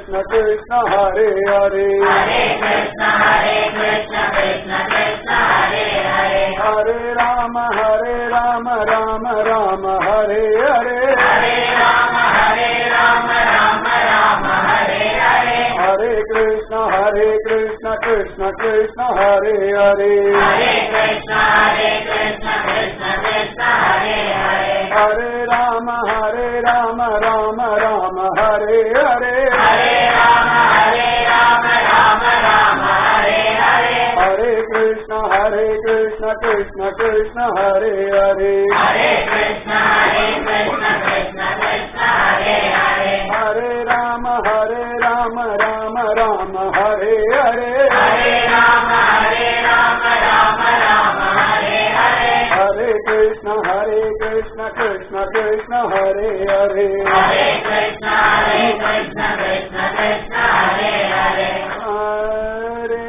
कृष्ण कृष्ण हरे हरे हरे कृष्ण हरे कृष्ण कृष्ण कृष्ण हरे हरे हरे राम हरे राम राम राम हरे हरे हरे राम हरे राम राम राम हरे हरे हरे कृष्ण हरे कृष्ण कृष्ण कृष्ण हरे हरे हरे कृष्ण हरे कृष्ण कृष्ण कृष्ण हरे हरे हरे राम हरे राम राम राम हरे हरे हरे राम हरे राम राम राम हरे हरे हरे कृष्ण हरे कृष्ण कृष्ण कृष्ण हरे हरे हरे कृष्ण हरे कृष्ण कृष्ण कृष्ण हरे हरे हरे राम हरे राम राम राम हरे हरे हरे राम हरे राम राम राम हरे हरे हरे कृष्ण हरे कृष्ण कृष्ण कृष्ण हरे हरे हरे कृष्ण हरे कृष्ण कृष्ण कृष्ण हरे हरे हरे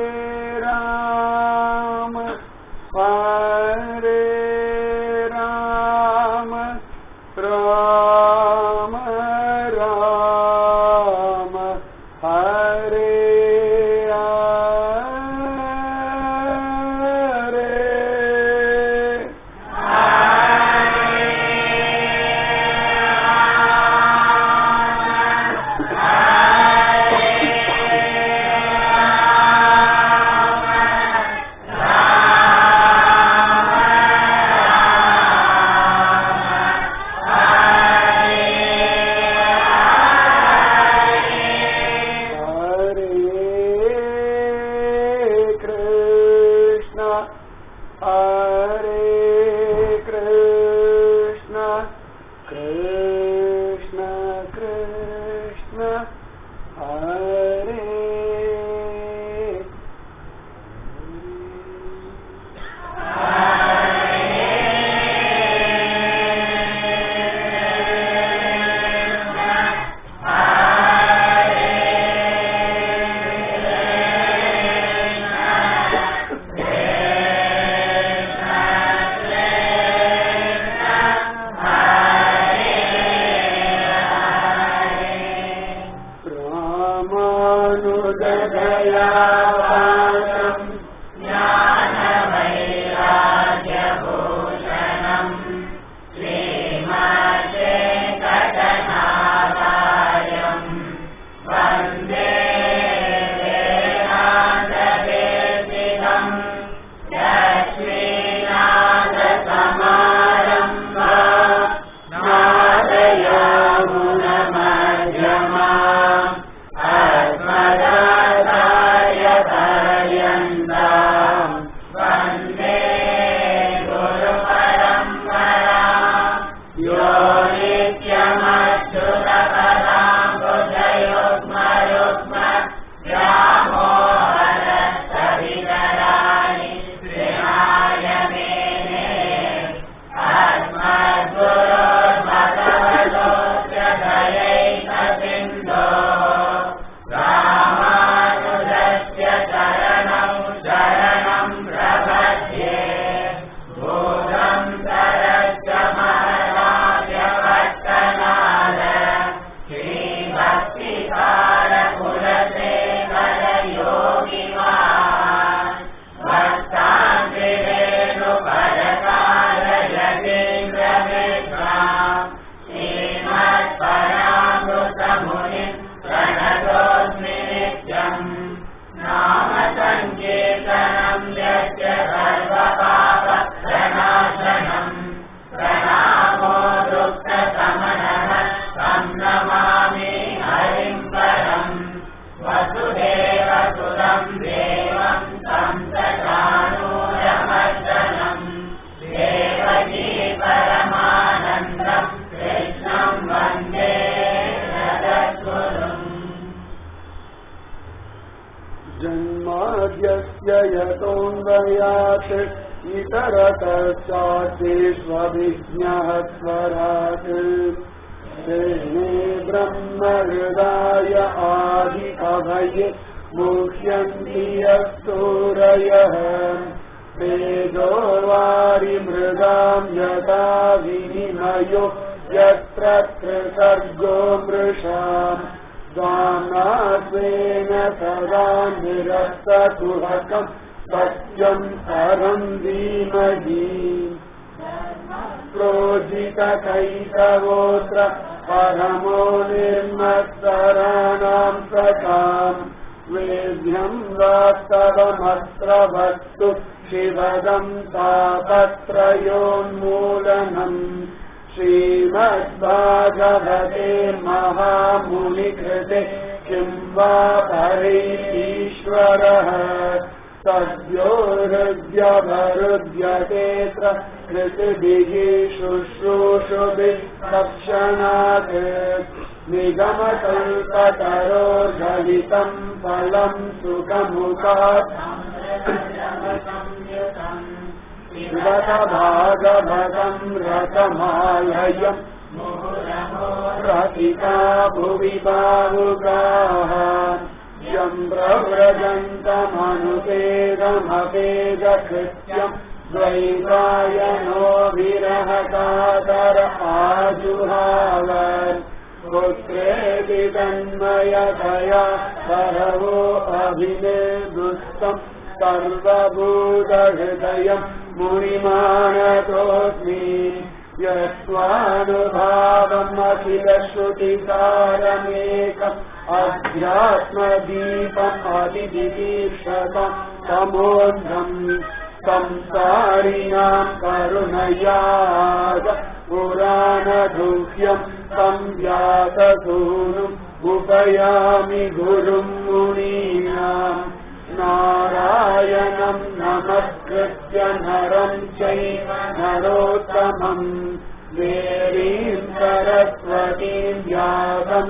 राम हरे राम राम राम हरे हरे हरे कृष्ण हरे कृष्ण कृष्ण कृष्ण हरे रामानुजदया पात्रम् ज्ञानवैराग्यभूषणम् श्रीमद्वेङ्कटनाथार्यम् वन्दे वेदान्तदेशिकम् लक्ष्मीनाथसमारम्भा नादयामुनमध्यमा अस्मदाचार्यपर्यन्ताम् वन्दे गुरुपरम्परा यो नित्यमच्युतपदाम् बुधयुग्मयुग्म व्यामोहरस्तवितराणि श्रेणाय मेने अस्मद्गुरोर्भगवतोऽस्य दयैकसिन्धो रामानुजस्य शरणं शरणं प्रपद्ये भूतं सरस्य महराजपट्टनाद श्रीभक्तिकारकुलशेखरयोगिवान् भक्ताङ्गिरेणुपरकालयतीन्द्रमिश्राम् श्रीमत्परामृतमुनिम् प्रणतोऽस्मि नित्यम् नाम सङ्कीर्तनम् यस्य सर्वपापप्रणाशनम् प्रणामो दुःखसमनः तं नमामि हरिम् परम् वसुदेवसुतम् देवम् तं सचाणूरमर्दनम् देवकी परमानन्दम् कृष्णम् वन्दे जगद्गुरुम् जन्माद्यस्य यतोऽन्वयात् इतरतश्चाचेष्वभिज्ञः स्वरात् तेने ब्रह्महृदाय आदि अभये मुह्यन्ति यस्तूरयः तेजो वारिमृगाम् यथा विनिमयो यत्र त्रिसर्गो मृषाम् त्वाम् नानात्वेन सदा निरस्तगुहकम् सत्यम् परम् धीमहि प्रोजितकैतवोऽत्र परमो निर्मत्सराणाम् सताम् वेद्यम् वास्तवमत्र वस्तु शिवदम् तापत्रयोन्मूलनम् श्रीमद्भागवते महामुनिकृते किं वा परैरीश्वरः सद्यो हृद्यभरुद्यतेऽत्र कृतिभिः शुश्रूषुभिः तत्क्षणात् निगमकल्पतरोर्घलितम् फलम् सुखमुखात् शिवत भागवतम् रथमालयम् रसिका भुवि बाहुकाः यम् प्रव्रजन्तमनुपेदमपेदकृत्यम् द्वैतायनो विरहकातर आजुहाव पुत्रेति तन्मयतया परवो अभिनेदुस्तम् सर्वभूतहृदयम् मुनिमानतोऽस्मि यस्वानुभावम् अखिलश्रुतिसारमेकम् अध्यात्मदीपम् अतिदीक्षतम् तमोऽन्धम् संसारिणाम् करुणयाद पुराणदुह्यम् संव्याससूनुम् उपयामि गुरुम् मुनीनाम् नारायणम् नमस्कृत्य नरम् चैव नरोत्तमम् देवीम् सरस्वतीम् व्यासम्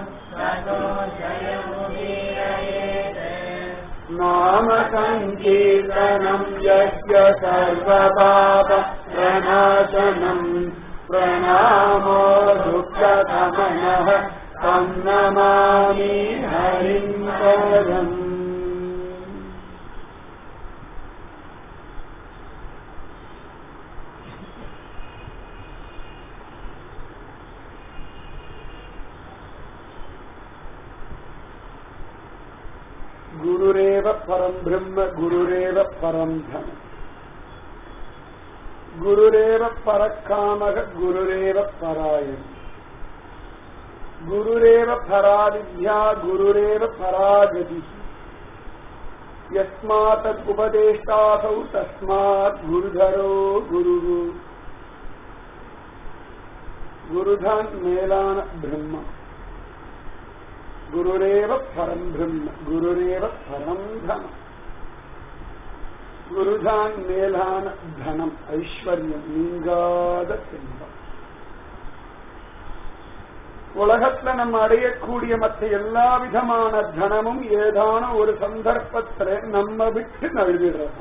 नाम सङ्कीर्तनम् यस्य सर्वपाप प्रणाशनम् प्रणामो दुःखतमनः तं नमामि हरिम् परम् गुरुरेव परम् ब्रह्म गुरुरेव परम् धन गुरुरेव परकामः गुरुरेव परायण गुरुरेव पराविद्या गुरुरेव परागतिः यस्मात् उपदेष्टासौ तस्मात् गुरुधरो गुरुः गुरुधान् மேலான பிரம்மா குருரேவ பரம் பிரம்ம குருரேவ பரம் தனம் குருதான் மேலான தனம் ஐஸ்வர்யம் நீங்காத செல்வம் உலகத்துல நம்ம அடையக்கூடிய மற்ற எல்லா விதமான தனமும் ஏதான ஒரு சந்தர்ப்பத்துல நம்ம விட்டு நழுவிடுறது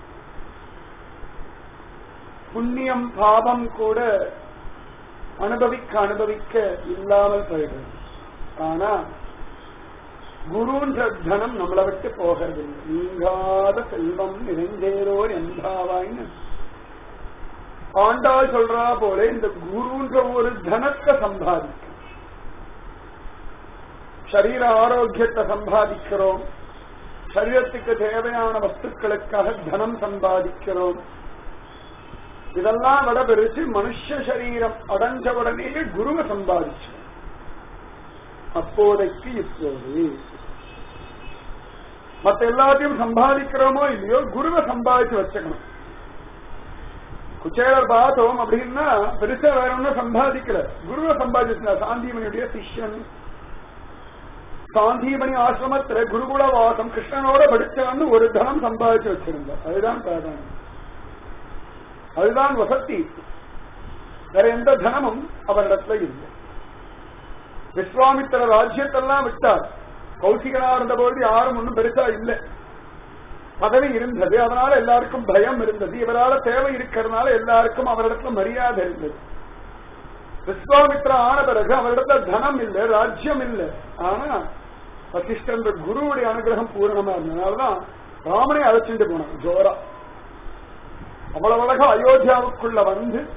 புண்ணியம் பாபம் கூட அனுபவிக்க அனுபவிக்க இல்லாமல் போயிடுது ஆனா குருன்ற தனம் நம்மளை விட்டு போகிறதில்லை நீங்காத செல்வம் நிறைந்தேரோர் எந்தாவாய்னு ஆண்டாள் சொல்றா போல இந்த குருன்ற ஒரு தனத்தை சம்பாதிக்க சரீர ஆரோக்கியத்தை சம்பாதிக்கிறோம் சரீரத்துக்கு தேவையான வஸ்துக்களுக்காக தனம் சம்பாதிக்கிறோம் இதெல்லாம் விட பெருசு மனுஷ சரீரம் அடைஞ்ச உடனேயே குருவை சம்பாதிச்சோம் அப்போதைக்கு இப்போது மத்த எல்லாத்தையும் சம்பாதிக்கிறோமோ இல்லையோ குருவை சம்பாதிச்சு வச்சுக்கணும் குச்சேலர் பார்த்தோம் அப்படின்னா பெருசா வேற ஒன்னும் சம்பாதிக்கல குருவை சம்பாதிச்சுனா சாந்திமணியுடைய சிஷ்யன் சாந்திமணி ஆசிரமத்துல குருகுல வாசம் கிருஷ்ணனோட படிச்சவன்னு ஒரு தனம் சம்பாதிச்சு வச்சிருந்தார் அதுதான் பிராதானியம் அதுதான் வசதி வேற எந்த தனமும் அவரிடத்துல இல்லை விஸ்வாமித்திர ராஜ்யத்தெல்லாம் விட்டார் கௌசிகனா இருந்தபோது யாரும் ஒன்றும் பெருசா இல்லை பதவி இருந்தது அதனால எல்லாருக்கும் பயம் இருந்தது இவரால தேவை இருக்கிறதுனால எல்லாருக்கும் அவரிடத்துல மரியாதை இருந்தது விஸ்வாமித்ரா ஆன பிறகு அவரிடத்துல தனம் இல்லை ராஜ்யம் இல்லை ஆனா வசிஷ்டன்ற குருவுடைய அனுகிரகம் பூரணமா இருந்ததுனாலதான் ராமனை அழைச்சிட்டு போனான் ஜோரா அவ்வளவு அழகா அயோத்தியாவுக்குள்ள வந்து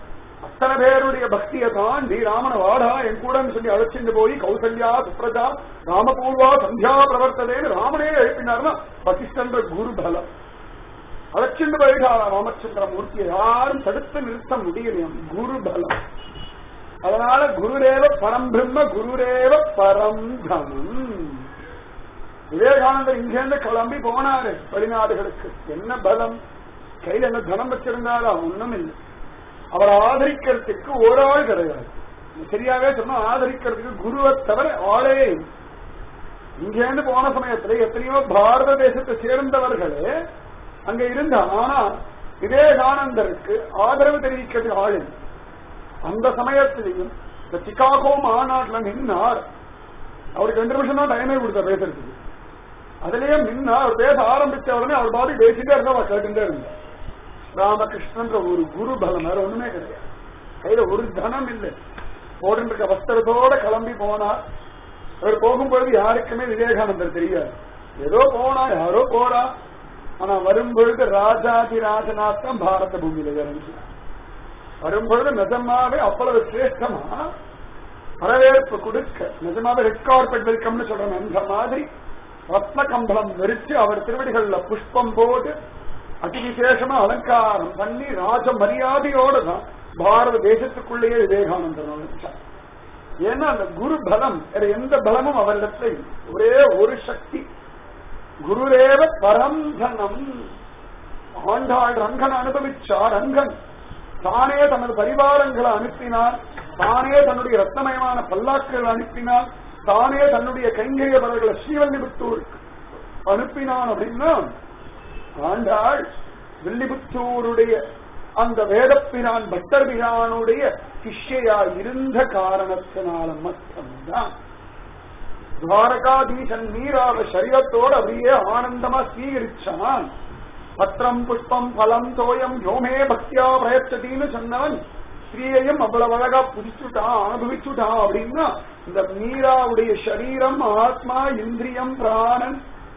அத்தனை பேருடைய பக்தியை தாண்டி ராமன வாடா என் கூடன்னு சொல்லி அழைச்சிட்டு போய் கௌசல்யா சுப்ரஜா ராமபூர்வா சந்தியா பிரவர்த்ததேன்னு ராமனே எழுப்பினார்னா வசிஷ்டன்ற குரு பலம் அழைச்சிட்டு போயிட்டாரா ராமச்சந்திர மூர்த்தியை யாரும் தடுத்து நிறுத்த முடியலையாம் குரு பலம் அதனால குருரேவ பரம் பிரம்ம குருரேவ பரம் தனம் விவேகானந்தர் இங்கிருந்து கிளம்பி போனாரு வெளிநாடுகளுக்கு என்ன பலம் கையில என்ன தனம் வச்சிருந்தாரா ஒண்ணும் இல்லை அவரை ஆதரிக்கிறதுக்கு ஒரு ஆள் கிடையாது சரியாவே சொன்னா ஆதரிக்கிறதுக்கு குருவை தவிர ஆளே இல்லை. இங்கேருந்து போன சமயத்துல எத்தனையோ பாரத தேசத்தை சேர்ந்தவர்களே அங்க இருந்தா ஆனா விவேகானந்தருக்கு ஆதரவு தெரிவிக்கிறது ஆள் இல்லை. அந்த சமயத்திலையும் இந்த சிகாகோ மாநாட்டுல நின்னார் அவருக்கு ரெண்டு நிமிஷம் தான் டைமே கொடுத்த பேசுறதுக்கு அதுலயே நின்னா அவர் பேச ஆரம்பிச்ச உடனே அவர் பாதி பேசிட்டே இருந்தா அவர் கேட்டுட்டே இருந்தார் ராமகிருஷ்ணன்ற ஒரு குரு பலம் வேற ஒண்ணுமே கிடையாது கையில ஒரு தனம் இல்லை போடுன்ற வஸ்திரத்தோட கிளம்பி போனார் அவர் போகும்பொழுது யாருக்குமே விவேகானந்தர் தெரியாது ஏதோ போனா யாரோ போறா ஆனா வரும்பொழுது ராஜாதி ராஜநாத்தான் பாரத பூமியில இறங்கினார் வரும்பொழுது நிஜமாவே அவ்வளவு சிரேஷ்டமா வரவேற்பு கொடுக்க நிஜமாவே ரெட் கார்பெட் வெல்கம்னு சொல்றேன் அந்த மாதிரி ரத்ன கம்பளம் வெறிச்சு அவர் திருவடிகள்ல புஷ்பம் போட்டு அதி விசேஷமா அலங்காரம் பண்ணி ராஜ மரியாதையோட தான் பாரத தேசத்துக்குள்ளேயே விவேகானந்தர் நுழைச்சார் ஏன்னா அந்த குரு பலம் வேற எந்த பலமும் அவரிடத்துல இல்லை. ஒரே ஒரு சக்தி குருரேவ பரந்தனம் ஆண்டாள் ரங்கன் அனுபவிச்சார் ரங்கன் தானே தனது பரிவாரங்களை அனுப்பினார் தானே தன்னுடைய ரத்தமயமான பல்லாக்குகள் அனுப்பினார் தானே தன்னுடைய கைங்கரியவர்களை ஸ்ரீவல்லிபுத்தூருக்கு அனுப்பினான் அப்படின்னா ஆண்டாள் வில்லிபுத்தூருடைய அந்த வேதப்பிரான் பட்டர் பிரானுடைய சிஷ்யா இருந்த காரணத்தினால மட்டும்தான் துவாரகாதீசன் மீராவ சரீரத்தோடு அப்படியே ஆனந்தமா ஸ்வீகரிச்சான் பத்திரம் புஷ்பம் பலம் தோயம் யோமே பக்தியா பிரயச்சதின்னு சொன்னவன் ஸ்ரீயையும் அவ்வளவு அழகா புதிச்சுட்டான் அனுபவிச்சுட்டான் அப்படின்னா இந்த மீராவுடைய சரீரம் ஆத்மா இந்திரியம் பிராணன்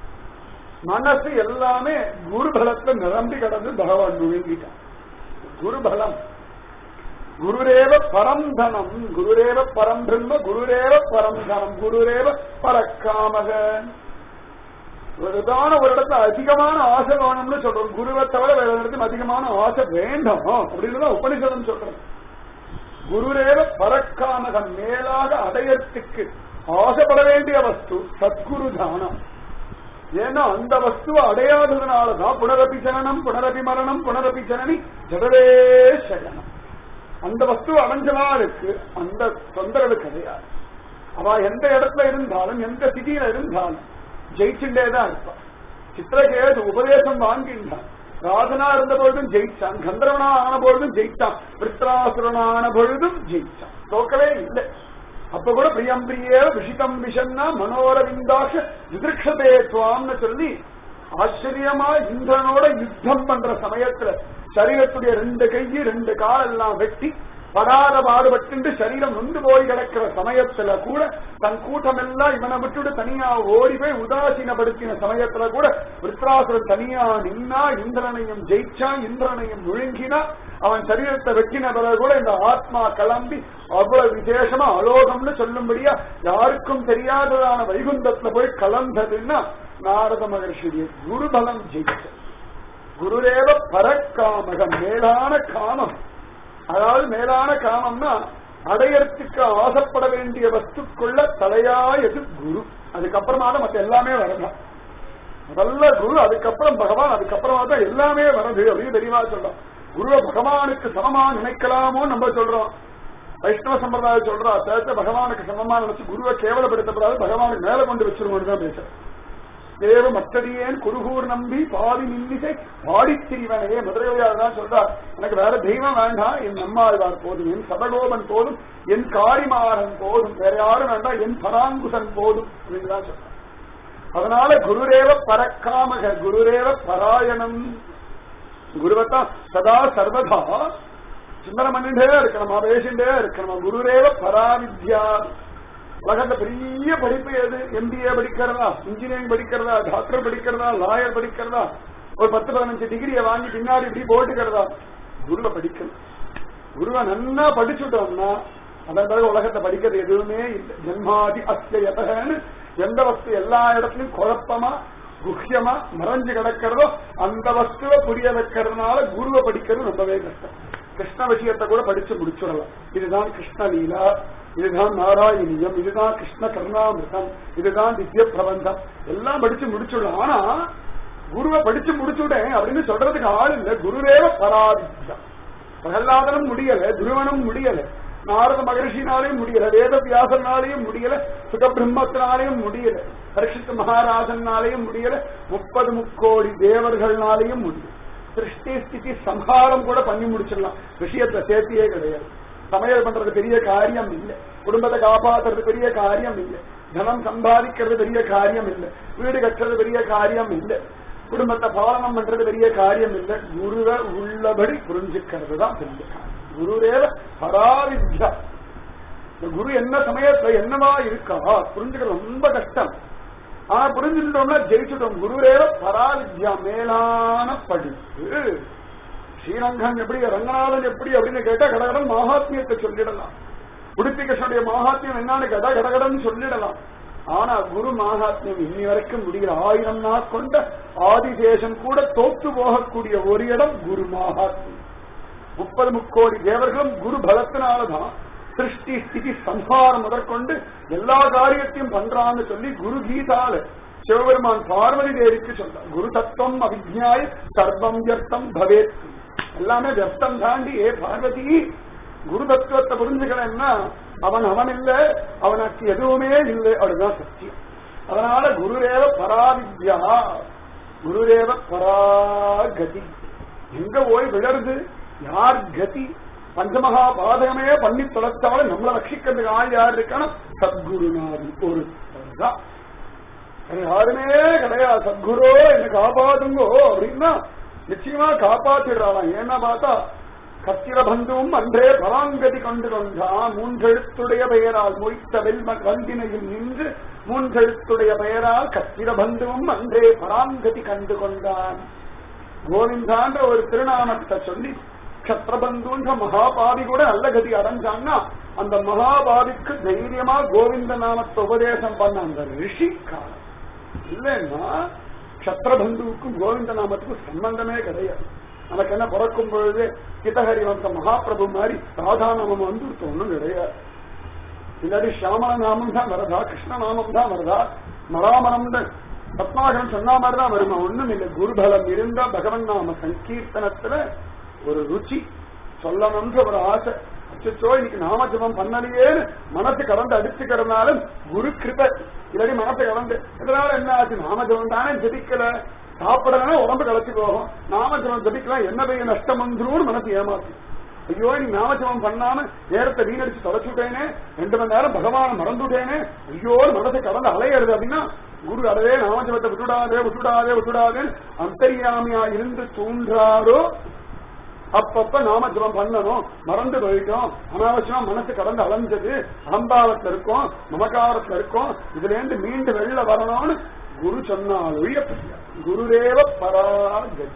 மனசு எல்லாமே குருபலத்துல நிரம்பி கடந்து பகவான் நுழைஞ்சிட்டான் குருபலம் குருரேவ பரம் தனம் குருரேவ பரம் பிரம்ம குருரேவ பரம் தனம் குருரேவ பரக்காமக ஒருதான ஒரு இடத்துல அதிகமான ஆசை வேணும்னு சொல்றோம் குருவை தவிர வேற இடத்துல அதிகமான ஆசை வேண்டாம் அப்படின்னு தான் உபனிஷதம் சொல்றோம் குருரேவ பரக்காமகம் மேலாக அடையறதுக்கு ஆசைப்பட வேண்டிய வஸ்து சத்குரு தானம் ஏன்னா அந்த வஸ்துவை அடையாததுனாலதான் புனரபி ஜனனம் புனரபி மரணம் புனரபி ஜனனி ஜடவே சகனம் அந்த வஸ்து அடைஞ்சவாளுக்கு அந்த தொந்தரவு கிடையாது அவ எந்த இடத்துல இருந்தாலும் எந்த சிதியில இருந்தாலும் ஜெயிச்சுட்டே தான் இருப்பான் சித்திரகேது உபதேசம் வாங்கின்றான் ராஜனா இருந்த பொழுதும் ஜெயிச்சான் கந்தரவனா ஆன பொழுதும் ஜெயிச்சான் விருத்ராசுரனா ஆன பொழுதும் ஜெயிச்சான் தோக்கவே இல்லை அப்ப கூட பிரியம் பிரியே விஷிதம் விஷன்னா மனோரவிந்தாஷ விதிருஷதே துவாம்னு சொல்லி ஆச்சரியமா இந்திரனோட யுத்தம் பண்ற சமயத்துல சரீரத்துடைய ரெண்டு கை ரெண்டு கால் எல்லாம் வெட்டி படாத பாடுபட்டு சரீரம் நொந்து போய் கிடக்கிற சமயத்துல கூட தன் கூட்டம் எல்லாம் இவனை விட்டுட்டு தனியா ஓடி போய் உதாசீனப்படுத்தின சமயத்துல கூட விருத்ராசுரன் தனியா நின்னா இந்திரனையும் ஜெயிச்சா இந்திரனையும் விழுங்கினா அவன் சரீரத்தை வெட்டின பிறகு கூட இந்த ஆத்மா கிளம்பி அவ்வளவு விசேஷமா அலோகம்னு சொல்லும்படியா யாருக்கும் தெரியாததான வைகுந்தத்துல போய் கலந்ததுன்னா நாரத மகர்ஷியுடைய குருபலம் ஜெயிச்ச குருரேவ பரக்காமகம் மேலான காமம் அதாவது மேலான காமம்னா அடையறதுக்கு ஆசைப்பட வேண்டிய வஸ்துக்குள்ள தலையாயது குரு அதுக்கப்புறமா தான் மத்த எல்லாமே வரலாம் முதல்ல குரு அதுக்கப்புறம் பகவான் அதுக்கப்புறமா தான் எல்லாமே வருது அப்படின்னு தெளிவா சொல்றோம் குருவை பகவானுக்கு சமமா நினைக்கலாமோ நம்ம சொல்றோம் வைஷ்ணவ சம்பிரதாயம் சொல்றா சேர்த்த பகவானுக்கு சமமா நினைச்சு குருவை கேவலப்படுத்தப்படாது பகவானுக்கு மேல கொண்டு வச்சிருவோம்னு தான் பேசுறேன் தேவ மற்றடியேன் குருகூர் நம்பி பாதி நின்னிசை பாடித் திரிவனையே மதுரையார் தான் சொல்றார் எனக்கு வேற தெய்வம் வேண்டாம் என் நம்மாழ்வார் போதும் என் சதகோபன் போதும் என் காரிமாறன் போதும் வேற யாரும் வேண்டாம் என் பராங்குசன் போதும் அப்படின்னு தான் சொல்றார் அதனால குருரேவ பரக்காமக குருரேவ பராயணம் குருவத்தான் சதா சர்வதா சிந்தனை பண்ணிட்டே இருக்கணுமா பேசிட்டே இருக்கணுமா குருரேவ பராவித்யா உலகத்துல பெரிய படிப்பு எது எம்பிஏ படிக்கிறதா இன்ஜினியரிங் படிக்கிறதா டாக்டர் படிக்கிறதா லாயர் படிக்கிறதா ஒரு பத்து பதினஞ்சு டிகிரியை வாங்கி பின்னாடி இப்படி போட்டுக்கிறதா குருவை படிக்கணும் குருவை நன்னா படிச்சுட்டோம்னா அதன் பிறகு உலகத்தை படிக்கிறது எதுவுமே இல்லை ஜென்மாதி அஸ்யயதன்னு எந்த வஸ்து எல்லா இடத்துலயும் குழப்பமா குஹ்யமா மறைஞ்சு கிடக்கிறதோ அந்த வஸ்துவை புரிய வைக்கிறதுனால குருவை படிக்கிறது ரொம்பவே கஷ்டம் கிருஷ்ண விஷயத்தை கூட படிச்சு முடிச்சுடலாம் இதுதான் கிருஷ்ண லீலா இதுதான் நாராயணியம் இதுதான் கிருஷ்ண கருணாமிருதம் இதுதான் திவ்ய பிரபந்தம் எல்லாம் படிச்சு முடிச்சுடலாம் ஆனா குருவை படிச்சு முடிச்சுட்டேன் அப்படின்னு சொல்றதுக்கு ஆள் இல்ல குருவேவ பராதித்யம் பிரகலாதனும் முடியல துருவனும் முடியல நாரத மகர்ஷினாலையும் முடியல வேத வியாசனாலையும் முடியல சுகபிரம்மத்தினாலையும் முடியல பரிஷித் மகாராஜனாலையும் முடியல முப்பது முக்கோடி தேவர்கள்னாலையும் முடியல சிருஷ்டி ஸ்திதி சம்ஹாரம் கூட பண்ணி முடிச்சிடலாம் விஷயத்தை சேர்த்தியே கிடையாது சமையல் பண்றது பெரிய காரியம் இல்லை குடும்பத்தை காப்பாத்துறது பெரிய காரியம் இல்லை தனம் சம்பாதிக்கிறது பெரிய காரியம் இல்லை வீடு கட்டுறது பெரிய காரியம் இல்லை குடும்பத்தை பாலனம் பண்றது பெரிய காரியம் இல்லை குருவை உள்ளபடி புரிஞ்சுக்கிறது தான் பெரிய காரியம் குருரேவ பராவித்யா இந்த குரு என்ன சமயத்துல என்னவா இருக்கா புரிஞ்சுக்கிறது ரொம்ப கஷ்டம் ஆனா புரிஞ்சுட்டோம்னா ஜெயிச்சுட்டோம் குருரேவ பராவித்யா மேலான படிப்பு ஸ்ரீரங்கம் எப்படி ரங்கநாதன் எப்படி அப்படின்னு கேட்டா கடகடன் மகாத்மியத்தை சொல்லிடலாம் உடுப்பி கிருஷ்ணனுடைய மகாத்மியம் என்னன்னு கேட்டா கடகடன் சொல்லிடலாம் ஆனா குரு மகாத்மியம் இன்னி வரைக்கும் முடிகிற ஆயிரம் நாள் கொண்ட ஆதிசேஷன் கூட தோத்து போகக்கூடிய ஒரு இடம் குரு மகாத்மியம் முப்பது முக்கோடி தேவர்களும் குரு பலத்தினாலதான் சிருஷ்டி ஸ்திதி சம்ஹாரம் முதற்கொண்டு எல்லா காரியத்தையும் பண்றான்னு சொல்லி குரு கீதால சிவபெருமான் பார்வதி தேவிக்கு சொல்றார் குரு தத்துவம் அவிஜ்ஞாய சர்வம் வியர்த்தம் பவேத் எல்லாமே வியர்த்தம் தாண்டி ஏ பார்வதி குரு தத்துவத்தை புரிஞ்சுக்கலன்னா அவன் அவன் இல்ல அவனுக்கு எதுவுமே இல்லை அப்படிதான் சத்தியம் அதனால குருரேவ பராவித்யா குருரேவ பராகதி எங்க போய் விழருது யார் கதி பஞ்சமகா பாதகமே பண்ணி தொலைச்சாலும் நம்மளை ரட்சிக்கிறதுக்கு ஆள் யார் இருக்கான சத்குருநாதி ஒருத்தர் தான் வேற யாருமே கிடையாது சத்குரு என்ன காப்பாத்துங்கோ அப்படின்னா நிச்சயமா காப்பாத்திடுறாளாம் ஏன்னா பார்த்தா கத்திர பந்துவும் அன்றே பராங்கதி கொண்டு கொண்டான் மூன்றெழுத்துடைய பெயரால் மொய்த்த வெல்ம வந்தினையில் நின்று மூன்றெழுத்துடைய பெயரால் கத்திர பந்துவும் அன்றே பராங்கதி கண்டு கொண்டான் கோவிந்தான்ற ஒரு திருநாமத்தை சொல்லி கத்திரபந்துன்ற மகாபாவி கூட நல்ல கதி அடைஞ்சான்னா அந்த மகாபாவிக்கு தைரியமா கோவிந்த நாமத்தை உபதேசம் பண்ண அந்த ரிஷி காலம் இல்லைன்னா கத்திரபந்துவுக்கும் கோவிந்த நாமத்துக்கும் சம்பந்தமே கிடையாது நமக்கு என்ன பிறக்கும் பொழுது கிதஹரி வந்த மகாபிரபு மாதிரி ராதாநாமம் வந்து ஒன்றும் கிடையாது இல்லாட்டி சியாமல நாமம் தான் வருதா கிருஷ்ண நாமம் தான் வருதா மராமரம் பத்மாகரம் சொன்ன மாதிரி தான் வருமா ஒண்ணும் இல்லை குருபலம் இருந்தா பகவன் நாம சங்கீர்த்தனத்துல ஒரு ருச்சி சொல்லணும்ன்ற ஒரு ஆசை அச்சோ இன்னைக்கு நாம ஜபம் பண்ணலையேன்னு மனசு கடந்து அடிச்சுக்கிறதுனாலும் குரு கிருப இல்லாட்டி மனசு கடந்து இதனால என்ன ஆச்சு நாம ஜபம் தானே ஜபிக்கல சாப்பிடலன்னா உடம்பு களைச்சு போகும் நாம ஜபம் ஜபிக்கலாம் என்ன பெரிய நஷ்டம் வந்துரும் மனசு ஏமாத்து ஐயோ நீ நாமஜபம் பண்ணாம நேரத்தை வீணடிச்சு தொலைச்சுட்டேனே ரெண்டு மணி நேரம் பகவான மறந்துட்டேனே ஐயோ மனசை கடந்து அலையிறது அப்படின்னா குரு அடவே நாமஜபத்தை விட்டுடாதே விட்டுடாதே விட்டுடாதே அந்தரியாமியா இருந்து தூண்டாரோ அப்பப்ப நாம ஜபம் பண்ணணும் மறந்து போயிட்டோம் அனாவசியமா மனசு கடந்து அலைஞ்சது அகம்பாவத்துல இருக்கோம் மமகாரத்துல இருக்கோம் இதுல இருந்து மீண்டு வெளில வரணும்னு குரு சொன்னால் ஒழிய குருதேவ பராகதி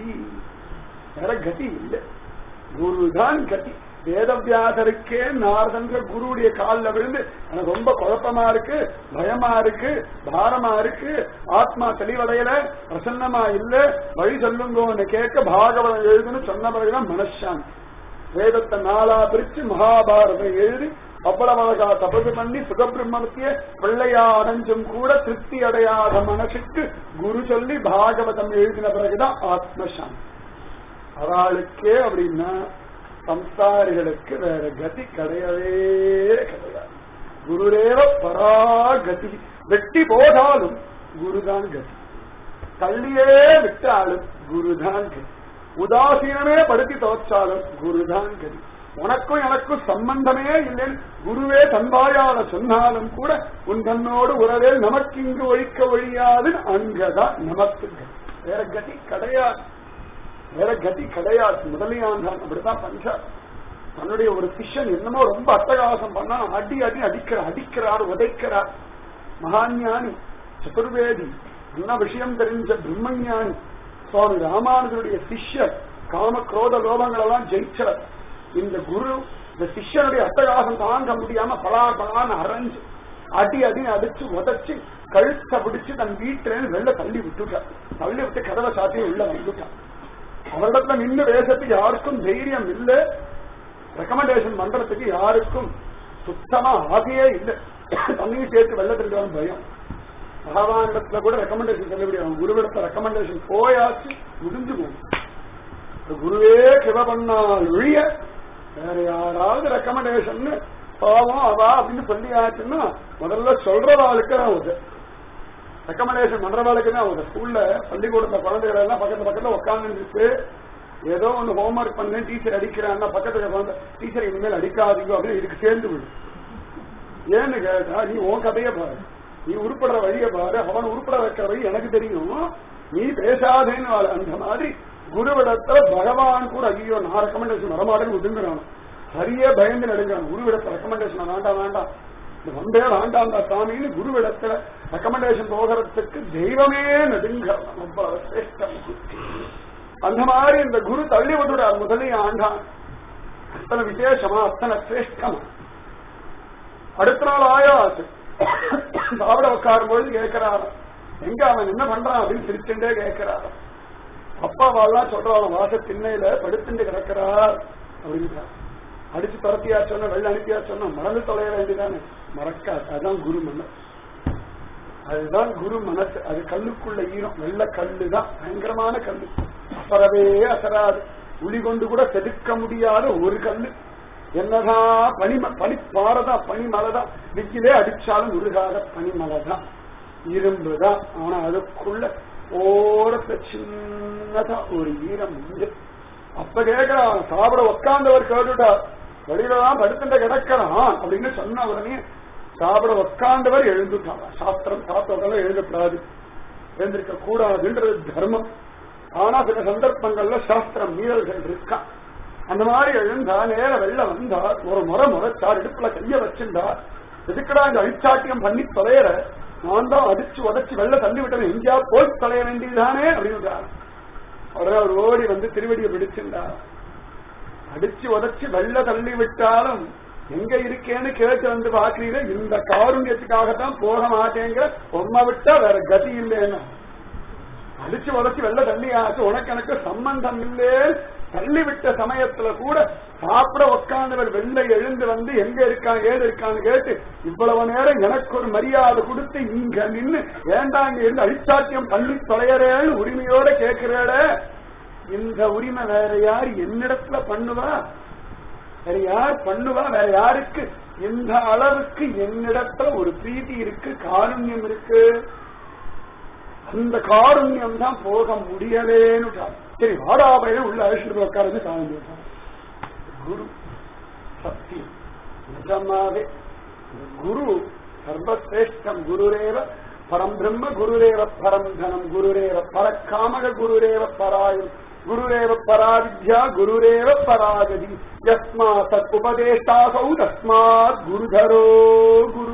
வேற கதி இல்லை குருதான் கதி வேதவியாசருக்கே நாரதன்ற குருவுடைய காலில் விழுந்து எனக்கு ரொம்ப குழப்பமா இருக்கு பயமா இருக்கு பாரமா இருக்கு ஆத்மா தெளிவடையல பிரசன்னமா இல்ல வழி சொல்லுங்கன்னு கேட்க பாகவதம் எழுதுன்னு சொன்ன பிறகுதான் மனசாந்தி வேதத்தை நாளா பிரிச்சு மகாபாரதம் எழுதி அவ்வளவு அழகா தபது பண்ணி சுகபிரம்மத்திய பிள்ளையா அடைஞ்சும் கூட திருப்தி அடையாத மனசுக்கு குரு சொல்லி பாகவதம் எழுதின பிறகுதான் ஆத்மசாந்தி அவளுக்கே அப்படின்னா சம்சாரிகளுக்கு வேற கதி கிடையவே கிடையாது குருரேவ பராகதி வெட்டி போதாலும் குருதான் கதி தள்ளியே விட்டாலும் குருதான் கதி உதாசீனமே படுத்தி தோற்றாலும் குருதான் கதி உனக்கும் எனக்கும் சம்பந்தமே இல்லைன்னு குருவே தன்பாயால சொன்னாலும் கூட உன் தன்னோடு உறவே நமக்கு இங்கு ஒழிக்க ஒழியாது அங்கதான் நமக்கு கதி வேற கதி கிடையாது வேற கதி கிடையாது முதலியாண்டான் அப்படிதான் பஞ்சார் தன்னுடைய ஒரு சிஷ்யன் என்னமோ ரொம்ப அட்டகாசம் பண்ணா அடி அடி அடிக்கிறார் அடிக்கிறார் உதைக்கிறார் மகாஞானி சதுர்வேதி என்ன விஷயம் தெரிஞ்ச பிரம்மஞானி சுவாமி ராமானுஜருடைய சிஷ்யர் காம குரோத லோபங்கள் எல்லாம் ஜெயிச்சவர் இந்த குரு இந்த சிஷ்யனுடைய அட்டகாசம் தாங்க முடியாம பலா பலான்னு அரைஞ்சு அடி அடி அடிச்சு உதச்சு கழுத்தை பிடிச்சு தன் வீட்டுல வெளில தள்ளி விட்டுட்டார் தள்ளி விட்டு கதவை சாத்தி உள்ள வந்துட்டான் அவரிடத்துல நின்று பேசத்துக்கு யாருக்கும் தைரியம் இல்ல ரெக்கமெண்டேஷன் பண்றதுக்கு யாருக்கும் சுத்தமா ஆசையே இல்லை தண்ணியும் சேர்த்து வெள்ளத்திற்கு பயம் பகவானிடத்துல கூட ரெக்கமெண்டேஷன் சொல்ல முடியாது குருவிடத்துல ரெக்கமெண்டேஷன் போயாச்சு முடிஞ்சு போகும் இந்த குருவே கிருப பண்ணால் ஒழிய வேற யாராவது ரெக்கமெண்டேஷன் பாவம் அவா அப்படின்னு சொல்லியாச்சுன்னா முதல்ல சொல்றவாளுக்கு தான் உது ரெக்கமெண்டேஷன் பண்றவாளுக்கு தான் உது ஸ்கூல்ல பள்ளிக்கூடத்துல குழந்தைகள் எல்லாம் பக்கத்துல பக்கத்துல உட்காந்துருக்கு ஏதோ ஒண்ணு ஹோம்ஒர்க் பண்ணு டீச்சர் அடிக்கிறான்னா பக்கத்துல குழந்தை டீச்சர் இனிமேல் அடிக்காதீங்க அப்படின்னு இதுக்கு சேர்ந்து விடும் ஏன்னு கேட்டா நீ உன் கதைய பாரு நீ உருப்படுற வழிய பாரு அவன் உருப்பட வைக்கிற வழி எனக்கு தெரியும் நீ பேசாதேன்னு வாழ. அந்த மாதிரி குருவிடத்துல பகவான் கூட ஐயோ நான் ரெக்கமெண்டேஷன் வரமாட்டேன்னு ஒதுங்குறான் சரியே பயந்து நடுங்கிறான் குருவிடத்துல ரெக்கமெண்டேஷன் வேண்டாம் வேண்டாம் இது வந்தே வேண்டாம் சாமின்னு குருவிடத்துல ரெக்கமெண்டேஷன் போகிறதுக்கு தெய்வமே நடுங்கிறான் அவ்வளவு சிரேஷ்டம் அந்த மாதிரி இந்த குரு தள்ளி விட்டுடார் முதலே ஆண்டான் அத்தனை விசேஷமா அத்தனை சிரேஷ்டமா அடுத்த நாள் ஆயாச்சு சாப்பிட உட்காரும்போது கேட்கிறாரு எங்க அவன் என்ன பண்றான் அப்படின்னு சிரிச்சுட்டே கேட்கிறாரு அப்பாவெல்லாம் சொல்றான் வாச திண்ணையில படுத்துட்டு கிடக்கிறார் அப்படின்னு அடிச்சு துரத்தியா சொன்ன வெள்ள அனுப்பியா சொன்ன மறந்து தொலைய வேண்டியதானே மறக்காது அதுதான் குரு மனசு அதுதான் குரு மனசு அது கல்லுக்குள்ள ஈரம் வெள்ள கல்லு தான் பயங்கரமான கல்லு அசரவே அசராது உளி கொண்டு கூட செதுக்க முடியாத ஒரு கல்லு என்னதான் பனி பனி பாறைதான் பனி மலைதான் விக்கிலே அடிச்சாலும் உருகாத பனி மலைதான் இரும்பு தான் ஆனா அதுக்குள்ள ஓரத்துல சின்னதா ஒரு ஈரம் உண்டு அப்ப கேட்கிறான் சாப்பிட உட்கார்ந்தவர் கேட்டுட்டார் வெளியில தான் படுத்துட்ட கிடக்கிறான் அப்படின்னு சொன்ன உடனே சாப்பிட உட்கார்ந்தவர் எழுந்துட்டான் சாஸ்திரம் சாப்பிட்டவர்கள் எழுதப்படாது எழுந்திருக்க கூடாதுன்றது தர்மம் ஆனா சில சந்தர்ப்பங்கள்ல சாஸ்திரம் மீறல்கள் இருக்கான் அந்த மாதிரி எழுந்தா நேர வெளில வந்தார் ஒரு முறை முறைச்சார் இடுப்புல கைய வச்சிருந்தார் எதுக்குடா இந்த அழிச்சாட்டியம் பண்ணி தொலைற நான் தான் அடிச்சு உதச்சு வெள்ள தள்ளி விட்டேன் எங்கேயா போய் தொலைய வேண்டியதுதானே அப்படின்னு உடனே அவர் ஓடி வந்து திருவடியை பிடிச்சிருந்தார் அடிச்சு உதச்சு வெள்ள தள்ளி விட்டாலும் எங்க இருக்கேன்னு கேட்டு வந்து பாக்குறீங்க இந்த காருண்யத்துக்காகத்தான் போக மாட்டேங்கிற உண்மை விட்டா வேற கதி இல்லைன்னா அடிச்சு உதச்சு வெள்ள தள்ளி ஆச்சு உனக்கு எனக்கு சம்பந்தம் இல்லே தள்ளி விட்ட சமயத்துல கூட சாப்பிட உட்கார்ந்தவர் வெள்ளை எழுந்து வந்து எங்க இருக்கான் ஏது இருக்கான்னு கேட்டு இவ்வளவு நேரம் எனக்கு ஒரு மரியாதை கொடுத்து இங்க நின்னு ஏண்டா இங்க இருந்து அழிச்சாட்டியம் பண்ணி தொலையறேன்னு உரிமையோட கேட்கிறேட இந்த உரிமை வேற யார் என்னிடத்துல பண்ணுவா வேற யார் பண்ணுவா வேற யாருக்கு இந்த அளவுக்கு என்னிடத்துல ஒரு பிரீத்தி இருக்கு காருண்யம் இருக்கு அந்த காருண்யம் தான் போக முடியலேன்னு சரி வாடாபையில உள்ள அழிச்சுட்டு உட்கார்ந்து சாமி குரு சத்தியம் நிஜமாவே குரு சர்வசிரேஷ்டம் குருரேவ பரம் பிரம்ம குருரேவ பரம் தனம் குருரேவ பரக்காமக குருரேவ பராயம் குருரேவ பராவித்யா குருரேவ பராகதி யஸ்மா தத் உபதேஷ்டாசௌ தஸ்மாத் குருதரோ குரு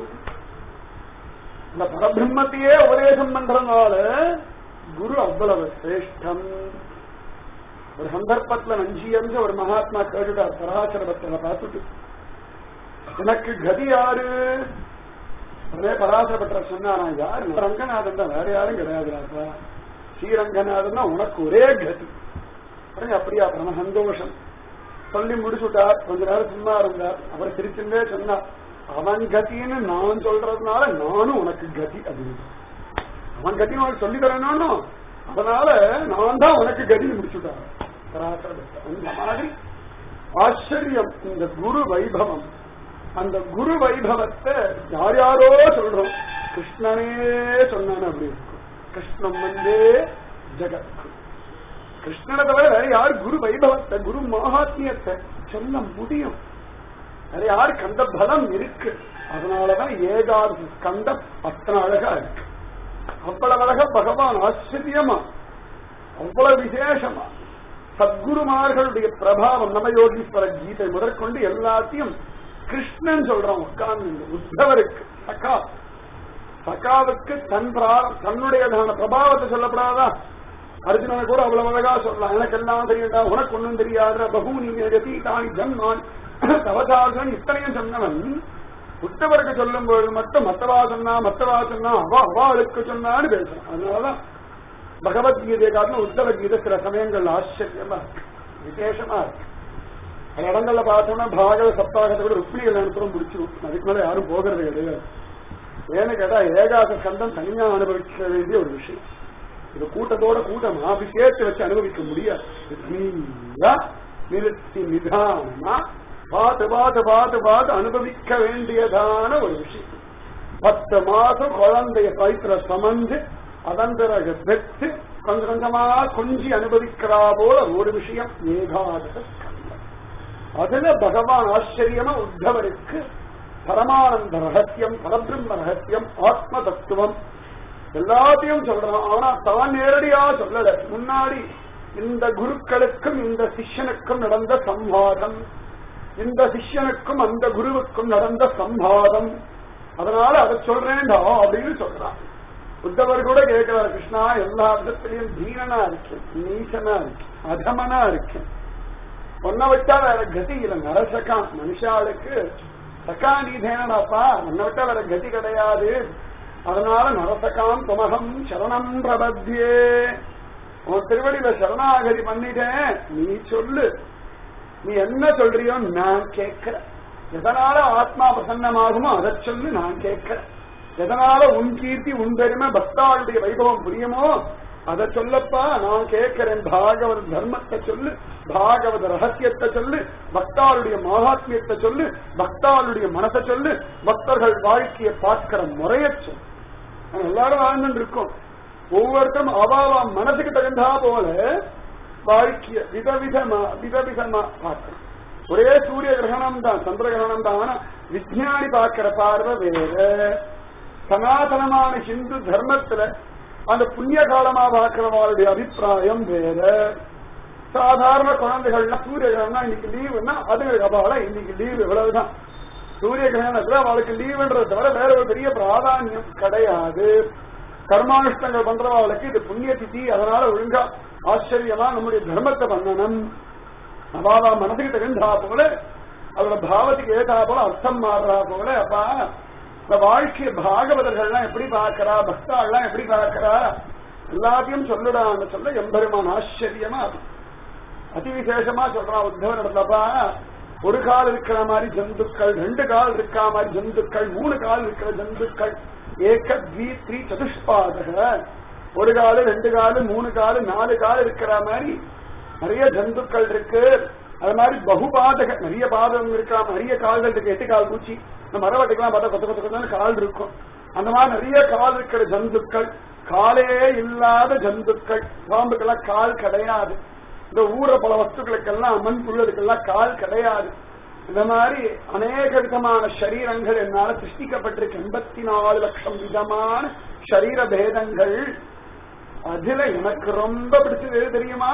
இந்த பரபிரம்மத்தையே உபதேசம் பண்றதுனால குரு அவ்வளவு சிரேஷ்டம் ஒரு சந்தர்ப்பத்துல நஞ்சி என்று ஒரு மகாத்மா கேட்டுட்டார் பராசர பக்தனை பார்த்துட்டு எனக்கு கதி யாரு உடனே பராசர பட்டர் சொன்னாரா யாரு ரங்கநாதன் தான் வேற யாரும் கிடையாதுடாப்பா ஸ்ரீரங்கநாதன் தான் உனக்கு ஒரே கதி உடனே அப்படியா பரம சந்தோஷம் சொல்லி முடிச்சுட்டார் கொஞ்ச நேரம் சும்மா இருந்தார் அவர் சிரிச்சுட்டே சொன்னார் அவன் கத்தின்னு நான் சொல்றதுனால நானும் உனக்கு கதி அப்படின்னு அவன் கத்தி உனக்கு சொல்லி தரணும் அதனால நான் தான் உனக்கு கதி முடிச்சுட்டான் அந்த மாதிரி ஆச்சரியம் இந்த குரு வைபவம் அந்த குரு வைபவத்தை யார் யாரோ சொல்றோம் கிருஷ்ணனே சொன்னான் அப்படி இருக்கும் கிருஷ்ணம் வந்தே ஜெகத்குரு கிருஷ்ணனை தவிர வேற யார் குரு வைபவத்தை குரு மகாத்மியத்தை சொல்ல முடியும் வேற யாருக்கு அந்த பலம் இருக்கு அதனாலதான் ஏகாதி ஸ்கந்தம் அத்தனை அழகா இருக்கு அவ்வளவு அழகா பகவான் ஆச்சரியமா அவ்வளவு விசேஷமா சத்குருமார்களுடைய பிரபாவம் நம்ம யோகீஸ்வர கீதை முதற்கொண்டு எல்லாத்தையும் கிருஷ்ணன் சொல்றான் உட்கார்ந்து உத்தவருக்கு சகா சகாவுக்கு தன் பிரா- தன்னுடையதான பிரபாவத்தை சொல்லப்படாதா அர்ஜுனனை கூட அவ்வளவு அழகா சொல்லலாம் எனக்கு எல்லாம் தெரியும்டா உனக்கு ஒண்ணும் தெரியாத பகூனி கதி தானி ஜன்மான் தவசாசன் இத்தனையும் சொன்னவன் உத்தவருக்கு சொல்லும் போது மட்டும் மத்தவா சொன்னா மத்தவா சொன்னா அவா அவாளுக்கு சொன்னான்னு பேசுறான் அதனாலதான் பகவத்கீதை காட்டிலும் உத்தவ கீதை சில சமயங்கள் ஆச்சரியமா இருக்கு விசேஷமா இருக்கு பல இடங்கள்ல பார்த்தோம்னா பாகவ சப்தாகத்தை கூட ருக்மிணி கல்யாணத்துடன் முடிச்சிடும் அதுக்கு மேல யாரும் போகிறது கிடையாது ஏன்னு கேட்டா ஏகாத கண்டம் தனியா அனுபவிக்க வேண்டிய ஒரு விஷயம் இது கூட்டத்தோட கூட்டமா அப்படி சேர்த்து வச்சு அனுபவிக்க முடியாது நீயா நிறுத்தி நிதானமா பார்த்து பார்த்து பார்த்து பார்த்து அனுபவிக்க வேண்டியதான ஒரு விஷயம் பத்து மாசம் குழந்தைய வயிற்றுல சமந்து அதன் பிறகு பெற்று கொஞ்சம் கொஞ்சமா கொஞ்சி அனுபவிக்கிறா போல ஒரு விஷயம் ஏகாதக ஸ்கந்தம் அதுல பகவான் ஆச்சரியமா உத்தவருக்கு பரமானந்த ரகசியம் பரபிரம்ம ரகசியம் ஆத்ம தத்துவம் எல்லாத்தையும் சொல்றான் ஆனா தான் நேரடியா சொல்லல முன்னாடி இந்த குருக்களுக்கும் இந்த சிஷ்யனுக்கும் நடந்த சம்வாதம் இந்த சிஷ்யனுக்கும் அந்த குருவுக்கும் நடந்த சம்வாதம் அதனால அதை சொல்றேன்டா அப்படின்னு சொல்றான் உத்தவர் கூட கேட்கிறார் கிருஷ்ணா எல்லா விதத்திலையும் தீனனா இருக்கேன் நீசனா இருக்கேன் அதமனா இருக்கேன் ஒன்ன விட்டா வேற கதி இல்ல நரசகான் மனுஷாளுக்கு சகா நீ தேனடாப்பா உன்னை விட்டா வேற கதி கிடையாது அதனால நரசகாம் துமகம் சரணம் பிரபத்தியே உன் திருவடியில சரணாகதி பண்ணிட்டேன் நீ சொல்லு நீ என்ன சொல்றியோ நான் கேட்கிறேன் எதனால ஆத்மா பிரசன்னமாகுமோ அதை சொல்லு நான் கேட்கிறேன் எதனால உன் கீர்த்தி உன் பெருமை பக்தாளுடைய வைபவம் புரியுமோ அதை சொல்லப்பா நான் கேட்கிறேன் பாகவத தர்மத்தை சொல்லு பாகவத ரகசியத்தை சொல்லு பக்தாளுடைய மகாத்மியத்தை சொல்லு பக்தாளுடைய மனசை சொல்லு பக்தர்கள் வாழ்க்கையை பார்க்கிற முறைய சொல்லு நம்ம எல்லாரும் வாழ்ந்துட்டு இருக்கோம் ஒவ்வொருத்தரும் அவாவா மனசுக்கு தகுந்தா போல வாழ்க்கைய விதவிதமா விதவிதமா பார்க்கணும் ஒரே சூரிய கிரகணம் தான் சந்திர கிரகணம் தான் ஆனா விஜயானி பார்க்கிற பார்வை வேற சனாதனமான ஹிந்து தர்மத்துல அந்த புண்ணிய காலமா பார்க்கிறவாளுடைய அபிப்பிராயம் வேற சாதாரண குழந்தைகள்லாம் சூரிய கிரகணம் இன்னைக்கு லீவுன்னா அது அபால இன்னைக்கு லீவு இவ்வளவுதான் சூரிய கிரகணத்துல அவளுக்கு லீவுன்றதை தவிர வேற ஒரு பெரிய பிராதானியம் கிடையாது கர்மானுஷ்டங்கள் பண்றவாளுக்கு இது புண்ணிய திதி அதனால ஒழுங்கா ஆச்சரியமா நம்முடைய தர்மத்தை பண்ணணும் அவாவா மனசுக்கு தகுந்தா போல அவரோட பாவத்துக்கு ஏதா போல அர்த்தம் மாறுறா போல அப்பா இந்த வாழ்க்கைய பாகவதர்கள்லாம் எப்படி பார்க்கறா பக்தாள்லாம் எப்படி பார்க்கறா எல்லாத்தையும் சொல்லுடான்னு சொல்ல எம்பெருமான் ஆச்சரியமா அதி விசேஷமா சொல்றான் உத்தவன் இடத்துலப்பா ஒரு கால் இருக்கிற மாதிரி ஜந்துக்கள் ரெண்டு கால் இருக்கிற மாதிரி ஜந்துக்கள் மூணு கால் இருக்கிற ஜந்துக்கள் ஏக த்வி த்ரீ சதுஷ்பாதக ஒரு காலு ரெண்டு காலு மூணு காலு நாலு கால் இருக்கிற மாதிரி நிறைய ஜந்துக்கள் இருக்கு அது மாதிரி பகுபாதக நிறைய பாதகம் இருக்கா நிறைய கால்கள் இருக்கு எட்டு கால் பூச்சி இந்த மரவட்டைக்கெல்லாம் பார்த்தா கொத்த கொத்த கொத்தன்னு கால் இருக்கும் அந்த மாதிரி நிறைய கால் இருக்கிற ஜந்துக்கள் காலே இல்லாத ஜந்துக்கள் பாம்புக்கெல்லாம் கால் கிடையாது இந்த ஊற பல வஸ்துக்களுக்கெல்லாம் மண் புல்லுக்கெல்லாம் கால் கிடையாது இந்த மாதிரி அநேக விதமான சரீரங்கள் என்னால சிருஷ்டிக்கப்பட்டிருக்கு எண்பத்தி நாலு லட்சம் விதமான சரீர பேதங்கள் அதுல எனக்கு ரொம்ப பிடிச்சது எது தெரியுமா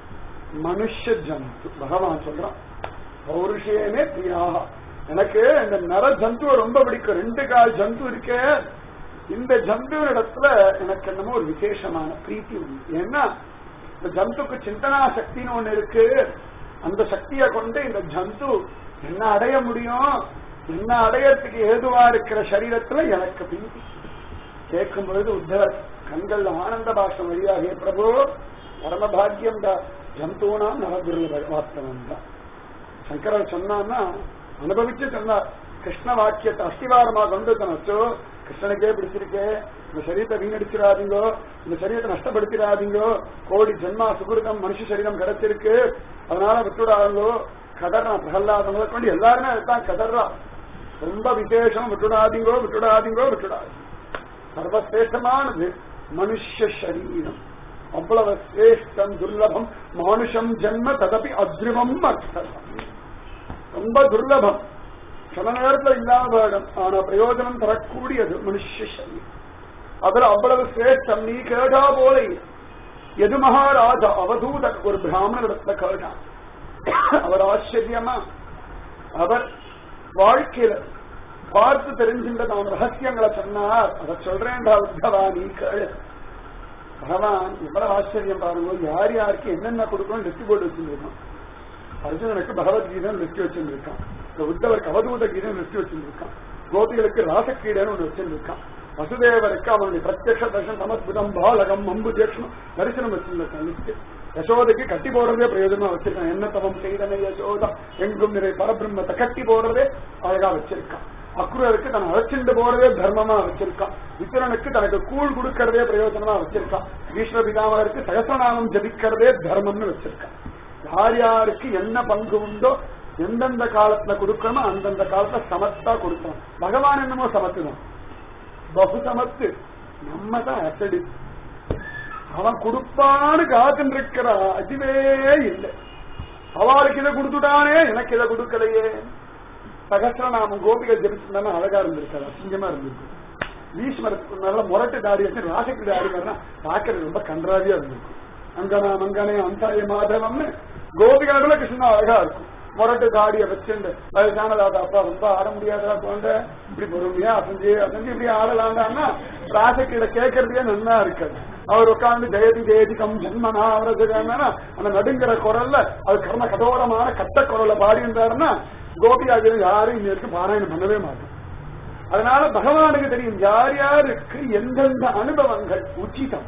மனுஷ ஜந்து பகவான் சொல்றான் பௌருஷேனே பிரியாக எனக்கு இந்த நர ஜந்துவை ரொம்ப பிடிக்கும் ரெண்டு கால் ஜந்து இருக்கே இந்த ஜந்து இடத்துல எனக்கு என்னமோ ஒரு விசேஷமான பிரீத்தி உண்டு ஏன்னா இந்த ஜந்துக்கு சிந்தனா சக்தின்னு ஒண்ணு இருக்கு அந்த சக்தியை கொண்டு இந்த ஜந்து என்ன அடைய முடியும் என்ன அடையறதுக்கு ஏதுவா இருக்கிற சரீரத்துல எனக்கு பிரீத்தி கேட்கும் பொழுது உத்தவர் கண்கள் ஆனந்த பாஷம் வழியாக பிரபு பரம பாக்கியம் தான் ஜந்தூனாம் நவதுர்ல வாஸ்தவம் தான் சங்கரர் சொன்னான்னா அனுபவிச்சு சொன்னார் கிருஷ்ண வாக்கியத்தை அஸ்திவாரமா கொண்டு தனச்சோ கிருஷ்ணனுக்கே பிடிச்சிருக்கே இந்த சரீரத்தை வீணடிச்சிடாதீங்கோ இந்த சரீரத்தை நஷ்டப்படுத்திடாதீங்கோ கோடி ஜென்மா சுகிருதம் மனுஷ சரீரம் கிடைச்சிருக்கு அதனால விட்டுடாதீங்கோ கதறா பிரகல்லாத முதல் கொண்டு எல்லாருமே அதுதான் கதறா ரொம்ப விசேஷம் விட்டுடாதீங்கோ விட்டுடாதீங்கோ விட்டுடாது சர்வசிரேஷ்டமானது மனுஷ சரீரம் அவ்வளவு சிரேஷ்டம் துர்லபம் மானுஷம் ஜென்ம ததபி அத்ருவம் அக்ஷரம் ரொம்ப துர்லபம் சில நேரத்துல இல்லாம போயிடும் ஆனா பிரயோஜனம் தரக்கூடியது மனுஷ சரீரம் அதுல அவ்வளவு சிரேஷ்டம் நீ கேட்டா போல எது மகாராஜா அவதூதன் ஒரு பிராமணரிடத்துல கேட்டான் அவர் ஆச்சரியமா அவர் வாழ்க்கையில பார்த்து தெரிஞ்சின்ற நான் ரகசியங்களை சொன்னார் அதை சொல்றேன்டா உத்தவா நீ கேளு பகவான் எவ்வளவு ஆச்சரியம் பாருங்க யார் யாருக்கு என்னென்ன கொடுக்கணும் லிஸ்ட் போட்டு வச்சிருக்கான் அர்ஜுனனுக்கு பகவத்கீதை லிஸ்ட் வச்சிருக்கான் இந்த உத்தவருக்கு அவதூத கீதை லிஸ்ட் வச்சிருக்கான் கோபிகளுக்கு ராசக்கீடைன்னு ஒன்று வச்சிருக்கான் வசுதேவருக்கு அவனுடைய பிரத்யக்ஷ தர்ஷன் சமஸ்கிருதம் பாலகம் அம்பு தேட்சணம் தரிசனம் வச்சிருக்கான் லிஸ்ட் யசோதைக்கு கட்டி போடுறதே பிரயோஜனமா வச்சிருக்கான் என்ன தவம் செய்தனை யசோதா எங்கும் நிறை பரபிரம்மத்தை கட்டி போடுறதே அழகா வச்சிருக்கான் அக்ரூருக்கு தன் அழைச்சிண்டு போறதே தர்மமா வச்சிருக்கான் வித்திரனுக்கு தனக்கு கூழ் கொடுக்கறதே பிரயோஜனமா வச்சிருக்கான் ஈஸ்வர பிதாமகருக்கு சகசநாமம் ஜபிக்கிறதே தர்மம்னு வச்சிருக்கான் யார் யாருக்கு என்ன பங்கு உண்டோ எந்தெந்த காலத்துல கொடுக்கணுமோ அந்தந்த காலத்துல சமத்தா கொடுக்கணும் பகவான் என்னமோ சமத்துதான் பகு சமத்து நம்ம தான் அசடி அவன் கொடுப்பான்னு காத்துட்டு இருக்கிற அதுவே இல்லை அவளுக்கு இதை கொடுத்துட்டானே எனக்கு இதை கொடுக்கலையே சகசிரநாமம் கோபிகை ஜெபிச்சிருந்தா அழகா இருந்திருக்காரு அசிங்கமா இருந்திருக்கு பீஷ்மருக்கு நல்ல முரட்டு தாடி வச்சு ராசக்கு தாடி வரனா பாக்குறது ரொம்ப கன்றாவியா இருந்திருக்கும் அங்கனா மங்கனே அந்தாய மாதவம்னு கோபிகளுக்குள்ள கிருஷ்ணா அழகா இருக்கும் முரட்டு தாடியை வச்சுண்டு வயசான தாத்தா அப்பா ரொம்ப ஆட முடியாதா போன்ற இப்படி பொறுமையா அசஞ்சு அசஞ்சு இப்படி ஆடலாண்டான்னா ராசக்கிட்ட கேட்கறதே நல்லா இருக்காது அவர் உட்கார்ந்து ஜெயதி ஜெயதிகம் ஜன்மனா அவரதுன்னா அந்த நடுங்கிற குரல்ல அது கர்ம கடோரமான கட்ட குரலை பாடி இருந்தாருன்னா கோபியாஜன் யாரும் இங்க இருக்கு பாராயணம் பண்ணவே மாட்டோம் அதனால பகவானுக்கு தெரியும் யார் யாருக்கு எந்தெந்த அனுபவங்கள் உச்சிதம்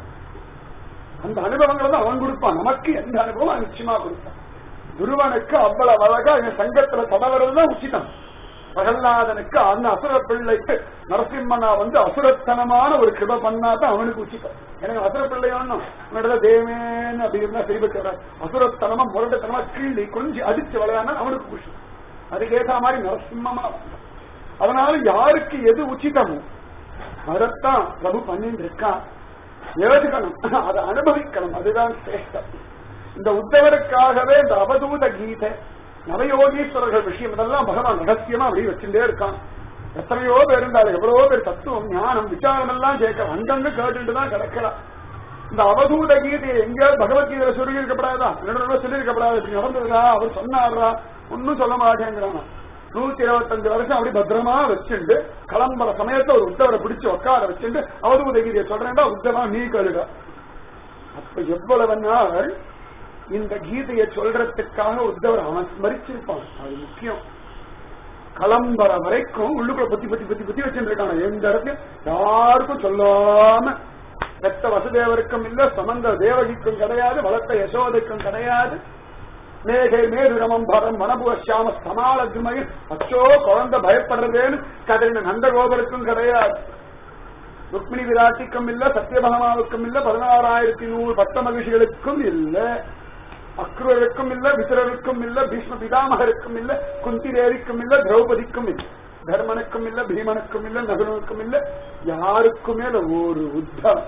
அந்த அனுபவங்களை தான் அவன் கொடுப்பான் நமக்கு எந்த அனுபவம் அவன் நிச்சயமா கொடுப்பான் துருவனுக்கு அவ்வளவு அழகா என் சங்கத்துல தடவரதுதான் உச்சிதம் பிரகல்லாதனுக்கு அந்த அசுர பிள்ளைக்கு நரசிம்மனா வந்து அசுரத்தனமான ஒரு கிருப பண்ணாதான் அவனுக்கு உச்சிதம் எனக்கு அசுர பிள்ளை ஒண்ணும் உன்னோட தேவேன்னு அப்படி இருந்தா சரிபட்டு அசுரத்தனமா முரட்டத்தனமா கீழி கொஞ்சி அடிச்சு விளையாடா அவனுக்கு குஷி அதுக்கேற்ற மாதிரி நரசிம்மமா வந்தான். அதனால யாருக்கு எது உச்சிதமோ அதைத்தான் பிரபு பண்ணிட்டு இருக்கான் எழுதுகணும் அதை அனுபவிக்கணும் அதுதான் சிரேஷ்டம் இந்த உத்தவருக்காகவே இந்த அவதூத கீதை நவயோகீஸ்வரர்கள் விஷயம் இதெல்லாம் பகவான் ரகசியமா அப்படி வச்சுட்டே இருக்கான் எத்தனையோ பேர் இருந்தாலும் எவ்வளவோ பேர் தத்துவம் ஞானம் விசாரம் எல்லாம் கேட்க அங்கங்க கேட்டுட்டு தான் கிடக்கலாம் இந்த அவதூத கீதையை எங்கேயாவது பகவத்கீதையில சொல்லி இருக்கப்படாதா என்னோட சொல்லி இருக்கப்படாது இப்படி நடந்ததுடா அவர் சொன்னாரா ஒன்னும் சொல்ல மாட்டேங்கிறான் நூத்தி இருபத்தஞ்சு வருஷம் அப்படி பத்திரமா வச்சுண்டு கிளம்புற சமயத்துல ஒரு உத்தவரை பிடிச்சு உட்கார வச்சுண்டு அவதூத கீதையை சொல்றேன்டா உத்தவா நீ கழுடா அப்ப எவ்வளவு நாள் இந்த கீதையை சொல்றதுக்காக உத்தவர் அவன் ஸ்மரிச்சிருப்பான் அது முக்கியம் கிளம்புற வரைக்கும் உள்ளுக்குள்ள பத்தி பத்தி பத்தி பத்தி வச்சுருக்கான் எந்த இடத்தையும் யாருக்கும் சொல்லாம பெத்த வசுதேவருக்கும் இல்ல சமந்த தேவகிக்கும் கிடையாது வளர்த்த யசோதைக்கும் கிடையாது மேகை மேதுரமம் பரம் மனபுவசியாம சமாளத்துமையில் அச்சோ குழந்தை பயப்படுறதேன்னு கதைன நந்தகோபருக்கும் கிடையாது ருக்மிணி விராட்டிக்கும் இல்ல சத்யபகமாவுக்கும் இல்ல பதினாறாயிரத்தி நூறு பட்ட மகிழ்ச்சிகளுக்கும் இல்ல அக்ரூருக்கும் இல்ல விசுரருக்கும் இல்ல பீஷ்ம பிதாமகருக்கும் இல்ல குந்தி தேவிக்கும் இல்ல திரௌபதிக்கும் இல்ல தர்மனுக்கும் இல்ல பீமனுக்கும் இல்ல நகுனுக்கும் இல்ல யாருக்குமே இல்ல ஒரு உத்தவன்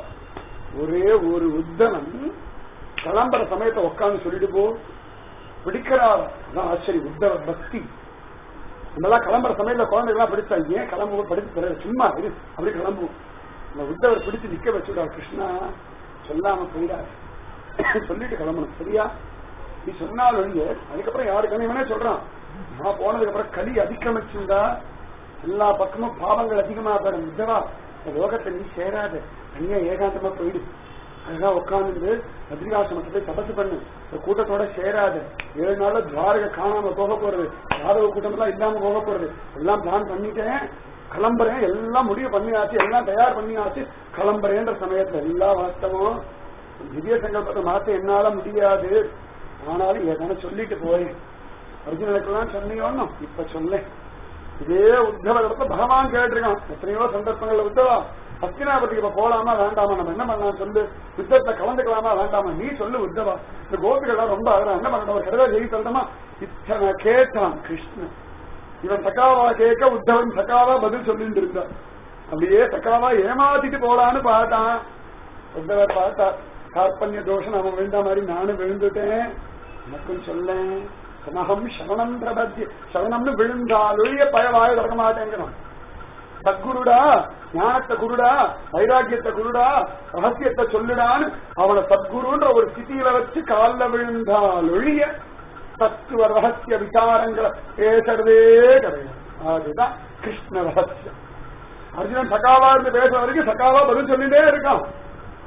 ஒரே ஒரு உத்தவன் கிளம்புற சமயத்தை உட்கார்ந்து சொல்லிட்டு போ பிடிக்கிறார் அதான் ஆச்சரிய உத்தவ பக்தி நம்மளாம் கிளம்புற சமயத்துல குழந்தைகள்லாம் பிடிச்சா ஏன் கிளம்புவோம் படிச்சு தர சும்மா இரு அப்படி கிளம்புவோம் இந்த உத்தவர் பிடிச்சு நிக்க வச்சுடா கிருஷ்ணா சொல்லாம போயிடாரு சொல்லிட்டு கிளம்பணும் சரியா நீ சொன்னால் ஒழிய அதுக்கப்புறம் யாருக்கு இவனே சொல்றான் நான் போனதுக்கு அப்புறம் கலி அதிகமிச்சிருந்தா எல்லா பக்கமும் பாவங்கள் அதிகமா போயிடும் உத்தவா இந்த லோகத்தை நீ சேராத தனியா ஏகாந்தமா போயிடு அழகா உட்கார்ந்து பத்ரிகாசிரமத்தை போய் தபசு பண்ணு இந்த கூட்டத்தோட சேராத ஏழு நாள்ல துவாரக காணாம போக போறது யாதவ கூட்டம் எல்லாம் இல்லாம போக போறது எல்லாம் பிளான் பண்ணிட்டேன் கிளம்புறேன் எல்லாம் முடிவு பண்ணியாச்சு எல்லாம் தயார் பண்ணியாச்சு கிளம்புறேன்ற சமயத்துல எல்லா வாஸ்தவம் திவ்ய சங்கல்பத்தை மாத்த என்னால முடியாது ஆனாலும் எதனா சொல்லிட்டு போய் அர்ஜுனனுக்கெல்லாம் சொன்னியோன்னு இப்ப சொல்லேன் இதே உத்தவ பகவான் கேட்டிருக்கான் எத்தனையோ சந்தர்ப்பங்கள்ல உத்தவா ஹஸ்தினாபதிக்கு இப்ப போலாமா வேண்டாமா நம்ம என்ன பண்ணலாம் சொல்லு யுத்தத்தை கலந்துக்கலாமா வேண்டாமா நீ சொல்லு உத்தவா இந்த கோபிகள் ரொம்ப அழகா என்ன பண்ணணும் ஒரு கருதா ஜெயி சொல்லணுமா இத்தனை கேட்டான் கிருஷ்ணன் இவன் சக்காவா கேட்க உத்தவன் சக்காவா பதில் சொல்லிட்டு இருந்தான் அப்படியே சக்காவா ஏமாத்திட்டு போலான்னு பார்த்தான் உத்தவர் பார்த்தா கார்பண்ய தோஷம் அவன் விழுந்த மாதிரி நானும் விழுந்துட்டேன் எனக்கும் சொல்லேன் சமகம் சவணம் பிரபத்தி சவணம்னு விழுந்தாலொழிய பயவாய தொடங்க மாட்டேங்கிறான் சத்குருடா ஞானத்தை குருடா வைராக்கியத்தை குருடா ரகசியத்தை சொல்லுடான்னு அவனை சத்குருன்ற ஒரு ஸ்திதியில வச்சு காலில் விழுந்தால் ஒழிய தத்துவ ரகசிய விசாரங்களை பேசுறதே கிடையாது அதுதான் கிருஷ்ண ரகசியம் அர்ஜுனன் சகாவா இருந்து பேசுற வரைக்கும் சகாவா பதில் சொல்லிட்டே இருக்கான்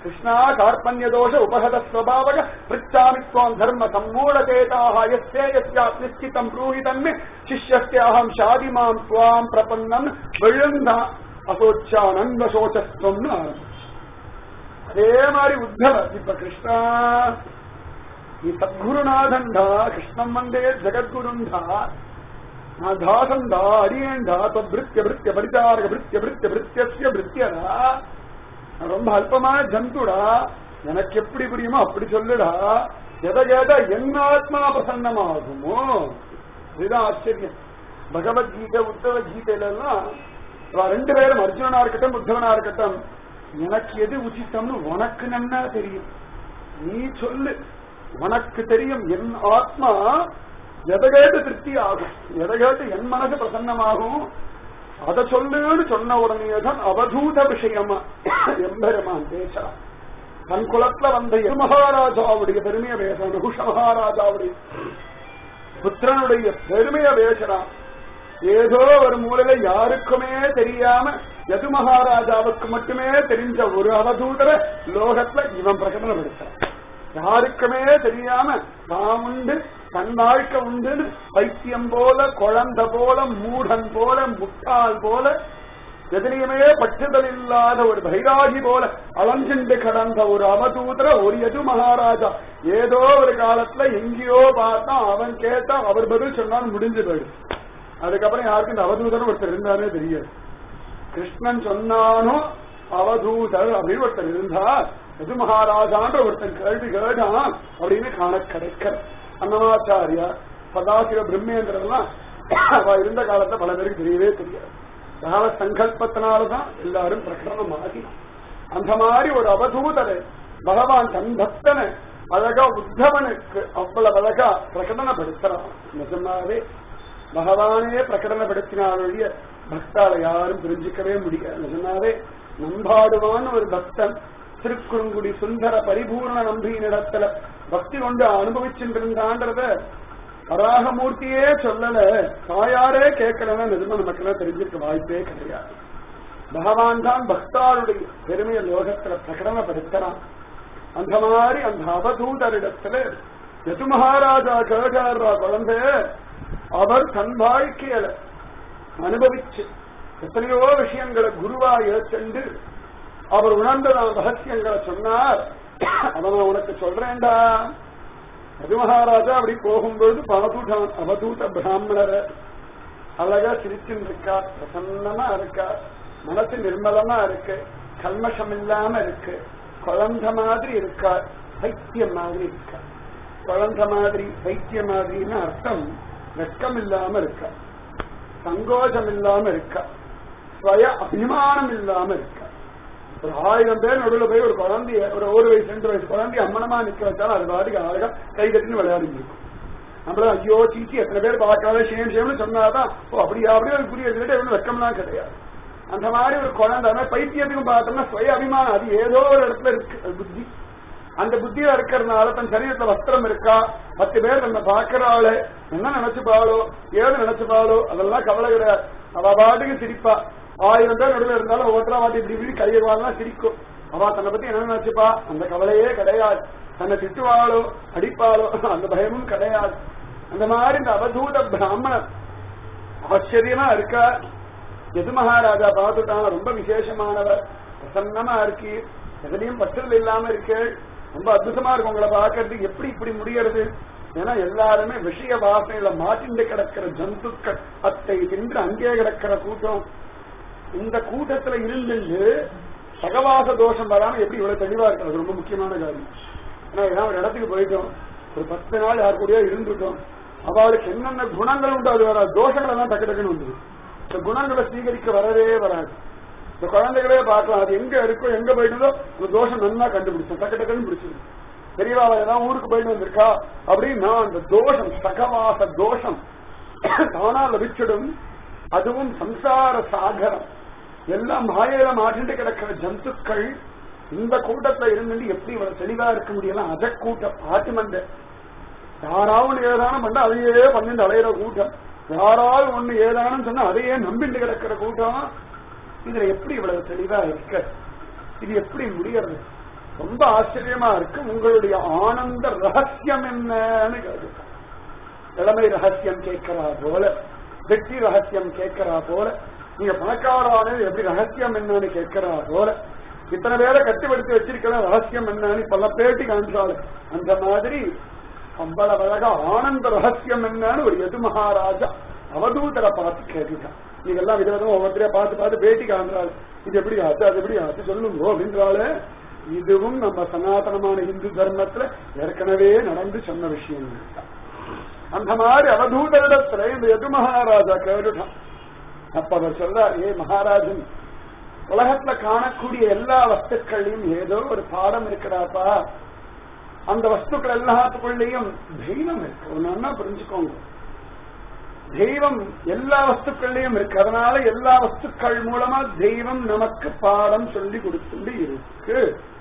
கிருஷ்ணா கார்பண்ய தோஷ உபகத ஸ்வபாவக பிரிச்சாமி துவாம் தர்ம சம்மூடதேதாக யஸ்தே யஸ்யாத் நிச்சிதம் ப்ரூஹி தன்மே சிஷ்யஸ்யாஹம் ஷாதிமாம் துவாம் பிரபன்னம் விழுந்தா அசோச்சானந்த சோச்சஸ்வம்னு ஆரம்பிச்சு அதே மாதிரி உத்தவர் இப்ப கிருஷ்ணா நீ சத்குருநாதன்டா கிருஷ்ணம் வந்தே ஜெகத்குருண்டா நான் தாசந்தா அடியேண்டா தொத்ருத்திய பிருத்திய பரிதாரக பிருத்திய பிருத்திய பிருத்தியசிய பிருத்தியடா நான் ரொம்ப அல்பமான ஜந்துடா எனக்கு எப்படி புரியுமோ அப்படி சொல்லுடா எதை கேட்டா என் ஆத்மா பிரசன்னமாகுமோ இதுதான் ஆச்சரியம் பகவத்கீதை உத்தவ கீதையில எல்லாம் இவ ரெண்டு பேரும் அர்ஜுனனா இருக்கட்டும் உத்தவனா இருக்கட்டும் எனக்கு எது உச்சித்தம்னு உனக்கு நன்னா தெரியும் நீ சொல்லு உனக்கு தெரியும் என் ஆத்மா எதை கேட்டு திருப்தி ஆகும் எதை கேட்டு என் மனசு பிரசன்னமாகும் அதை சொல்லுன்னு சொன்ன உடனே தான் அவதூத விஷயமா எம்பெருமான் பேசலாம் தன் குலத்துல வந்த எது மகாராஜாவுடைய பெருமையை பேசலாம் நகுஷ மகாராஜாவுடைய புத்திரனுடைய பெருமையை பேசலாம் ஏதோ ஒரு மூலையில யாருக்குமே தெரியாம யது மகாராஜாவுக்கு மட்டுமே தெரிஞ்ச ஒரு அவதூதரை லோகத்துல இவன் பிரகடனப்படுத்துறான் யாருக்குமே தெரியாம தான் உண்டு தன் வாழ்க்கை உண்டு பைத்தியம் போல குழந்தை போல மூடன் போல முட்டாள் போல எதிரியுமே பற்றுதல் இல்லாத ஒரு பைராகி போல அலஞ்சிண்டு கடந்த ஒரு அவதூதர ஒரு எது மகாராஜா ஏதோ ஒரு காலத்துல எங்கேயோ பார்த்தா அவன் கேட்டா அவர் பதில் சொன்னான்னு முடிஞ்சு போயிடுச்சு அதுக்கப்புறம் யாருக்கும் இந்த அவதூதர் ஒருத்தர் இருந்தாரே தெரியாது கிருஷ்ணன் சொன்னானோ அவதூதர் அப்படின்னு ஒருத்தர் இருந்தா எது மகாராஜான்ற ஒருத்தன் கேள்வி கேட்டான் அப்படின்னு காண கிடைக்கிற அன்னமாச்சாரியா சதாசிவ பிரம்மேந்திரன்லாம் அவ இருந்த காலத்துல பல பேருக்கு தெரியவே தெரியாது கால சங்கல்பத்தினாலதான் எல்லாரும் பிரகடனம் ஆகி அந்த மாதிரி ஒரு அவதூதரை பகவான் தன் பக்தனை அழகா உத்தவனுக்கு அவ்வளவு அழகா பிரகடனப்படுத்துறான் நிஜமாவே பகவானே பிரகடனப்படுத்தினாலுடைய பக்தால யாரும் புரிஞ்சிக்கவே முடியாது நிஜமாவே நம்பாடுவான்னு ஒரு பக்தன் திருக்குறுங்குடி சுந்தர பரிபூர்ண நம்பியினிடத்துல பக்தி கொண்டு அனுபவிச்சுருந்தான்றத வராகமூர்த்தியே சொல்லல தாயாரே கேட்கலன்னா நிஜமா நமக்கெல்லாம் தெரிஞ்சிருக்க வாய்ப்பே கிடையாது பகவான் தான் பக்தாளுடைய பெருமையை லோகத்துல பிரகடனப்படுத்துறான் அந்த மாதிரி அந்த அவதூதரிடத்துல எது மகாராஜா கேட்டாரா குழந்தை அவர் தன் வாழ்க்கையில அனுபவிச்சு எத்தனையோ விஷயங்களை குருவா ஏற்கண்டு அவர் உணர்ந்ததான ரகசியங்களை சொன்னார் அதை நான் உனக்கு சொல்றேன்டா அது மகாராஜா அப்படி போகும்பொழுது பாதூட்டான் அவதூத பிராமணரை அழகா சிரிச்சுன்னு இருக்கா பிரசன்னமா இருக்கா மனசு நிர்மலமா இருக்கு கல்மஷம் இல்லாம இருக்கு குழந்த மாதிரி இருக்கா பைத்தியம் மாதிரி இருக்கா குழந்த மாதிரி பைத்திய மாதிரின்னு அர்த்தம் வெட்கம் இல்லாம இருக்கா சங்கோஜம் இல்லாம இருக்கா ஸ்வய அபிமானம் இல்லாம இருக்கா ஒரு ஆயிரம் பேர் நடுவில் போய் ஒரு குழந்தைய ஒரு ஒரு வயசு ரெண்டு வயசு குழந்தைய அம்மனமா நிக்க வச்சாலும் அது பாட்டுக்கு அழகா கை கட்டின்னு விளையாடி இருக்கும் நம்மள ஐயோ சீச்சி எத்தனை பேர் பார்க்காத ஷேம் ஷேம்னு சொன்னாதான் ஓ அப்படியா அப்படியே ஒரு புரிய சொல்லிட்டு எவ்வளவு வெக்கம்லாம் கிடையாது அந்த மாதிரி ஒரு குழந்தை அந்த மாதிரி பைத்தியத்துக்கும் பார்த்தோம்னா சுய அபிமானம் அது ஏதோ ஒரு இடத்துல இருக்கு அது புத்தி அந்த புத்தியா இருக்கிறதுனால தன் சரீரத்துல வஸ்திரம் இருக்கா பத்து பேர் தன்னை பாக்குறாளு என்ன நினைச்சுப்பாளோ ஏது நினைச்சுப்பாளோ அதெல்லாம் கவலை கிடையாது அவ பாட்டுக்கு சிரிப்பா ஆயிரம் பேர் நடுவில் இருந்தாலும் ஒவ்வொருத்தரா வாட்டி இப்படி இப்படி கையெழுவாலாம் சிரிக்கும் அவ தன்னை பத்தி என்ன நினைச்சுப்பா அந்த கவலையே கிடையாது தன்னை திட்டுவாளோ அடிப்பாளோ அந்த பயமும் கிடையாது அந்த மாதிரி இந்த அவதூத பிராமணர் ஆச்சரியமா இருக்கா எது மகாராஜா பார்த்துட்டான் ரொம்ப விசேஷமானவர் பிரசன்னமா இருக்கு எதுலயும் பற்றல் இல்லாம இருக்கு ரொம்ப அற்புதமா இருக்கு உங்களை பார்க்கறதுக்கு எப்படி இப்படி முடியறது ஏன்னா எல்லாருமே விஷய வாசனையில மாட்டிண்டு கிடக்கிற ஜந்துக்கள் அத்தை தின்று அங்கே கிடக்கிற கூட்டம் இந்த கூட்டத்துல இருந்து சகவாச தோஷம் வராம எப்படி இவ்வளவு தெளிவா இருக்கிறது ரொம்ப முக்கியமான காரியம் ஏன்னா ஏதாவது ஒரு இடத்துக்கு போயிட்டோம் ஒரு பத்து நாள் யார் கூடயோ இருந்துட்டோம் அவளுக்கு என்னென்ன குணங்கள் உண்டு அது வராது தோஷங்களை தான் டக்கு டக்குன்னு உண்டு இந்த குணங்களை சீகரிக்க வரவே வராது இந்த குழந்தைகளே பார்க்கலாம் அது எங்க இருக்கோ எங்க போயிட்டதோ அந்த தோஷம் நல்லா கண்டுபிடிச்சோம் டக்கு டக்குன்னு பிடிச்சிடும் தெரியவா அவ ஏதாவது ஊருக்கு போயிட்டு வந்திருக்கா அப்படின்னா அந்த தோஷம் சகவாச தோஷம் தானா லபிச்சிடும் அதுவும் சம்சார சாகரம் எல்லாம் மாயையில மாட்டிட்டு கிடக்கிற ஜந்துக்கள் இந்த கூட்டத்துல இருந்து எப்படி இவ்வளவு தெளிவா இருக்க முடியலாம் அத கூட்டம் ஆட்டுமந்த யாராவது ஏதானும் பண்ணா அதையே பண்ணிட்டு அலையிற கூட்டம் யாராவது ஒண்ணு ஏதானும் சொன்னா அதையே நம்பிட்டு கிடக்கிற கூட்டம் இதுல எப்படி இவ்வளவு தெளிவா இருக்க இது எப்படி முடியறது ரொம்ப ஆச்சரியமா இருக்கு உங்களுடைய ஆனந்த ரகசியம் என்னன்னு கேட்க இளமை ரகசியம் கேட்கிறா போல வெற்றி ரகசியம் கேட்கிறா போல நீங்க பணக்காரானது எப்படி ரகசியம் என்னன்னு கேட்கிறா போல இத்தனை பேரை கட்டுப்படுத்தி வச்சிருக்கிற ரகசியம் என்னன்னு பல பேட்டி காண்றாள் அந்த மாதிரி அவ்வளவு அழகா ஆனந்த ரகசியம் என்னன்னு ஒரு எது மகாராஜா அவதூதரை பார்த்து கேட்டுட்டான் நீங்க எல்லாம் விதவிதமா ஒவ்வொருத்தரையா பார்த்து பார்த்து பேட்டி காண்றாள் இது எப்படி ஆச்சு அது எப்படி ஆச்சு சொல்லுங்க அப்படின்றாலே இதுவும் நம்ம சனாதனமான இந்து தர்மத்துல ஏற்கனவே நடந்து சொன்ன விஷயங்கள் தான் அந்த மாதிரி அவதூதரிடத்துல இந்த எது மகாராஜா கேட்டுட்டான் அப்ப அவர் சொல்றார் ஏ மகாராஜன் உலகத்துல காணக்கூடிய எல்லா வஸ்துக்கள்லயும் ஏதோ ஒரு பாடம் இருக்கிறாப்பா அந்த வஸ்துக்கள் எல்லாத்துக்குள்ளேயும் தெய்வம் இருக்கு ஒன்னா புரிஞ்சுக்கோங்க தெய்வம் எல்லா வஸ்துக்கள்லயும் இருக்கு அதனால எல்லா வஸ்துக்கள் மூலமா தெய்வம் நமக்கு பாடம் சொல்லி கொடுத்துட்டு இருக்கு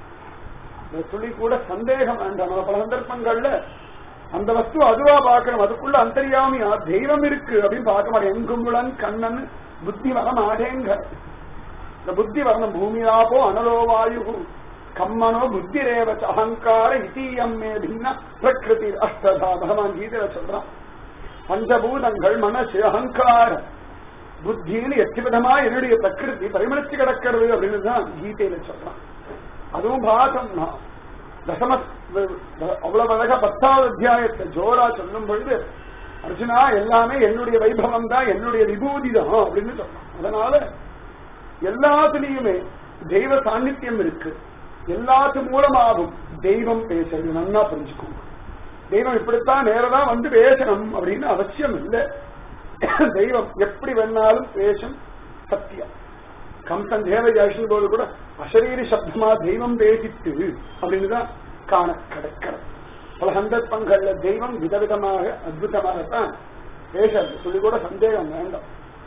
இந்த துளி கூட சந்தேகம் வேண்டாம் நம்ம பல சந்தர்ப்பங்கள்ல அந்த வஸ்து அதுவா பார்க்கணும் அதுக்குள்ள அந்தரியாமியா தெய்வம் இருக்கு அப்படின்னு பார்க்க மாட்டேன் எங்குமுளன் கண்ணன் புத்தி வரம் ஆடேங்க இந்த புத்தி வரணும் பூமியாபோ அனலோ வாயு கம்மனோ புத்தி ரேவச்ச அகங்கார இத்தீயம் மே பின்ன பிரகிருதி அஷ்டதா பகவான் கீதையில சொல்றான் பஞ்சபூதங்கள் மனசு அகங்காரம் புத்தின்னு எட்டு விதமா என்னுடைய பிரகிருதி பரிமளிச்சு கிடக்கிறது அப்படின்னு தான் கீதையில சொல்றான் அதுவும் பாசம்னா தசம அவ்வளவு அழகா பத்தாவது அத்தியாயத்தை ஜோரா சொல்லும் பொழுது அர்ஜுனா எல்லாமே என்னுடைய வைபவம் தான் என்னுடைய விபூதி தான் அப்படின்னு சொல்றான் அதனால எல்லாத்துலயுமே தெய்வ சாநித்தியம் இருக்கு எல்லாத்து மூலமாகும் தெய்வம் பேசுறது நன்னா புரிஞ்சுக்கோங்க தெய்வம் இப்படித்தான் நேரதான் வந்து பேசணும் அப்படின்னு அவசியம் இல்லை தெய்வம் எப்படி வேணாலும் பேசும் சத்தியம் கம்சன் தேவயாஷன் போது கூட அசரீரி சப்தமா தெய்வம் பேசித்து அப்படின்னு தான் காண கிடைக்கிறது பல சந்தர்ப்பங்கள்ல தெய்வம் விதவிதமாக அற்புதமாகத்தான் பேசுறது சொல்லி கூட சந்தேகம் வேண்டாம்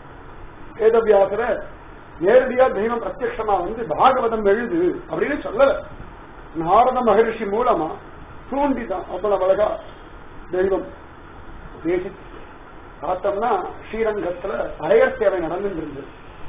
வேதவியாசர நேரடியா தெய்வம் பிரத்யமா வந்து பாகவதம் எழுது அப்படின்னு சொல்லல நாரத மகரிஷி மூலமா தூண்டிதான் அவ்வளவு அழகா தெய்வம் பேசி பார்த்தோம்னா ஸ்ரீரங்கத்துல அரையர் சேவை நடந்துட்டு இருந்தது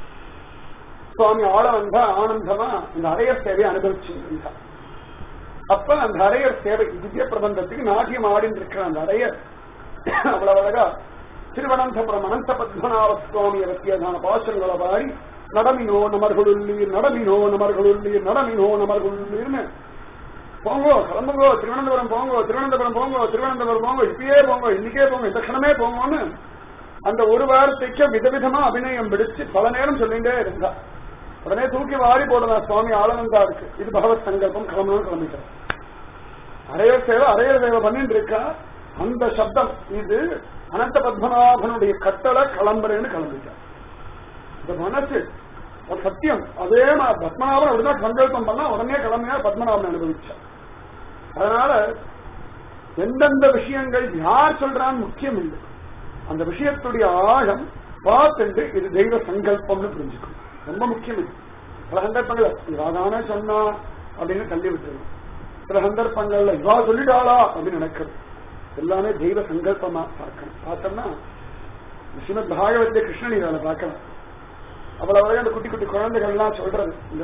சுவாமி ஆள வந்தா ஆனந்தமா இந்த அரையர் சேவையை அனுபவிச்சுட்டு இருந்தார் அப்ப அந்த அரையர் சேவை திவ்ய பிரபந்தத்துக்கு நாட்டியம் ஆடிட்டு இருக்கிற அந்த அரையர் அவ்வளவு அழகா திருவனந்தபுரம் அனந்த பத்மநாப சுவாமி அவசியதான பாசங்களை பாடி நடமினோ நமர்களுள்ளீர் நடமினோ நமர்களுள்ளீர் நடமினோ நமர்களுள்ளீர்னு போங்கோ கிளம்புங்கோ திருவனந்தபுரம் போங்கோ திருவனந்தபுரம் போங்கோ திருவனந்தபுரம் போங்கோ இப்பயே போங்கோ இன்னைக்கே போங்க இந்த க்ஷணமே போங்கோன்னு அந்த ஒரு வாரத்தைக்கு விதவிதமா அபிநயம் பிடிச்சு பல நேரம் சொல்லிட்டே இருந்தா உடனே தூக்கி வாரி போடலாம் சுவாமி ஆளவந்தா இருக்கு இது பகவத் சங்கல்பம் கிளம்பணும்னு கிளம்பிட்டார் அரையர் சேவை அரையர் சேவை பண்ணிட்டு இருக்கா அந்த சப்தம் இது அனந்த பத்மநாபனுடைய கட்டளை கிளம்புறேன்னு கிளம்பிட்டார் இந்த மனசு ஒரு சத்தியம் அதே மாதிரி பத்மநாபன் அப்படிதான் சங்கல்பம் பண்ணா உடனே கிளம்பினா பத்மநாபன் அனுபவிச்சார் அதனால எந்தெந்த விஷயங்கள் யார் சொல்றான்னு முக்கியம் இல்லை அந்த விஷயத்துடைய ஆழம் பார்த்துட்டு இது தெய்வ சங்கல்பம்னு புரிஞ்சுக்கும் ரொம்ப முக்கியம் இது சில சந்தர்ப்பங்கள் இவாதானே சொன்னா அப்படின்னு தள்ளி விட்டுருவோம் சில சந்தர்ப்பங்கள்ல இவா சொல்லிட்டாளா அப்படின்னு நினைக்கிறது எல்லாமே தெய்வ சங்கல்பமா பார்க்கணும் பார்த்தோம்னா ஸ்ரீமத் பாகவத்திய கிருஷ்ணலீலால பார்க்கலாம் அவ்வளவு அந்த குட்டி குட்டி குழந்தைகள்லாம் சொல்றது இந்த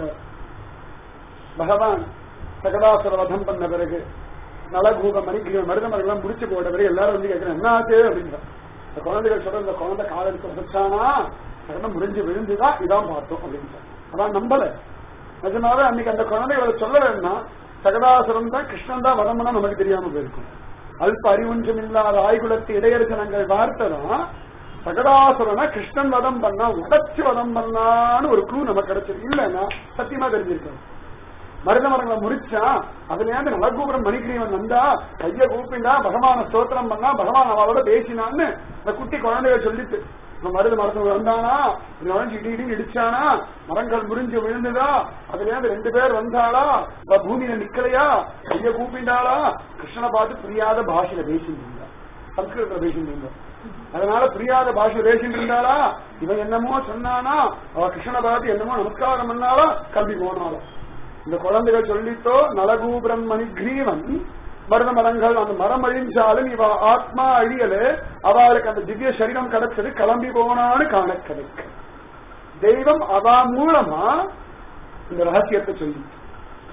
பகவான் சகதாசுர வதம் பண்ண பிறகு நலகூப மணிக்கு மருதமரெல்லாம் முடிச்சு போட்ட பிறகு எல்லாரும் வந்து கேட்கிறேன் என்ன ஆச்சு அப்படின்ற இந்த குழந்தைகள் சொல்ற இந்த குழந்தை காலத்துக்கு வச்சானா சகடம் முடிஞ்சு விழுந்துதான் இதான் பார்த்தோம் அப்படின்னு அதான் நம்பல நிஜமாவே அன்னைக்கு அந்த குழந்தைகளை சொல்லலன்னா சகதாசுரம் தான் கிருஷ்ணன் தான் வதம்னா நமக்கு தெரியாம போயிருக்கும் அல்ப அறிவுன்றும் இல்லாத ஆய்குலத்து இடையரசனங்கள் வார்த்தைதான் சகடாசுரனை கிருஷ்ணன் வதம் பண்ணா உடச்சு வதம் பண்ணான்னு ஒரு க்ளூ நமக்கு கிடைச்சது இல்லைன்னா சத்தியமா தெரிஞ்சிருக்காது மருத மரங்களை முறிச்சா அதுல இருந்து நலகூபுரம் மணிக்கிரீவன் வந்தா கைய கூப்பிண்டா பகவான ஸ்தோத்திரம் பண்ணா பகவான் அவளோட பேசினான்னு இந்த குட்டி குழந்தைகள் சொல்லிட்டு இந்த மருது மரத்துல வந்தானா நுழைஞ்சு இடி இடி இடிச்சானா மரங்கள் முறிஞ்சு விழுந்துதா அதுல இருந்து ரெண்டு பேர் வந்தாளா அவ பூமியில நிக்கலையா கைய கூப்பிண்டாளா கிருஷ்ணனை பார்த்து புரியாத பாஷையில பேசிட்டு இருந்தா சம்ஸ்கிருதத்துல பேசிட்டு இருந்தா அதனால புரியாத பாஷை பேசிட்டு இருந்தாளா இவன் என்னமோ சொன்னானா அவ கிருஷ்ணனை பார்த்து என்னமோ நமஸ்காரம் பண்ணாளா கல்வி போனாலும் இந்த குழந்தைகள் சொல்லித்தோ நலகூபுரம் மணிகிரீவன் மருத மரங்கள் அந்த மரம் அழிஞ்சாலும் இவ ஆத்மா அழியல அவளுக்கு அந்த திவ்ய சரீரம் கிடைச்சது கிளம்பி போனான்னு காண கிடைக்க தெய்வம் அவ மூலமா இந்த ரகசியத்தை சொல்லி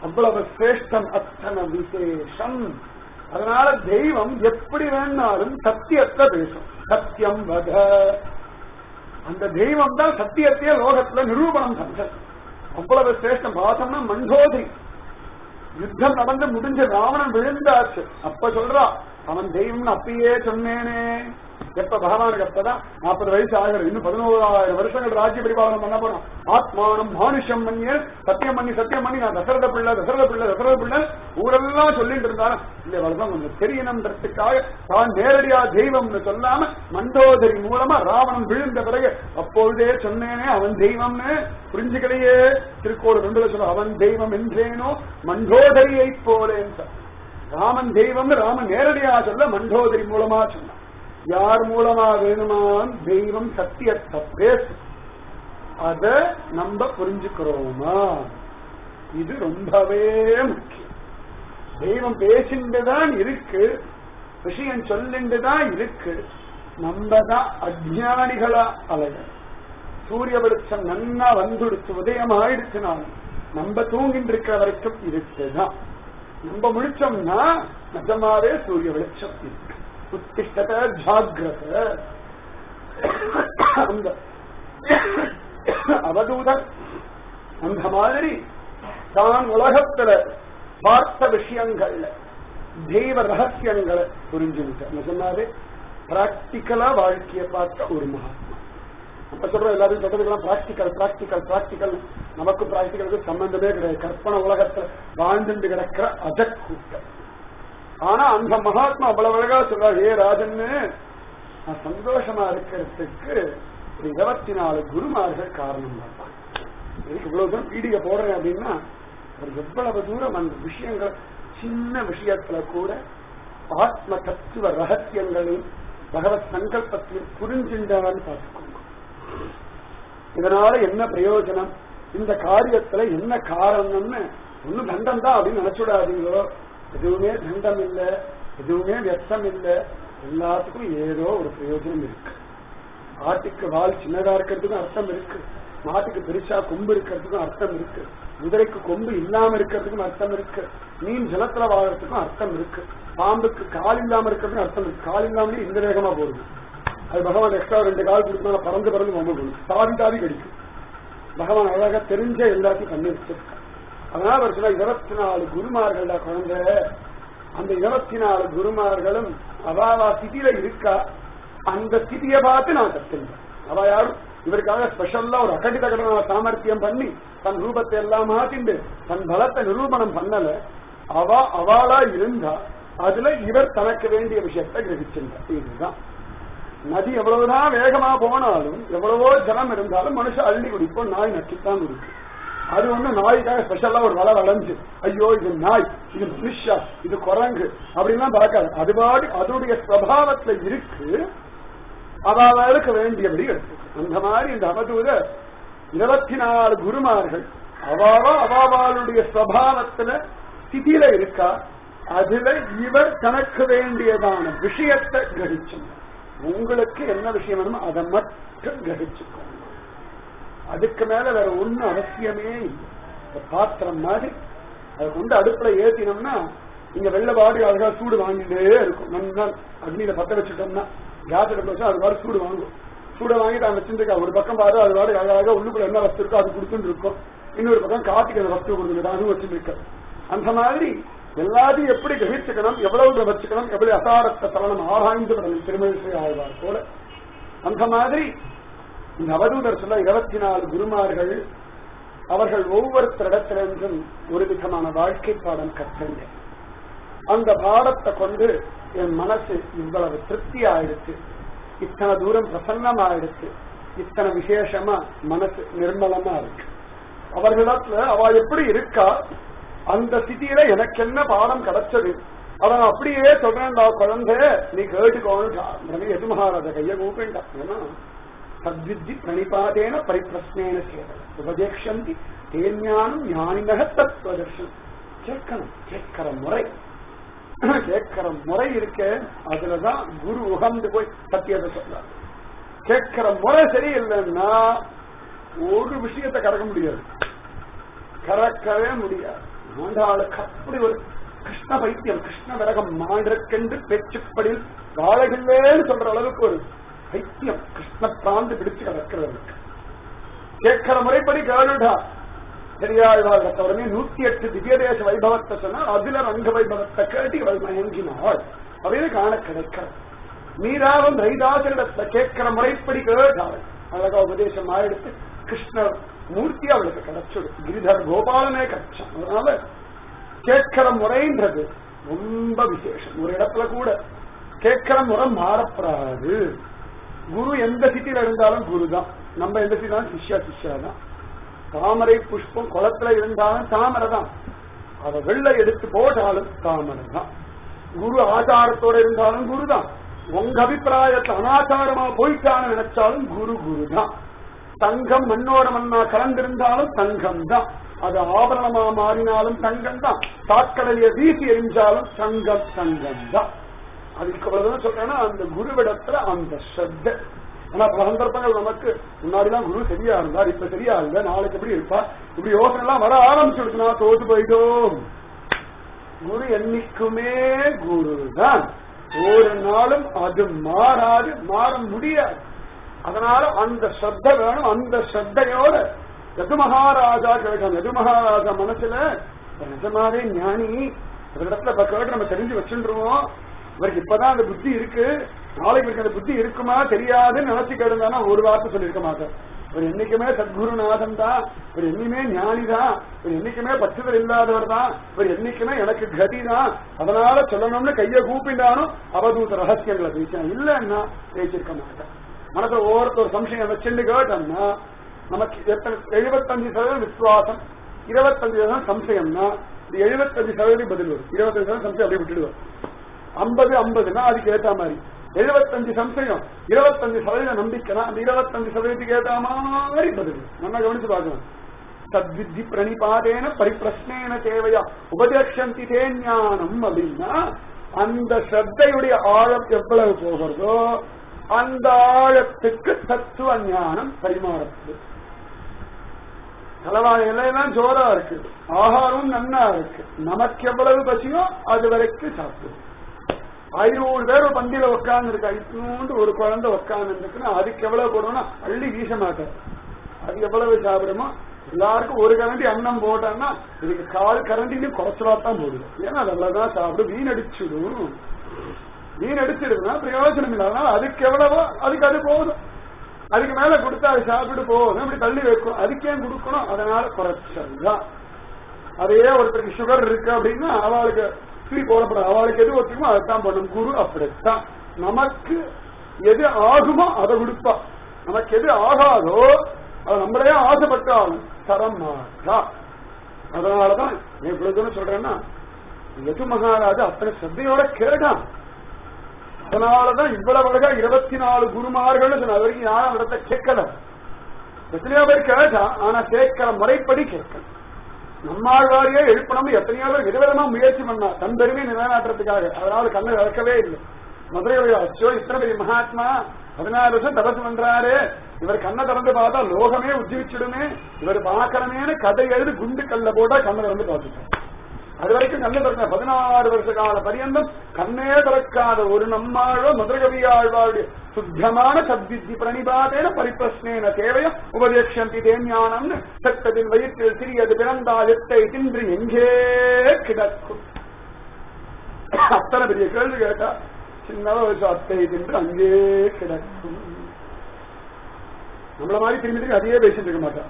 அவ்வளவு சிரேஷ்டம் அத்தனை விசேஷம் அதனால தெய்வம் எப்படி வேணாலும் சத்தியத்தை பேசும் சத்தியம் வத அந்த தெய்வம் தான் சத்தியத்தையே லோகத்துல நிரூபணம் பண்றது அவ்வளவு சிரேஷ்டம் பார்த்தோம்னா மண்டோதரி யுத்தம் நடந்து முடிஞ்ச ராவணன் விழுந்தாச்சு அப்ப சொல்றா அவன் தெய்வம்னு அப்பயே சொன்னேனே எப்ப பகவானுக்கு அப்பதான் நாற்பது வயசு ஆகிறது இன்னும் பதினோராயிரம் வருஷங்கள் ராஜ்ய பரிபாலனம் பண்ண போறான் ஆத்மானம் மானுஷம் மன்னிய சத்தியம் பண்ணி சத்தியம் பண்ணி நான் தசரத பிள்ளை தசரத பிள்ளை தசரத பிள்ளை ஊரெல்லாம் சொல்லிட்டு இருந்தாலும் இல்ல வரதான் கொஞ்சம் தெரியணுன்றதுக்காக தான் நேரடியா தெய்வம்னு சொல்லாம மண்டோதரி மூலமா ராவணன் விழுந்த பிறகு அப்பொழுதே சொன்னேனே அவன் தெய்வம்னு புரிஞ்சுக்கலையே திருக்கோடு ரெண்டு சொல்ல அவன் தெய்வம் என்றேனோ மண்டோதரியை போலேன்னு ராமன் தெய்வம்னு ராமன் நேரடியா சொல்ல மண்டோதரி மூலமா சொன்னான் யார் மூலமா வேணுமான் தெய்வம் சத்தியத்தை பேசும் அத நம்ம புரிஞ்சுக்கிறோமா இது ரொம்பவே முக்கியம் தெய்வம் பேசிட்டு தான் இருக்கு விஷயம் சொல்லிட்டு தான் இருக்கு நம்ம தான் அஜானிகளா அலைய சூரிய வெளிச்சம் நன்னா வந்துடுச்சு உதயம் ஆயிடுச்சுனாலும் நம்ம தூங்கிட்டு இருக்கிற வரைக்கும் இருக்குதான் நம்ம முழிச்சோம்னா நிஜமாவே சூரிய வெளிச்சம் இருக்கு உத்திஷ்டத ஜாகிரத அந்த அவதூதன் அந்த மாதிரி தான் உலகத்துல பார்த்த விஷயங்கள்ல தெய்வ ரகசியங்களை புரிஞ்சுக்கிட்ட நிஜமாவே பிராக்டிக்கலா வாழ்க்கையை பார்த்த ஒரு மகாத்மா அப்ப சொல்றோம் எல்லாரும் சொல்றதுக்கெல்லாம் பிராக்டிக்கல் பிராக்டிக்கல் பிராக்டிக்கல் நமக்கு பிராக்டிக்கலுக்கு சம்பந்தமே கிடையாது கற்பனை உலகத்துல வாழ்ந்துட்டு கிடக்கிற அஜக் கூட்டம் ஆனா அந்த மகாத்மா அவ்வளவு அழகா சொல்றாரு ஏ ராஜன்னு நான் சந்தோஷமா இருக்கிறதுக்கு ஒரு இருபத்தி நாலு குருமார்கள் காரணம் தான் எனக்கு இவ்வளவு தூரம் பீடிகை போடுறேன் அப்படின்னா அவர் எவ்வளவு தூரம் அந்த விஷயங்கள் சின்ன விஷயத்துல கூட ஆத்ம தத்துவ ரகசியங்களையும் பகவத் சங்கல்பத்தையும் புரிஞ்சின்றான்னு பார்த்துக்கோங்க இதனால என்ன பிரயோஜனம் இந்த காரியத்துல என்ன காரணம்னு ஒன்னும் தண்டம் தான் அப்படின்னு நினைச்சுடாதீங்களோ எதுவுமே தண்டம் இல்ல எதுவுமே வெத்தம் இல்ல எல்லாத்துக்கும் ஏதோ ஒரு பிரயோஜனம் இருக்கு ஆட்டுக்கு வால் சின்னதா இருக்கிறதுக்கும் அர்த்தம் இருக்கு மாட்டுக்கு பெருசா கொம்பு இருக்கிறதுக்கும் அர்த்தம் இருக்கு குதிரைக்கு கொம்பு இல்லாம இருக்கிறதுக்கும் அர்த்தம் இருக்கு மீன் ஜலத்துல வாழறதுக்கும் அர்த்தம் இருக்கு பாம்புக்கு கால் இல்லாம இருக்கிறதுக்கும் அர்த்தம் இருக்கு கால் இல்லாமலே இந்த வேகமா போகுது அது பகவான் எக்ஸ்ட்ரா ரெண்டு கால் கொடுத்தா பறந்து பறந்து ரொம்ப போகும் தாவி தாவி கடிக்கும் பகவான் அழகா தெரிஞ்ச எல்லாத்தையும் பண்ணி வச்சிருக்கான் அதனால அவர் சொன்ன இருபத்தி நாலு குருமார்கள்டா குழந்தை அந்த இருபத்தி நாலு குருமார்களும் அவாவா சிதியில இருக்கா அந்த ஸ்திதியை பார்த்து நான் கத்துந்தேன் அவ யாரும் இவருக்காக ஸ்பெஷல்லா ஒரு அகடித கடன சாமர்த்தியம் பண்ணி தன் ரூபத்தை எல்லாம் மாத்திண்டு தன் பலத்தை நிரூபணம் பண்ணல அவ அவளா இருந்தா அதுல இவர் தனக்கு வேண்டிய விஷயத்தை கிரகிச்சிருந்தார் இதுதான் நதி எவ்வளவுதான் வேகமா போனாலும் எவ்வளவோ ஜனம் இருந்தாலும் மனுஷன் அள்ளி குடிப்போம் நாய் நச்சுத்தான் குடிக்கும் அது ஒண்ணு நாய்க்காக ஸ்பெஷலா ஒரு வள வளைஞ்சு ஐயோ இது நாய் இது மனுஷா இது குரங்கு அப்படின்லாம் பார்க்காது அது பாடி அதோடைய ஸ்வபாவத்துல இருக்கு அவளுக்கு வேண்டியபடி எடுத்து அந்த மாதிரி இந்த அவதூத இருபத்தி நாலு குருமார்கள் அவாவா அவாவாளுடைய ஸ்வபாவத்துல ஸ்திதியில இருக்கா அதுல இவர் தனக்கு வேண்டியதான விஷயத்தை கிரகிச்சுங்க உங்களுக்கு என்ன விஷயம் வேணுமோ அதை மட்டும் கிரகிச்சுக்கோங்க அதுக்கு மேல வேற ஒண்ணும் அவசியமே இல்லை ஒரு பாத்திரம் மாதிரி அதை கொண்டு அடுப்புல ஏத்தினோம்னா இங்க வெள்ள பாடி அழகா சூடு வாங்கிட்டே இருக்கும் நல்லா அக்னியில பத்த வச்சுட்டோம்னா கேஸ் எடுத்து வச்சா அது பாடு சூடு வாங்கும் சூடை வாங்கிட்டு அவன் வச்சிருக்கா ஒரு பக்கம் பாரு அது பாடு அழகாக உள்ளுக்குள்ள என்ன வஸ்து இருக்கோ அது கொடுத்துட்டு இருக்கும் இன்னொரு பக்கம் காத்துக்கு அந்த வஸ்து கொடுத்துருக்கா அதுவும் வச்சிருக்க அந்த மாதிரி எல்லாத்தையும் எப்படி கிரகிச்சுக்கணும் எவ்வளவு வச்சுக்கணும் எவ்வளவு அசாரத்த தலனம் ஆராய்ந்து விடணும் திருமழிசை ஆழ்வார் போல அந்த மாதிரி இந்த அவதூதர் சொல்ல இருபத்தி நாலு குருமார்கள் அவர்கள் ஒவ்வொருத்தரிடத்திலிருந்தும் ஒரு விதமான வாழ்க்கை பாடம் கற்றுங்க அந்த பாடத்தை கொண்டு என் மனசு இவ்வளவு திருப்தி ஆயிடுச்சு இத்தனை தூரம் பிரசன்னமாயிடுச்சு இத்தனை விசேஷமா மனசு நிர்மலமா இருக்கு அவர்களிடத்துல அவ எப்படி இருக்கா அந்த ஸ்திதியில எனக்கு என்ன பாடம் கிடைச்சது அவன் அப்படியே சொல்றேன்டா குழந்தை நீ கேட்டுக்கோன்னு எது மகாராஜா கைய கூப்பிண்டா ஏன்னா சத்வித்தி பிரணிபாதேன பரிப்பிரஸ்னேன சேவல உபதேக்ஷந்தி தேஞானம் ஞானினக தத்துவதர்ஷனம் கேட்கணும் கேட்கிற முறை கேட்கிற முறை இருக்க அதுலதான் குரு உகந்து போய் சத்தியத்தை சொல்றார் கேட்கிற முறை சரியில்லைன்னா ஒரு விஷயத்தை கறக்க முடியாது கறக்கவே முடியாது ஆண்டாளுக்கு அப்படி ஒரு கிருஷ்ண பைத்தியம் கிருஷ்ண விரகம் மாண்டற்கென்று பேச்சுப்படில் வாழகில்லேன்னு சொல்ற அளவுக்கு ஒரு பைத்தியம் கிருஷ்ண பிராந்து பிடிச்சு கிடக்கிறவருக்கு கேட்கிற முறைப்படி கேளுடா பெரியாழ்வாள் உடனே நூத்தி எட்டு திவ்யதேச வைபவத்தை சொன்னா அதுல ரங்க வைபவத்தை கேட்டு இவள் மயங்கினாள் அப்படின்னு காண கிடைக்கிறது மீராவும் ரைதாசரிடத்தை கேட்கிற முறைப்படி கேட்டாள் அழகா உபதேசம் ஆயிடுத்து கிருஷ்ண மூர்த்தி அவளுக்கு கிடைச்சது கிரிதர் கோபாலனே கிடைச்சான் அதனால கேட்கிற முறைன்றது ரொம்ப விசேஷம் ஒரு இடத்துல கூட கேட்கிற முறை மாறப்படாது குரு எந்த சிட்டியில இருந்தாலும் குரு தான் நம்ம எந்த சிட்டிலும் சிஷ்யா சிஷ்யா தான் தாமரை புஷ்பம் குளத்துல இருந்தாலும் தாமரை தான் அத வெள்ளை எடுத்து போட்டாலும் தாமரை தான் குரு ஆச்சாரத்தோட இருந்தாலும் குரு தான் உங்க அபிப்பிராயத்துல அனாச்சாரமா போயிட்டான்னு நினைச்சாலும் குரு குரு தான் தங்கம் மண்ணோட மண்ணா கலந்திருந்தாலும் தங்கம் தான் அது ஆபரணமா மாறினாலும் தங்கம் தான் சாக்கடையை வீசி எரிஞ்சாலும் தங்கம் தங்கம் தான் அதுக்கு அவ்வளவுதான் சொல்றேன்னா அந்த குருவிடத்துல அந்த ஸ்ரத்த ஆனா பல சந்தர்ப்பங்கள் நமக்கு முன்னாடிலாம் குரு சரியா இருந்தார் இப்ப சரியா இல்ல நாளைக்கு எப்படி இருப்பா இப்படி யோசனை எல்லாம் வர ஆரம்பிச்சுடுச்சுனா தோத்து போயிட்டோம் குரு என்னைக்குமே குரு தான் ஒரு நாளும் அது மாறாது மாற முடியாது அதனால அந்த ஸ்ரத்த வேணும் அந்த ஸ்ரத்தையோட எது மகாராஜா கேட்கணும் எது மகாராஜா மனசுல நிஜமாவே ஞானி இடத்துல இப்ப கேட்டு நம்ம தெரிஞ்சு வச்சுருவோம் இவருக்கு இப்பதான் அந்த புத்தி இருக்கு நாளைக்கு இவருக்கு அந்த புத்தி இருக்குமா தெரியாதுன்னு நினைச்சு கேடுந்தானா ஒரு வார்த்தை சொல்லியிருக்க மாட்டார் இவர் என்னைக்குமே சத்குருநாதன் தான் இவர் என்னைக்குமே ஞானி தான் இவர் என்னைக்குமே பச்சுதல் இல்லாதவர் தான் இவர் என்னைக்குமே எனக்கு கதி தான் அதனால சொல்லணும்னு கைய கூப்பிண்டானும் அவதூத ரகசியங்களை பேசினா இல்லன்னா பேசியிருக்க மாட்டேன் மனசுல ஒவ்வொருத்தர் சம்சயம் வச்சுட்டு கேட்டோம்னா நமக்கு எத்தனை எழுபத்தஞ்சு சதவீதம் விசுவாசம் இருபத்தஞ்சு சதவீதம் சம்சயம்னா இது எழுபத்தஞ்சு சதவீதம் பதில் வரும் இருபத்தஞ்சு சதவீதம் சம்சயம் அப்படியே விட்டுடுவோம் ஐம்பது ஐம்பதுனா அதுக்கு ஏத்த மாதிரி எழுபத்தஞ்சு சம்சயம் இருபத்தஞ்சு சதவீத நம்பிக்கைனா அந்த இருபத்தஞ்சு சதவீதத்துக்கு ஏத்த மாதிரி பதில் நல்லா கவனிச்சு பார்க்கணும் சத்வித்தி பிரணிபாதேன பரிப்பிரஷ்னேன தேவையா உபதேசந்தி தே ஞானம் அப்படின்னா அந்த ஸ்ரத்தையுடைய ஆழம் எவ்வளவு போகிறதோ அந்த ஆழத்துக்கு தத்துவ ஞானம் பரிமாறப்படுது தலைவாழை எல்லாம் ஜோரா இருக்கு ஆகாரம் நன்னா இருக்கு நமக்கு எவ்வளவு பசியோ அது வரைக்கும் சாப்பிடுது ஐநூறு பேர் ஒரு பந்தியில உட்கார்ந்து இருக்கா இத்தனோண்டு ஒரு குழந்தை உட்கார்ந்து இருக்குன்னா அதுக்கு எவ்வளவு போடுவோம்னா அள்ளி வீச மாட்டார் அது எவ்வளவு சாப்பிடுமோ எல்லாருக்கும் ஒரு கரண்டி அன்னம் போட்டான்னா இதுக்கு கால் கரண்டின்னு குறைச்சலா தான் போடுது ஏன்னா அதெல்லாம் சாப்பிடு வீணடிச்சுடும் வீணடிச்சிடுதுன்னா பிரயோஜனம் இல்லை அதனால அதுக்கு எவ்வளவோ அதுக்கு அது போதும் அதுக்கு மேல கொடுத்தா அது சாப்பிட்டு போதும் இப்படி தள்ளி வைக்கும் அதுக்கு ஏன் கொடுக்கணும் அதனால குறைச்சல் தான் அதே ஒருத்தருக்கு சுகர் இருக்கு அப்படின்னா அவளுக்கு ஸ்ரீ போடப்படும் அவளுக்கு எது ஒத்துக்குமோ அதைத்தான் பண்ணும் குரு அப்படித்தான் நமக்கு எது ஆகுமோ அதை கொடுப்பா நமக்கு எது ஆகாதோ அது நம்மளே ஆசைப்பட்டாலும் தரம் மாட்டா அதனாலதான் நான் இவ்வளவு தூரம் சொல்றேன்னா எது மகாராஜா அத்தனை சத்தையோட கேட்டான் அதனாலதான் இவ்வளவு அழகா இருபத்தி நாலு குருமார்கள் சொன்ன அது வரைக்கும் யாரும் இடத்த கேட்கல எத்தனையோ பேர் கேட்டா ஆனா கேட்கிற முறைப்படி கேட்கல நம்மாழ்வாரியே எழுப்பணும் எத்தனையோ பேர் விதவிதமா முயற்சி பண்ணா தன் பெருமை நிலைநாட்டுறதுக்காக அதனால கண்ணை இறக்கவே இல்லை மதுரை அச்சோ இத்தனை பெரிய மகாத்மா பதினாறு வருஷம் தபசு பண்றாரு இவர் கண்ணை திறந்து பார்த்தா லோகமே உஜ்ஜிவிச்சிடுமே இவர் பார்க்கறமேனு கதை எழுதி குண்டு கல்ல போட்டா கண்ணை திறந்து பார்த்துட்டார் அது வரைக்கும் கண்ணு திறக்க பதினாறு வருஷ கால பரியந்தம் கண்ணே திறக்காத ஒரு நம்மாழ்வோ மதுரகவி ஆழ்வாருடைய சுத்தமான சத்வித்தி பிரணிபாதேன பரிப்பிரஷ்னேன தேவைய உபதேஷந்தி தேஞானம்னு செத்ததின் வயிற்றில் சிறியது பிறந்தா எத்தை தின்று எங்கே கிடக்கும் அத்தனை பெரிய கேள்வி கேட்டா சின்ன வயசு அத்தை தின்று அங்கே கிடக்கும் நம்மள மாதிரி திரும்பி திரும்பி அதையே பேசிட்டு இருக்க மாட்டான்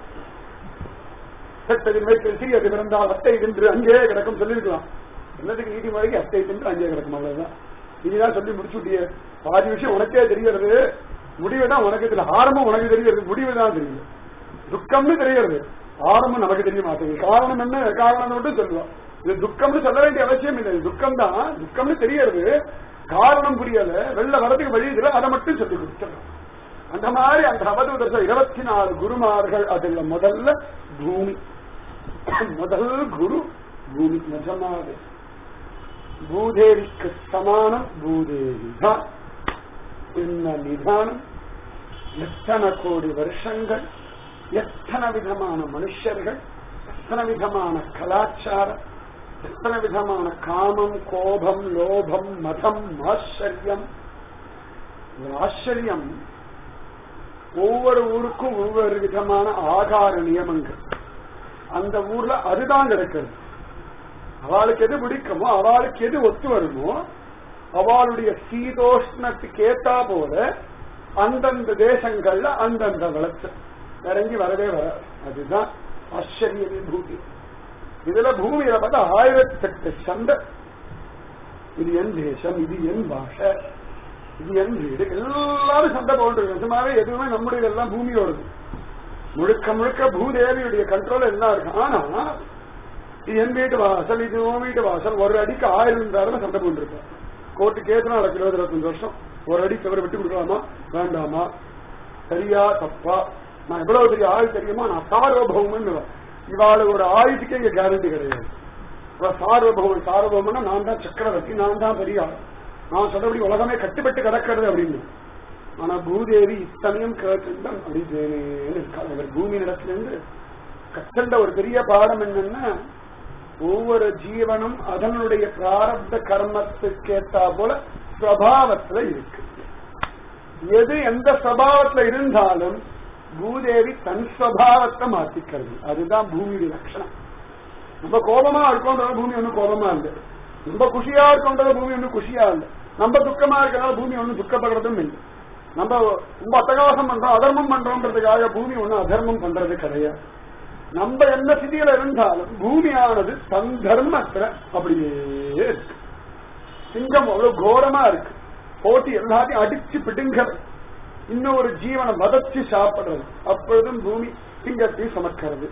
செத்ததின் வயிற்றில் சிறியது பிறந்தால் அத்தை தின்று அங்கே கிடக்கும் சொல்லிருக்கலாம் என்னதுக்கு நீதிமொழிக்கு அத்தை தின்று அங்கே கிடக்கும் அவ்வளவுதான் நீதான் சொல்லி முடிச்சு விட்டிய பாதி விஷயம் உனக்கே தெரியறது முடிவு தான் உனக்கு தெரியல ஆரம்பம் உனக்கு தெரிகிறது முடிவு தான் தெரியும் துக்கம்னு தெரிகிறது ஆரம்பம் நமக்கு தெரிய மாட்டேங்குது காரணம் என்ன காரணம் மட்டும் சொல்லுவோம் இது துக்கம்னு சொல்ல வேண்டிய அவசியம் இல்லை இது துக்கம் தான் துக்கம்னு தெரியறது காரணம் புரியல வெளில வரதுக்கு வழி இல்லை அதை மட்டும் சொல்லி கொடுத்துறோம் அந்த மாதிரி அந்த அவதூத இருபத்தி நாலு குருமார்கள் அதுல முதல்ல பூமி முதல் குரு பூமி நிஜமாவே பூதேவிக்கு சமானம் பூதேவி தான் என்ன நிதானம் எத்தனை கோடி வருஷங்கள் எத்தனை விதமான மனுஷர்கள் எத்தனை விதமான கலாச்சாரம் எத்தனை விதமான காமம் கோபம் லோபம் மதம் ஆச்சரியம் இந்த ஆச்சரியம் ஒவ்வொரு ஊருக்கும் ஒவ்வொரு விதமான ஆகார நியமங்கள் அந்த ஊர்ல அதுதான் கிடைக்கிறது அவளுக்கு எது பிடிக்குமோ அவளுக்கு எது ஒத்து வருமோ அவளுடைய சீதோஷ்ணத்துக்கு ஏத்தா போல அந்தந்த தேசங்கள்ல அந்தந்த விளைச்சல் இறங்கி வரவே வராது அதுதான் ஆச்சரிய விபூதி இதுல பூமியில பார்த்தா ஆயிரத்தெட்டு சண்டை இது என் தேசம் இது என் பாஷை இது என் வீடு எல்லாரும் சண்டை போட்டு நிஜமாவே எதுவுமே நம்முடைய எல்லாம் பூமியோடது முழுக்க முழுக்க பூதேவியுடைய கண்ட்ரோல் எல்லாம் இருக்கு ஆனா இது என் வீட்டு வாசல் இது உன் வீட்டு வாசல் ஒரு அடிக்கு ஆயிரம் இருந்தாலும் சண்டை போட்டுருக்கோம் கோர்ட்டு கேஸ் நடக்கு இருபது இருபத்தஞ்சு வருஷம் ஒரு அடி தவிர விட்டு கொடுக்கலாமா வேண்டாமா சரியா தப்பா நான் எவ்வளவு பெரிய ஆள் தெரியுமா நான் சார்வபௌமன் இவாளுக்கு ஒரு ஆயுதுக்கு இங்க கேரண்டி கிடையாது இவ சார்வபௌமன் சார்வபௌமன்னா நான் தான் சக்கரவர்த்தி நான் தான் பெரிய ஆள் நான் சொல்றபடி உலகமே கட்டுப்பட்டு கிடக்கிறது அப்படின்னு ஆனா பூதேவி இத்தனையும் கேட்டுதான் அப்படின்னு இருக்காள் அவர் பூமி நிலத்திலிருந்து கற்ற ஒரு பெரிய பாடம் என்னன்னா ஒவ்வொரு ஜீவனும் அதனுடைய பிராரப்த கர்மத்துக்கு ஏத்தா போல சுவாவத்துல இருக்கு எது எந்த சுவாவத்துல இருந்தாலும் பூதேவி தன் சுவாவத்தை மாத்திக்கிறது அதுதான் பூமியுடைய லட்சணம் நம்ம கோபமா இருக்கோன்றது பூமி ஒன்றும் கோபமா இல்லை நம்ம குஷியா இருக்கோன்றது பூமி ஒன்றும் குஷியா இல்லை நம்ம துக்கமா இருக்கிறனால பூமி ஒன்றும் துக்கப்படுறதும் இல்லை நம்ம ரொம்ப அட்டகாசம் பண்றோம் அதர்மம் பண்றோம்ன்றதுக்காக பூமி ஒன்றும் அதர்மம் பண்றது கிடையாது நம்ம என்ன சிதியில இருந்தாலும் பூமியானது தன் தர்மத்துல அப்படியே இருக்கு சிங்கம் அவ்வளவு கோரமா இருக்கு போட்டி எல்லாத்தையும் அடிச்சு பிடுங்கிறது இன்னும் ஒரு ஜீவனை வதச்சு சாப்பிடுறது அப்பொழுதும் பூமி சிங்கத்தை சுமக்கிறது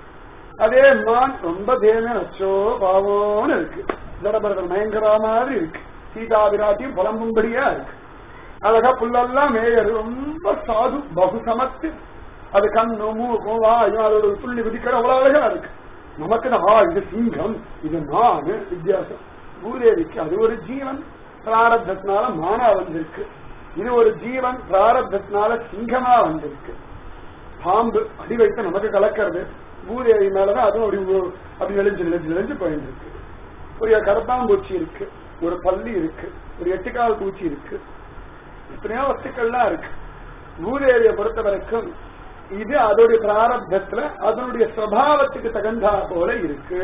அதே மான் ரொம்ப தேன அச்சோ பாவோன்னு இருக்கு ஜடபரதன் மயங்கரா மாதிரி இருக்கு சீதா விராட்டியும் புலம்பும்படியா இருக்கு அழகா புல்லெல்லாம் மேயரு ரொம்ப சாது பகு சமத்து அது கண்ணு மூக்கும் வாயும் அதோட புள்ளி விதிக்கிற அவ்வளவு அழகா இருக்கு நமக்கு தான், ஆ இது சிங்கம் இது மானு வித்தியாசம் பூதேவிக்கு அது ஒரு ஜீவன் பிராரப்தத்தினால மானா வந்திருக்கு இது ஒரு ஜீவன் பிராரப்தத்தினால சிங்கமா வந்திருக்கு பாம்பு அடி வைத்து நமக்கு கலக்கிறது பூதேவி மேலதான் அதுவும் அப்படி உ- அப்படி நெளிஞ்சு நெளிஞ்சு நெளிஞ்சு போயிட்டு இருக்கு ஒரு கரப்பாம்பூச்சி இருக்கு ஒரு பல்லி இருக்கு ஒரு எட்டுக்கால் பூச்சி இருக்கு எத்தனையோ வஸ்துக்கள்லாம் இருக்கு பூதேவியை பொறுத்த வரைக்கும் இது அதோடைய பிராரப்தத்துல அதனுடைய சுவாவத்துக்கு தகுந்தா போல இருக்கு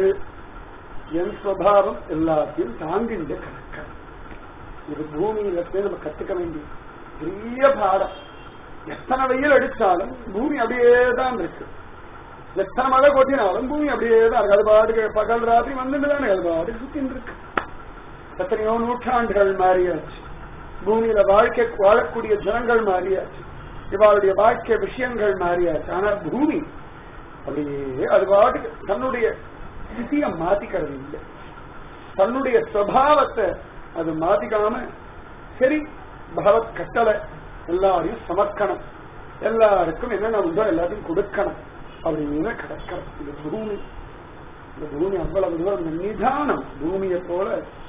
என் சுவாவம் எல்லாத்தையும் தாங்கின்ற கணக்க இது பூமியில இருந்து நம்ம கத்துக்க வேண்டிய பெரிய பாடம் எத்தனை வெயில் அடிச்சாலும் பூமி அப்படியே தான் இருக்கு எத்தனை மழை கொட்டினாலும் பூமி அப்படியே தான் இருக்கு அது பாட்டுக்கு பகல் ராத்திரி வந்துட்டு தானே அது பாட்டுக்கு சுத்தின்னு இருக்கு எத்தனையோ நூற்றாண்டுகள் மாறியாச்சு பூமியில வாழ்க்கை வாழக்கூடிய ஜனங்கள் மாறியாச்சு இவாளுடைய வாழ்க்கை விஷயங்கள் மாறியாச்சு ஆனா பூமி அப்படியே அது பாட்டுக்கு தன்னுடைய ஸ்திதியை மாத்திக்கிறது இல்லை தன்னுடைய சுவாவத்தை அது மாத்திக்காம சரி பகவத் கட்டளை எல்லாரையும் சமர்க்கணும் எல்லாருக்கும் என்னென்ன உண்டோ எல்லாத்தையும் கொடுக்கணும் அப்படின்னு கிடக்கிறது இது பூமி இந்த பூமி அவ்வளவு தூரம் இந்த நிதானம் பூமியை போல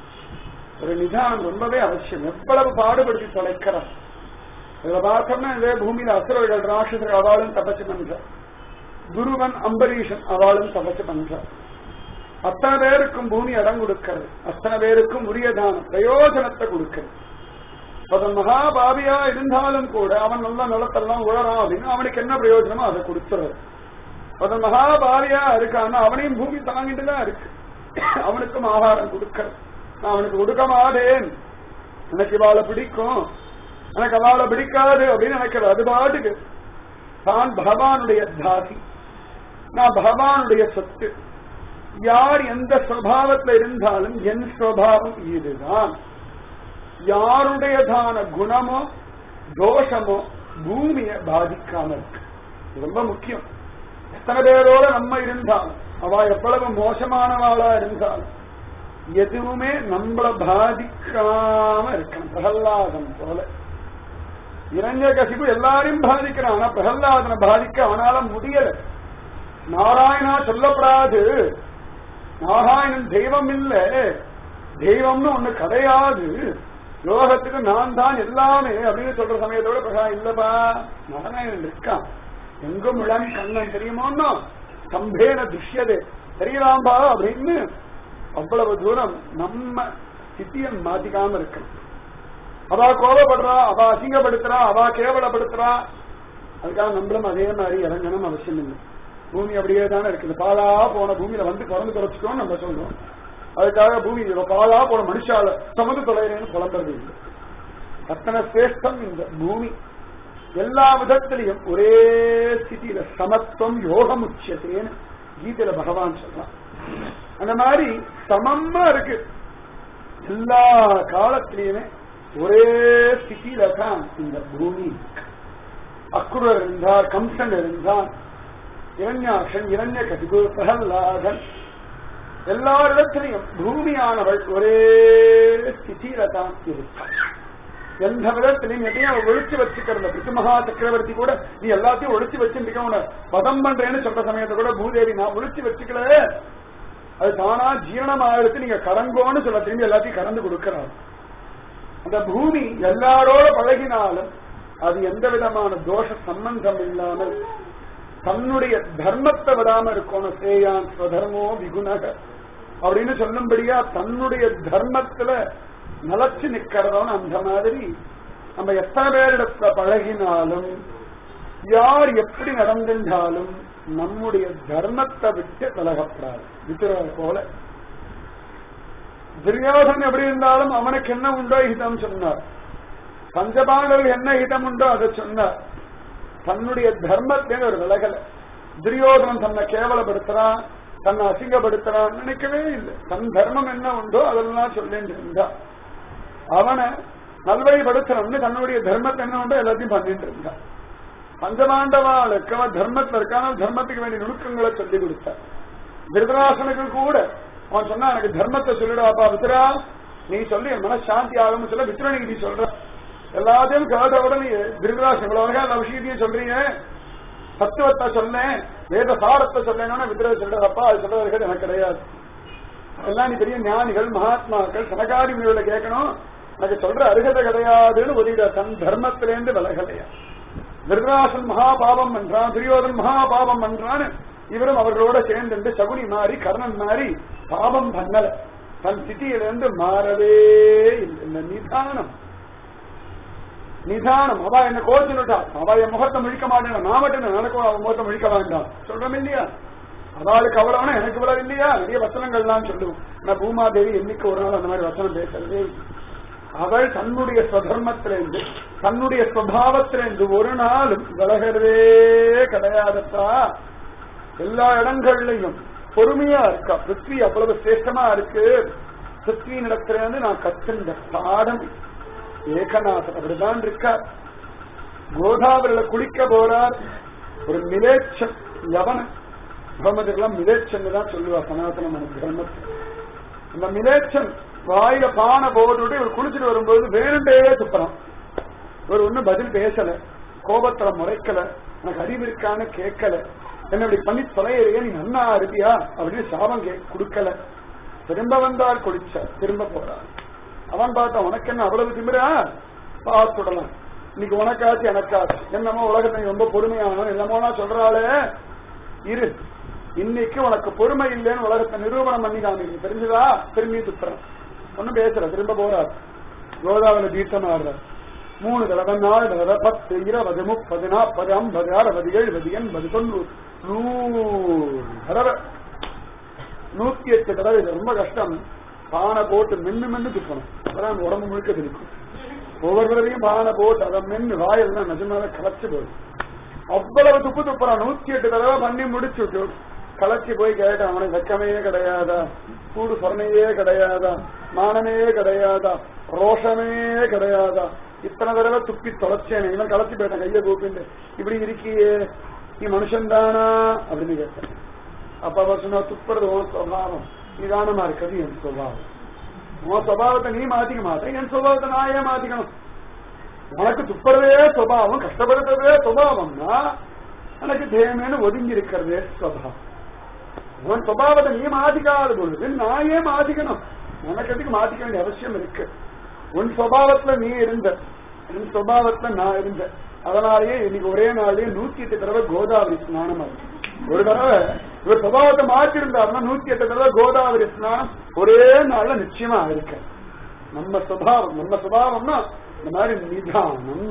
ஒரு நிதானம் ரொம்பவே அவசியம் எவ்வளவு பாடுபடுத்தி தொலைக்கிறோம் இதுல பார்த்தோம்னா இதே பூமியில அசுரர்கள் ராட்சசர்கள் அவளும் தபச்சு பண்ற குருவன் அம்பரீஷன் அவளும் தபச்சு பண்ற அத்தனை பேருக்கும் பூமி இடம் கொடுக்கிறது அத்தனை பேருக்கும் உரிய தானம் பிரயோஜனத்தை கொடுக்கிறது அவன் மகாபாவியா இருந்தாலும் கூட அவன் நல்ல நிலத்தெல்லாம் உழறான் அப்படின்னு அவனுக்கு என்ன பிரயோஜனமோ அதை கொடுத்துறது அவன் மகாபாவியா இருக்கான்னா அவனையும் பூமி தாங்கிட்டு தான் இருக்கு அவனுக்கும் ஆகாரம் கொடுக்கிறது நான் அவனுக்கு கொடுக்க மாட்டேன் எனக்கு இவாளை பிடிக்கும் எனக்கு அவளை பிடிக்காது அப்படின்னு நினைக்கிறது அது பாட்டுக்கு தான் பகவானுடைய தாசி நான் பகவானுடைய சொத்து யார் எந்த சுவாவத்துல இருந்தாலும் என் சுவாவம் இதுதான் யாருடையதான குணமோ தோஷமோ பூமியை பாதிக்காம இருக்கு இது ரொம்ப முக்கியம் எத்தனை பேரோட நம்ம இருந்தாலும் அவ எவ்வளவு மோசமானவாளா இருந்தாலும் எதுவுமே நம்மள பாதிக்காம இருக்கணும் பிரகல்லாதன் போல இரண்ய கசிப்பு எல்லாரையும் பாதிக்கிறான் ஆனா பிரகல்லாதனை பாதிக்க அவனால முடியல நாராயணா சொல்லப்படாது நாராயணன் தெய்வம் இல்ல தெய்வம்னு ஒண்ணு கிடையாது யோகத்துக்கு நான் தான் எல்லாமே அப்படின்னு சொல்ற சமயத்தோட பிரகா இல்லப்பா நாராயணன் இருக்கான் எங்கும் இளம் கண்ணன் தெரியுமோன்னா சம்பேன துஷ்யதே தெரியலாம்பா அப்படின்னு அவ்வளவு தூரம் நம்ம சித்தியை மாத்திக்காம இருக்கணும் அவ கோபப்படுறா அவ அசிங்கப்படுத்துறா அவ கேவலப்படுத்துறா அதுக்காக நம்மளும் அதே மாதிரி இறங்கணும் அவசியம் இல்லை பூமி அப்படியே தானே இருக்குது பாலா போன பூமியில வந்து பிறந்து குறைச்சிக்கோன்னு நம்ம சொல்றோம் அதுக்காக பூமி பாலா போன மனுஷால சமது தொலைறேன்னு புலம்புறது இல்லை அத்தனை சிரேஷ்டம் இந்த பூமி எல்லா விதத்திலையும் ஒரே ஸ்திதியில சமத்துவம் யோகம் உச்சியத்தேன்னு கீதையில பகவான் சொல்றான் அந்த மாதிரி சமமா இருக்கு எல்லா காலத்திலையுமே ஒரே ஸ்திதியில தான் இந்த பூமி அக்குரர் இருந்தார் கம்சன் இருந்தான் இரண்யாக்ஷன் இரண்ய கதிபு பிரகல்லாதன் எல்லாரிடத்திலையும் பூமியானவள் ஒரே ஸ்திதியில தான் இருப்பாள் எந்த விதத்திலையும் எதையும் அவ ஒழிச்சு வச்சுக்கிறத பிசுமகா சக்கரவர்த்தி கூட நீ எல்லாத்தையும் ஒழிச்சு வச்சுருக்க உன பதம் பண்றேன்னு சொல்ற சமயத்தை கூட பூதேவி நான் ஒழிச்சு வச்சுக்கல அது தானா ஜீரணமாயிருக்கு நீங்க கரங்கோன்னு சொல்ல திரும்பி எல்லாத்தையும் கறந்து கொடுக்கிறார் அந்த பூமி எல்லாரோட பழகினாலும் அது எந்த விதமான தோஷ சம்பந்தம் இல்லாமல் தன்னுடைய தர்மத்தை விடாம இருக்கணும் சேயான் ஸ்வதர்மோ விகுணக அப்படின்னு சொல்லும்படியா தன்னுடைய தர்மத்துல நிலச்சு நிக்கிறதோன்னு அந்த மாதிரி நம்ம எத்தனை பேரிடத்துல பழகினாலும் யார் எப்படி நடந்திருந்தாலும் நம்முடைய தர்மத்தை விட்டு விலகப்படாது வித்துறவர் போல துரியோதன் எப்படி இருந்தாலும் அவனுக்கு என்ன உண்டோ ஹிதம் சொன்னார் பஞ்சபாண்டவர்கள் என்ன ஹிதம் உண்டோ அதை சொன்னார் தன்னுடைய தர்மத்திலே ஒரு விலகல துரியோதனன் தன்னை கேவலப்படுத்துறான் தன்னை அசிங்கப்படுத்துறான் நினைக்கவே இல்லை தன் தர்மம் என்ன உண்டோ அதெல்லாம் சொல்லிட்டு இருந்தான் அவனை நல்வழிப்படுத்தணும்னு தன்னுடைய தர்மத்தை என்ன உண்டோ எல்லாத்தையும் பண்ணிட்டு இருந்தான் பஞ்சபாண்டவாளுக்கு அவன் தர்மத்தில் இருக்கான தர்மத்துக்கு வேண்டிய நுணுக்கங்களை சொல்லி கொடுத்தார் திருதராசனுக்கு கூட அவன் சொன்னா எனக்கு தர்மத்தை சொல்லிடாப்பா வித்ரா நீ சொல்லி என் மனசாந்தி ஆகும்னு சொல்ல வித்ரனுக்கு நீ சொல்ற எல்லாத்தையும் கேட்ட உடனே திருதராசன் இவ்வளவு அழகா எல்லா விஷயத்தையும் சொல்றீங்க தத்துவத்தை சொன்னேன் வேத சாரத்தை சொன்னேன்னா வித்ரா சொல்றப்பா அது சொல்றவர்கள் எனக்கு கிடையாது அதெல்லாம் நீ பெரிய ஞானிகள் மகாத்மாக்கள் சனகாரி முறையில கேட்கணும் எனக்கு சொல்ற அருகதை கிடையாதுன்னு ஒதுக்கிட தன் தர்மத்திலேருந்து விலகலையா திருதராசன் மகா பாவம் பண்றான் துரியோதன் மகா பாவம் பண்றான்னு இவரும் அவர்களோட சேர்ந்து சகுனி மாறி கர்ணன் மாறி பாவம் பண்ணல தன் சிட்டியிலிருந்து மாறவே இல்லை நிதானம் நிதானம் அவ என்ன கோச்சுட்டா அவ என் முகத்தை முழிக்க மாட்டேன் நான் மட்டும் நடக்கும் அவன் முகத்தை முழிக்க வேண்டாம் சொல்றோம் இல்லையா அவளுக்கு அவ்வளவுனா எனக்கு இவ்வளவு இல்லையா நிறைய வசனங்கள்லாம் சொல்லுவோம் நான் பூமாதேவி என்னைக்கு ஒரு நாள் அந்த மாதிரி வசனம் பேசுறதே அவள் தன்னுடைய ஸ்வதர்மத்திலிருந்து தன்னுடைய ஸ்வபாவத்திலிருந்து ஒரு நாளும் விலகிறதே கிடையாதப்பா எல்லா இடங்கள்லயும் பொறுமையா இருக்கா பிருத்வி அவ்வளவு சிரேஷ்டமா இருக்கு பிருத்வி நடத்திலிருந்து நான் கத்துண்ட பாடம் ஏகநாதன் அப்படிதான் இருக்கார் கோதாவரில குளிக்க போறார் ஒரு மிலேச்சம் யவன பிரம்மத்துக்கெல்லாம் மிலேச்சன் தான் சொல்லுவா சனாதன மன பிரம்மத்து அந்த மிலேச்சன் வாயில பானை போட்டுட்டு இவர் குளிச்சுட்டு வரும்போது வேணுண்டே துப்புறான் இவர் ஒன்னும் பதில் பேசல கோபத்துல முறைக்கல எனக்கு அறிவு இருக்கான்னு கேட்கல என்ன இப்படி பண்ணி தொலைறிய நீ நன்னா இருப்பியா அப்படின்னு சாபம் கே கொடுக்கல திரும்ப வந்தார் குளிச்சார் திரும்ப போறார் அவன் பார்த்தா உனக்கு என்ன அவ்வளவு திமிரா பார்த்துடலாம் இன்னைக்கு உனக்காச்சு எனக்காச்சு என்னமோ உலகத்தை ரொம்ப பொறுமையானவன் என்னமோனா சொல்றாளே இரு இன்னைக்கு உனக்கு பொறுமை இல்லைன்னு உலகத்தை நிரூபணம் பண்ணி காமிக்கு தெரிஞ்சுதா திரும்பி துப்புறான் ஒன்னும் பேசுற திரும்ப போறார் கோதாவரி தீர்த்தம் ஆடுறார் மூணு தடவை நாலு தடவை பத்து இருபது முப்பது நாற்பது ஐம்பது அறுபது எழுபது எண்பது தொண்ணூறு நூறு தடவை நூத்தி எட்டு தடவை இது ரொம்ப கஷ்டம் பானை போட்டு மென்னு மென்னு துப்பணும் அதான் உடம்பு முழுக்க திணிக்கும் ஒவ்வொரு தடவையும் பானை போட்டு அதை மென்னு வாயெல்லாம் நிஜமாவே கலைச்சு போகுது அவ்வளவு துப்பு துப்புறான் நூத்தி எட்டு தடவை பண்ணி முடிச்சுட்டு கலைச்சி போய் கேட்டான் அவனுக்கு வெக்கமே கிடையாதா சூடு சொரணையே கிடையாதா மானமே கிடையாதா ரோஷமே கிடையாதா இத்தனை தடவை துப்பி தொலைச்சேனே இவன் கலைச்சு போயிட்டான் கையை கூப்பிட்டு இப்படி இருக்கியே நீ மனுஷன் தானா அப்படின்னு கேட்டேன் அப்ப அவர் சொன்னா துப்புறது உன் சுவாவம் நிதானமா இருக்கிறது என் சுவாவம் உன் சுவாவத்தை நீ மாத்திக்க மாட்டேன் என் சுபாவத்தை நான் ஏன் மாத்திக்கணும் உனக்கு துப்புறதே சுபாவம் கஷ்டப்படுத்துறதே சுபாவம்னா எனக்கு தேமேனு ஒதுங்கி இருக்கிறதே சுபாவம் உன் சுபாவத்தை நீ மாத்திக்காத பொழுது நான் ஏன் மாத்திக்கணும் உனக்கு எதுக்கு மாத்திக்க வேண்டிய அவசியம் இருக்கு உன் சுபாவத்துல நீ இருந்த என் சுபாவத்துல நான் இருந்த அதனாலேயே இன்னைக்கு ஒரே நாள்லயே நூத்தி எட்டு தடவை கோதாவரி ஸ்நானம் ஆகுது ஒரு தடவை இவர் சுபாவத்தை மாற்றிருந்தாருன்னா நூத்தி எட்டு தடவை கோதாவரி ஸ்நானம் ஒரே நாள்ல நிச்சயமா இருக்க நம்ம சுபாவம் நம்ம சுபாவம்னா இந்த மாதிரி நிதானம்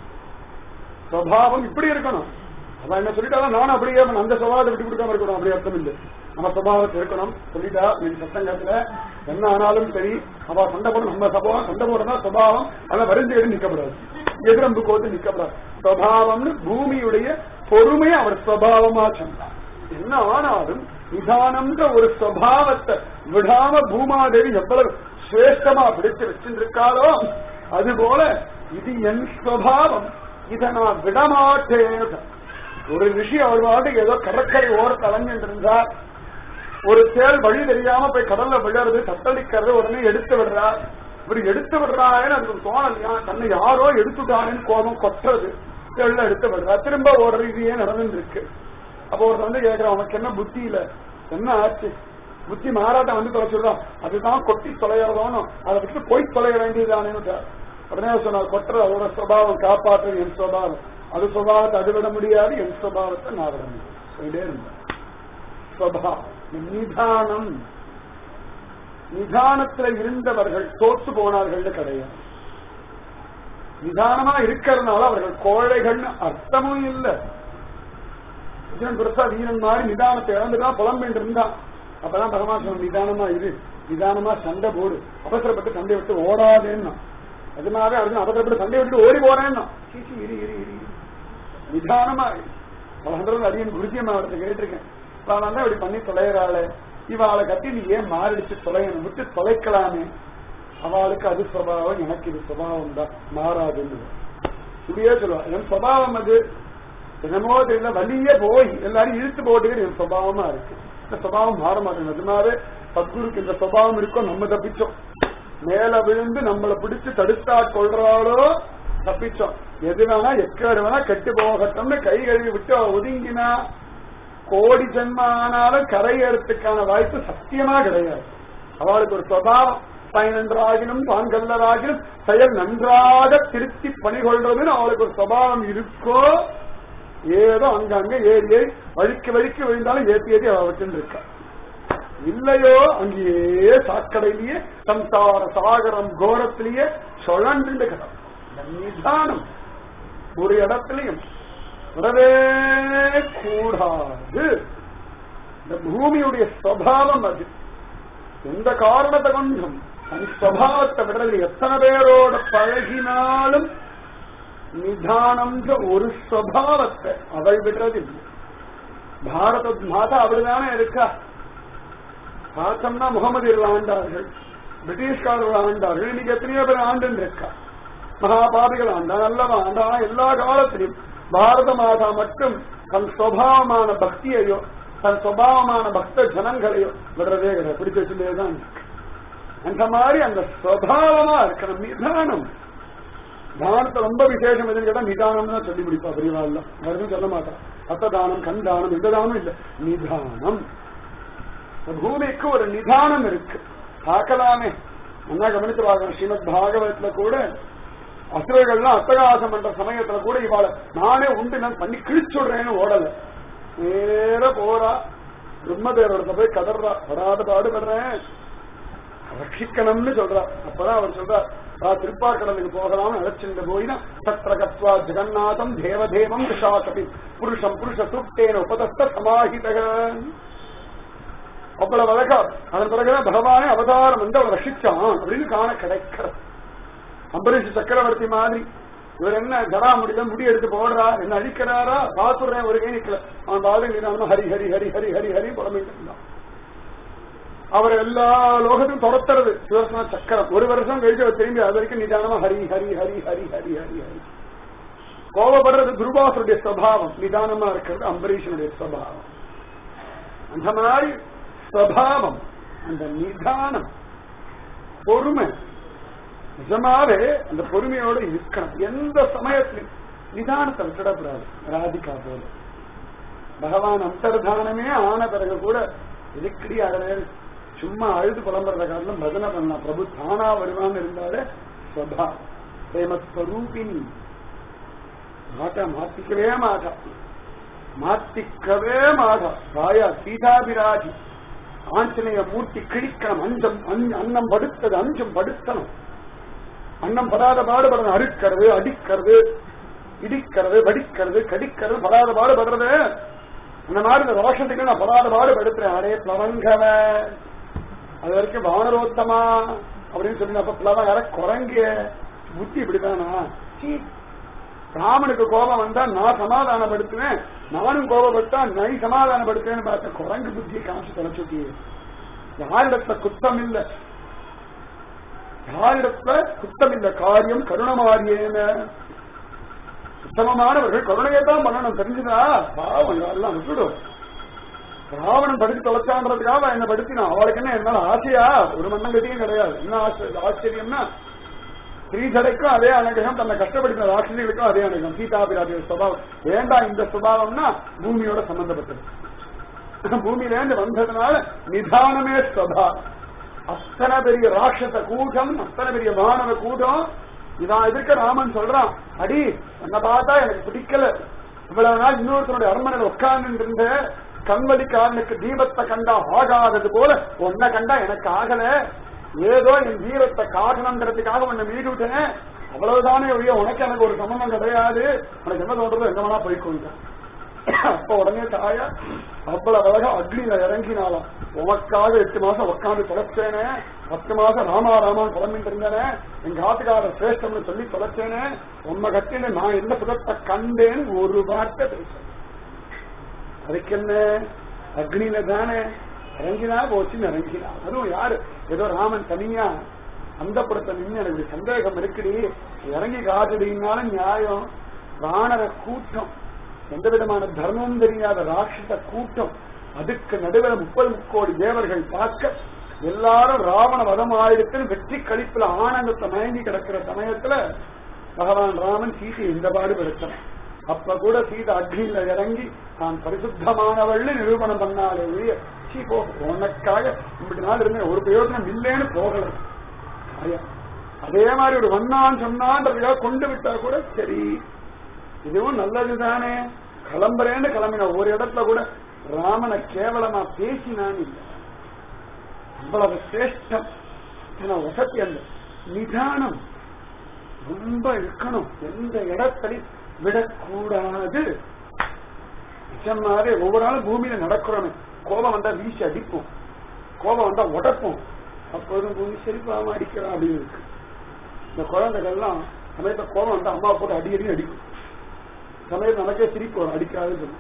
சுபாவம் இப்படி இருக்கணும் அதான் என்ன சொல்லிட்டாலும் நானும் அப்படியே அந்த சுபாவத்தை விட்டு கொடுக்காம இருக்கணும் அப்படி அர்த்தம் இல்லை நம்ம சுபாவத்தை இருக்கணும் சொல்லிட்டா நீ சத்தங்கத்துல என்ன ஆனாலும் சரி அவ சண்டை போட நம்ம சபாவம் சண்டை போடுறதா சுபாவம் அதை வரிஞ்சு எடுத்து நிக்கப்படாது எதிரம்பு கோத்து நிக்கப்படாது சுபாவம்னு பூமியுடைய பொறுமையை அவர் சுபாவமா சொன்னார் என்ன ஆனாலும் நிதானம்ன்ற ஒரு சுபாவத்தை விடாம பூமாதேவி எவ்வளவு சிரேஷ்டமா பிடிச்சு வச்சிருக்காளோ அது போல இது என் சுபாவம் இதை நான் விடமாட்டேன் ஒரு ரிஷி அவர் பாட்டுக்கு ஏதோ கடற்கரை ஓரத்தை அலைஞ்சிட்டு இருந்தார் ஒரு தேள் வழி தெரியாம போய் கடல்ல விழுறது தத்தளிக்கிறது உடனே எடுத்து விடுறார் இவர் எடுத்து விடுறாருன்னு அதுக்கு தோணலையா தன்னை யாரோ எடுத்துட்டானேன்னு கோபம் கொட்டுறது தேள்ல எடுத்து விடுறா திரும்ப ஒரு ரீதியே நடந்துட்டு இருக்கு அப்போ ஒரு வந்து கேட்கிறான் உனக்கு என்ன புத்தி இல்ல என்ன ஆச்சு புத்தி மாறாட்டம் வந்து தொலை சொல்றான் அதுதான் கொட்டி தொலைகிறதோன்னு அதை விட்டு போய் தொலைய வேண்டியதானேன்னு உடனே சொன்னார் கொட்டுறது அதோட சுபாவம் காப்பாற்றுறது என் சுபாவம் அது சுபாவத்தை அது விட முடியாது என் சுபாவத்தை நான் விட முடியும் சொல்லிட்டே இருந்தேன் சுபாவம் நிதானம் நிதானத்துல இருந்தவர்கள் தோத்து போனார்கள் கிடையாது நிதானமா இருக்கிறதுனால அவர்கள் கோழைகள்னு அர்த்தமும் இல்லை விஜயன் பெருசா வீரன் மாதிரி நிதானத்தை இழந்துதான் புலம்பிட்டு இருந்தான் அப்பதான் பகவான் சொன்ன நிதானமா இரு நிதானமா சண்டை போடு அவசரப்பட்டு சண்டை விட்டு ஓடாதேன்னா அதனாலே அர்ஜுன் அவசரப்பட்டு சண்டை விட்டு ஓடி போறேன்னா சீச்சி இரு இரு இரு இரு. நிதானமா இரு பலந்தரம் அடியன் குருஜியம்மா அவர்கிட்ட கேட்டிருக்கேன் நான் தான் இப்படி பண்ணி தொலைகிறாளே இவாளை கட்டி நீ ஏன் மாரடிச்சு தொலையணும் விட்டு தொலைக்கலாமே அவளுக்கு அது சுபாவம் எனக்கு இது சுபாவம் தான் மாறாதுன்னு இப்படியே சொல்லுவா என் சுபாவம் அது என்னமோ தெரியல வழியே போய் எல்லாரும் இழுத்து போட்டுக்கிட்டு என் சுபாவமா இருக்கு இந்த சுபாவம் மாற மாட்டேங்குது அதனாலே சத்குருக்கு இந்த சுபாவம் இருக்கோ நம்ம தப்பிச்சோம் மேல விழுந்து நம்மளை பிடிச்சு தடுத்தா கொள்றாளோ தப்பிச்சோம் எது வேணா எக்கேடு வேணா கெட்டு போகட்டும்னு கை கழுவி விட்டு அவ ஒதுங்கினா கோடி ஜென்மம் ஆனாலும் கரையேறதுக்கான வாய்ப்பு சத்தியமா கிடையாது அவளுக்கு ஒரு சுபாவம் பயன் நன்றாகினும் தான் கல்லராகினும் செயல் நன்றாக திருத்தி பணிகொள்றதுன்னு அவளுக்கு ஒரு சுபாவம் இருக்கோ ஏதோ அங்கங்க ஏறி ஏறி வழிக்கு வழிக்கு விழுந்தாலும் ஏத்தி ஏத்தி அவ வச்சுட்டு இருக்கா இல்லையோ அங்கேயே சாக்கடையிலேயே சம்சார சாகரம் கோரத்திலேயே சுழண்டு கிடக்கும் இந்த நிதானம் ஒரு இடத்துலயும் விடவே கூடாது இந்த பூமியுடைய சுவாவம் அது எந்த காரணத்தை கொண்டும் தன் சுவாவத்தை விடுறது எத்தனை பேரோட பழகினாலும் நிதானம்ன்ற ஒரு சுவாவத்தை அவள் விடுறது இல்லை பாரத மாதா அப்படிதானே இருக்கா பார்த்தோம்னா முகமதியர்கள் ஆண்டார்கள் பிரிட்டிஷ்காரர்கள் ஆண்டார்கள் இன்னைக்கு எத்தனையோ பேர் ஆண்டு இருக்கா மகாபாபிகள் ஆண்டா நல்லவா ஆண்டா எல்லா காலத்திலும் பாரத மாதா மட்டும் தன் சுவாவமான பக்தியையோ தன் சுவாவமான பக்த ஜனங்களையோ விடுறதே கிடையாது பிடிச்சு வச்சுட்டேதான் இருக்கு அந்த மாதிரி அந்த சுவாவமா இருக்கணும் நிதானம் தானத்தை ரொம்ப விசேஷம் எதுன்னு கேட்டா நிதானம் தான் சொல்லி முடிப்பா பெரியவாள் வேறு சொல்ல மாட்டான் அத்த தானம் கண் தானம் எந்த தானம் இல்ல நிதானம் பூமிக்கு ஒரு நிதானம் இருக்கு பார்க்கலாமே நல்லா கவனித்து பார்க்கணும் ஸ்ரீமத் பாகவதத்துல கூட அசுரர்கள்லாம் அத்தகாசம் பண்ற சமயத்துல கூட இவாள நானே உண்டு நான் பண்ணி கிழிச்சுடுறேன்னு ஓடல நேர போறா பிரம்மதேவரத்தை போய் கதறா படாத பாடுபடுறேன் ரட்சிக்கணும்னு சொல்றா அப்பதான் அவர் சொல்றார் நான் திருப்பார்கடலுக்கு போகலாம்னு அழைச்சிட்டு போயினா சத்திர கத்வா ஜெகநாதம் தேவதேவம் விஷாசபி புருஷம் புருஷ சுப்தேன உபதஸ்த சமாஹிதகன் அவ்வளவு அழகா அதன் பிறகுதான் பகவானே அவதாரம் வந்து அவன் ரசிச்சான் அப்படின்னு காண கிடைக்கிறது அம்பரீஷ் சக்கரவர்த்தி மாதிரி இவர் என்ன ஜடா முடியல முடி எடுத்து போடுறா என்ன அழிக்கிறாரா பாத்துறேன் ஒரு கை நிக்கல அவன் பாதை நிதானமா ஹரி ஹரி ஹரி ஹரி ஹரி ஹரி புலம்பிட்டு இருந்தான் அவர் எல்லா லோகத்தையும் துரத்துறது சுதர்சன சக்கரம் ஒரு வருஷம் கழிச்சு அவர் திரும்பி அது வரைக்கும் நிதானமா ஹரி ஹரி ஹரி ஹரி ஹரி ஹரி ஹரி கோபப்படுறது துருபாசருடைய சுவாவம் நிதானமா இருக்கிறது அம்பரீஷனுடைய சுவாவம் அந்த மாதிரி சுவாவம் அந்த நிதானம் பொறுமை நிஜமாவே அந்த பொறுமையோட இருக்கணும் எந்த சமயத்திலும் நிதானத்தை விட்டுடக்கூடாது ராதிகா போல பகவான் அந்தர்தானமே ஆன பிறகு கூட எதுக்கடி அழகு சும்மா அழுது புலம்புறத காரணம் பஜனை பண்ணலாம் பிரபு தானா வருவான்னு இருந்தாலே ஸ்வபா பிரேமஸ்வரூபினி மாட்டா மாத்திக்கவே மாட்டா மாத்திக்கவே மாட்டா தாயா சீதாபிராஜி ஆஞ்சநேய மூர்த்தி கிழிக்கணும் அஞ்சம் அஞ்- அன்னம் படுத்தது அஞ்சம் படுத்தணும் அன்னம் படாத பாடுபடணும் அறுக்கிறது அடிக்கிறது இடிக்கிறது வடிக்கிறது கடிக்கிறது படாத பாடுபடுறது அந்த மாதிரி இந்த ரோஷத்துக்கு நான் படாத பாடுபடுத்துறேன் அடே பிளவங்கவ அது வரைக்கும் வானரோத்தமா அப்படின்னு சொல்லி அப்ப பிளவன் யார குரங்கிய புத்தி இப்படிதானா சீ. ராமனுக்கு கோபம் வந்தா நான் சமாதானப்படுத்துவேன் நானும் கோபப்பட்டா நீ சமாதானப்படுத்துவேன்னு பார்த்த குரங்கு புத்தியை காமிச்சு தொலைச்சுட்டியே யாரிடத்துல குத்தம் இல்ல யாரிடத்துல குத்தம் இல்ல காரியம் கருணமாரியேன உத்தமமானவர்கள் கருணையை தான் பண்ணணும் தெரிஞ்சுதா பாவம் எல்லாம் விட்டுடும் ராவணன் படிச்சு தொலைச்சான்றதுக்காக அவன் என்ன படுத்தினான் அவளுக்கு என்ன என்னால ஆசையா ஒரு மண்ணங்கட்டியும் கிடையாது என்ன ஆச்ச- ஆச்சரியம்னா ஸ்ரீதரைக்கும் அதே அனுகிரகம் தன்னை கஷ்டப்படுத்தின ராட்சசிகளுக்கும் அதே அனுகிரகம் சீதாபிராஜியோட சுபாவம் வேண்டாம் இந்த சுபாவம்னா பூமியோட சம்பந்தப்பட்டது பூமியில இருந்து வந்ததுனால நிதானமே ஸ்வபா அத்தனை பெரிய ராட்சச கூட்டம் அத்தனை பெரிய வானவ கூட்டம் இதான் எதிர்க்க ராமன் சொல்றான் அடி என்ன பார்த்தா எனக்கு பிடிக்கல இவ்வளவு நாள் இன்னொருத்தனுடைய அரண்மனையில் உட்கார்ந்து இருந்த கண்வழிக்காரனுக்கு தீபத்தை கண்டா ஆகாதது போல உன்னை கண்டா எனக்கு ஆகல ஏதோ என் தீபத்தை காட்டணுங்கிறதுக்காக உன்னை மீறி விட்டேன் அவ்வளவுதானே ஒழிய உனக்கு எனக்கு ஒரு சம்பந்தம் கிடையாது உனக்கு என்ன தோன்றதோ எங்க வேணா போய்க்கொண்டேன் அப்ப உடனே தாயா அவ்வளவு அழகா அக்னியில இறங்கினாலாம் உனக்காக எட்டு மாசம் உட்காந்து தொலைச்சேனே பத்து மாசம் ராமா ராமான் குழம்பிட்டு இருந்தேனே எங்க ஆத்துக்காரர் சிரேஷ்டம்னு சொல்லி தொலைச்சேனே உண்மை கட்டின நான் எந்த புதத்தை கண்டேன்னு ஒரு வார்த்தை பேச அதுக்கு என்ன அக்னியில தானே இறங்கினா போச்சுன்னு இறங்கினா அதுவும் யாரு ஏதோ ராமன் தனியா அந்த புறத்தை நின்று எனக்கு ஒரு சந்தேகம் இருக்குடி இறங்கி காட்டுடினாலும் நியாயம் வானர கூட்டம் எந்த விதமான தர்மம் தெரியாத ராட்சச கூட்டம் அதுக்கு நடுவில் முப்பது முக்கோடி தேவர்கள் பார்க்க எல்லாரும் ராவண வதம் ஆயிடுத்துன்னு வெற்றி கழிப்புல ஆனந்தத்தை மயங்கி கிடக்கிற சமயத்துல பகவான் ராமன் சீதை இந்த பாடுபடுத்தணும் அப்ப கூட சீதை அக்னியில இறங்கி நான் பரிசுத்தமானவள்னு நிரூபணம் பண்ணாலே ஒழிய சீ போ உனக்காக இப்படி நாள் இருந்தேன் ஒரு பிரயோஜனம் இல்லைன்னு போகல ஐயா, அதே மாதிரி ஒரு வண்ணான் சொன்னான்றதுக்காக கொண்டு விட்டா கூட சரி இதுவும் நல்லதுதானே கிளம்புறேன்னு கிளம்பின ஒரு இடத்துல கூட ராமனை கேவலமா பேசினான் இல்லை அவ்வளவு சிரேஷ்டம் ஆனா வசதி அந்த நிதானம் ரொம்ப இருக்கணும் எந்த இடத்துலையும் விடக்கூடாது நிஜமாவே ஒவ்வொரு நாளும் பூமியில நடக்கிறோமே கோபம் வந்தா வீசி அடிப்போம் கோபம் வந்தா உடைப்போம் அப்போதும் பூமி செழிப்பாம அடிக்கிறோம் அப்படின்னு இருக்கு இந்த குழந்தைகள்லாம் சமயத்துல கோபம் வந்தா அம்மா போட்டு அடி அடி அடிக்கும் சமயத்துல நமக்கே சிரிப்பு வரும் அடிக்காதுன்னு சொல்லும்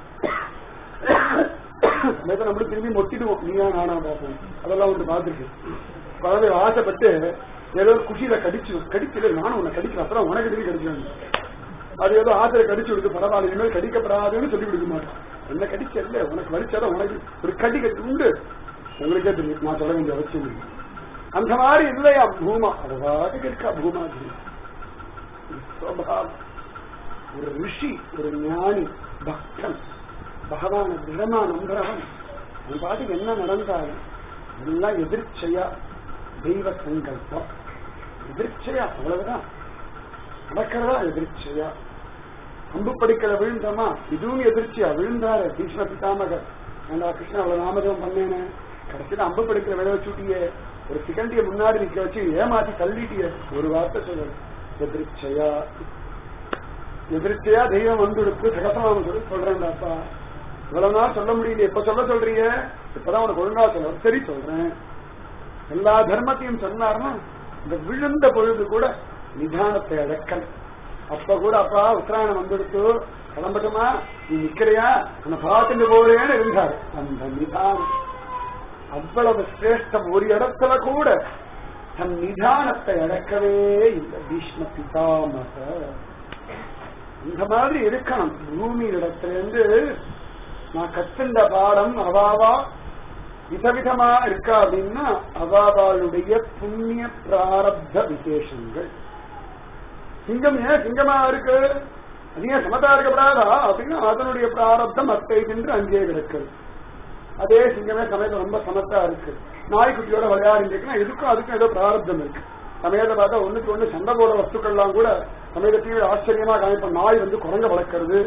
சமயத்தை நம்மளும் திரும்பி மொட்டிடுவோம் நீயா நானா பார்ப்போம் அதெல்லாம் வந்து பார்த்துருக்கு குழந்தை ஆசைப்பட்டு ஏதோ குஷியில கடிச்சு கடிக்கல நானும் உன்னை கடிக்கிறேன் அப்புறம் உனக்கு திரும்பி கடிச்சிருந்தேன் அது ஏதோ ஆசையில கடிச்சு விடுது பரவாயில்ல இனிமேல் கடிக்கப்படாதுன்னு சொல்லி கொடுக்க மாட்டேன் என்ன கடிச்சல்ல உனக்கு வலிச்சாதான் உனக்கு ஒரு கடி கட்டி உண்டு உங்களுக்கே தெரியும் நான் சொல்ல வேண்டிய அவசியம் இல்லை அந்த மாதிரி இல்லையா பூமா அது பாட்டுக்கு இருக்கா பூமாதிரி சுவாவம். ஒரு ரிஷி ஒரு ஞானி பக்தன் பகவான திடமா நம்புறவன் அவன் பாட்டுக்கு என்ன நடந்தாலும் எல்லாம் எதிர்ச்சையா தெய்வ சங்கல்பம் எதிர்ச்சையா அவ்வளவுதான் நடக்கிறதா எதிர்ச்சையா அம்பு படிக்கல விழுந்தோமா இதுவும் எதிர்ச்சியா விழுந்தாரு பீஷ்ம பிதாமகர் ஏண்டா கிருஷ்ணன் அவ்வளவு நாமதம் பண்ணேனே கடைசியில அம்பு படிக்கல விழ வச்சுட்டியே ஒரு சிகண்டிய முன்னாடி நிக்க வச்சு ஏமாத்தி தள்ளிட்டிய ஒரு வார்த்தை சொல்லு எதிர்ச்சையா எதிர்ச்சையா தெய்வம் வந்துடுத்து சகசனாம சொல்லி சொல்றேன்டாப்பா இவ்வளவு நாள் சொல்ல முடியல எப்ப சொல்ல சொல்றீங்க இப்பதான் உனக்கு ஒழுங்கா சொல்ல சரி சொல்றேன் எல்லா தர்மத்தையும் சொன்னார்னா இந்த விழுந்த பொழுது கூட நிதானத்தை அடக்கல் அப்ப கூட அப்பா உத்தராயணம் வந்துடுத்து கிளம்பட்டுமா நீ நிக்கிறையா உன்னை பார்த்துட்டு போறேன்னு இருந்தார் அந்த நிதானம் அவ்வளவு சிரேஷ்டம் ஒரு இடத்துல கூட தன் நிதானத்தை அடக்கவே இல்லை பீஷ்ம பிதாமக இந்த மாதிரி இருக்கணும் பூமி இடத்திலிருந்து நான் கத்துண்ட பாடம் அவாவா விதவிதமா இருக்கா அப்படின்னா அவாவாளுடைய புண்ணிய பிராரப்த விசேஷங்கள் சிங்கம் ஏன் சிங்கமா இருக்கு அது ஏன் சமத்தா இருக்கப்படாதா அப்படின்னா அதனுடைய பிராரப்தம் அத்தை என்று அங்கே கிடக்குது அதே சிங்கமே சமயத்துல ரொம்ப சமத்தா இருக்கு நாய்க்குட்டியோட விளையாடிருக்குன்னா இதுக்கும் அதுக்கும் ஏதோ பிராரப்தம் இருக்கு சமயத்தை பார்த்தா ஒண்ணுக்கு ஒண்ணு சண்டை போட வஸ்துக்கள்லாம் கூட சமயத்தை டிவி ஆச்சரியமா காமிப்போம் நாய் வந்து குரங்க வளர்க்கறது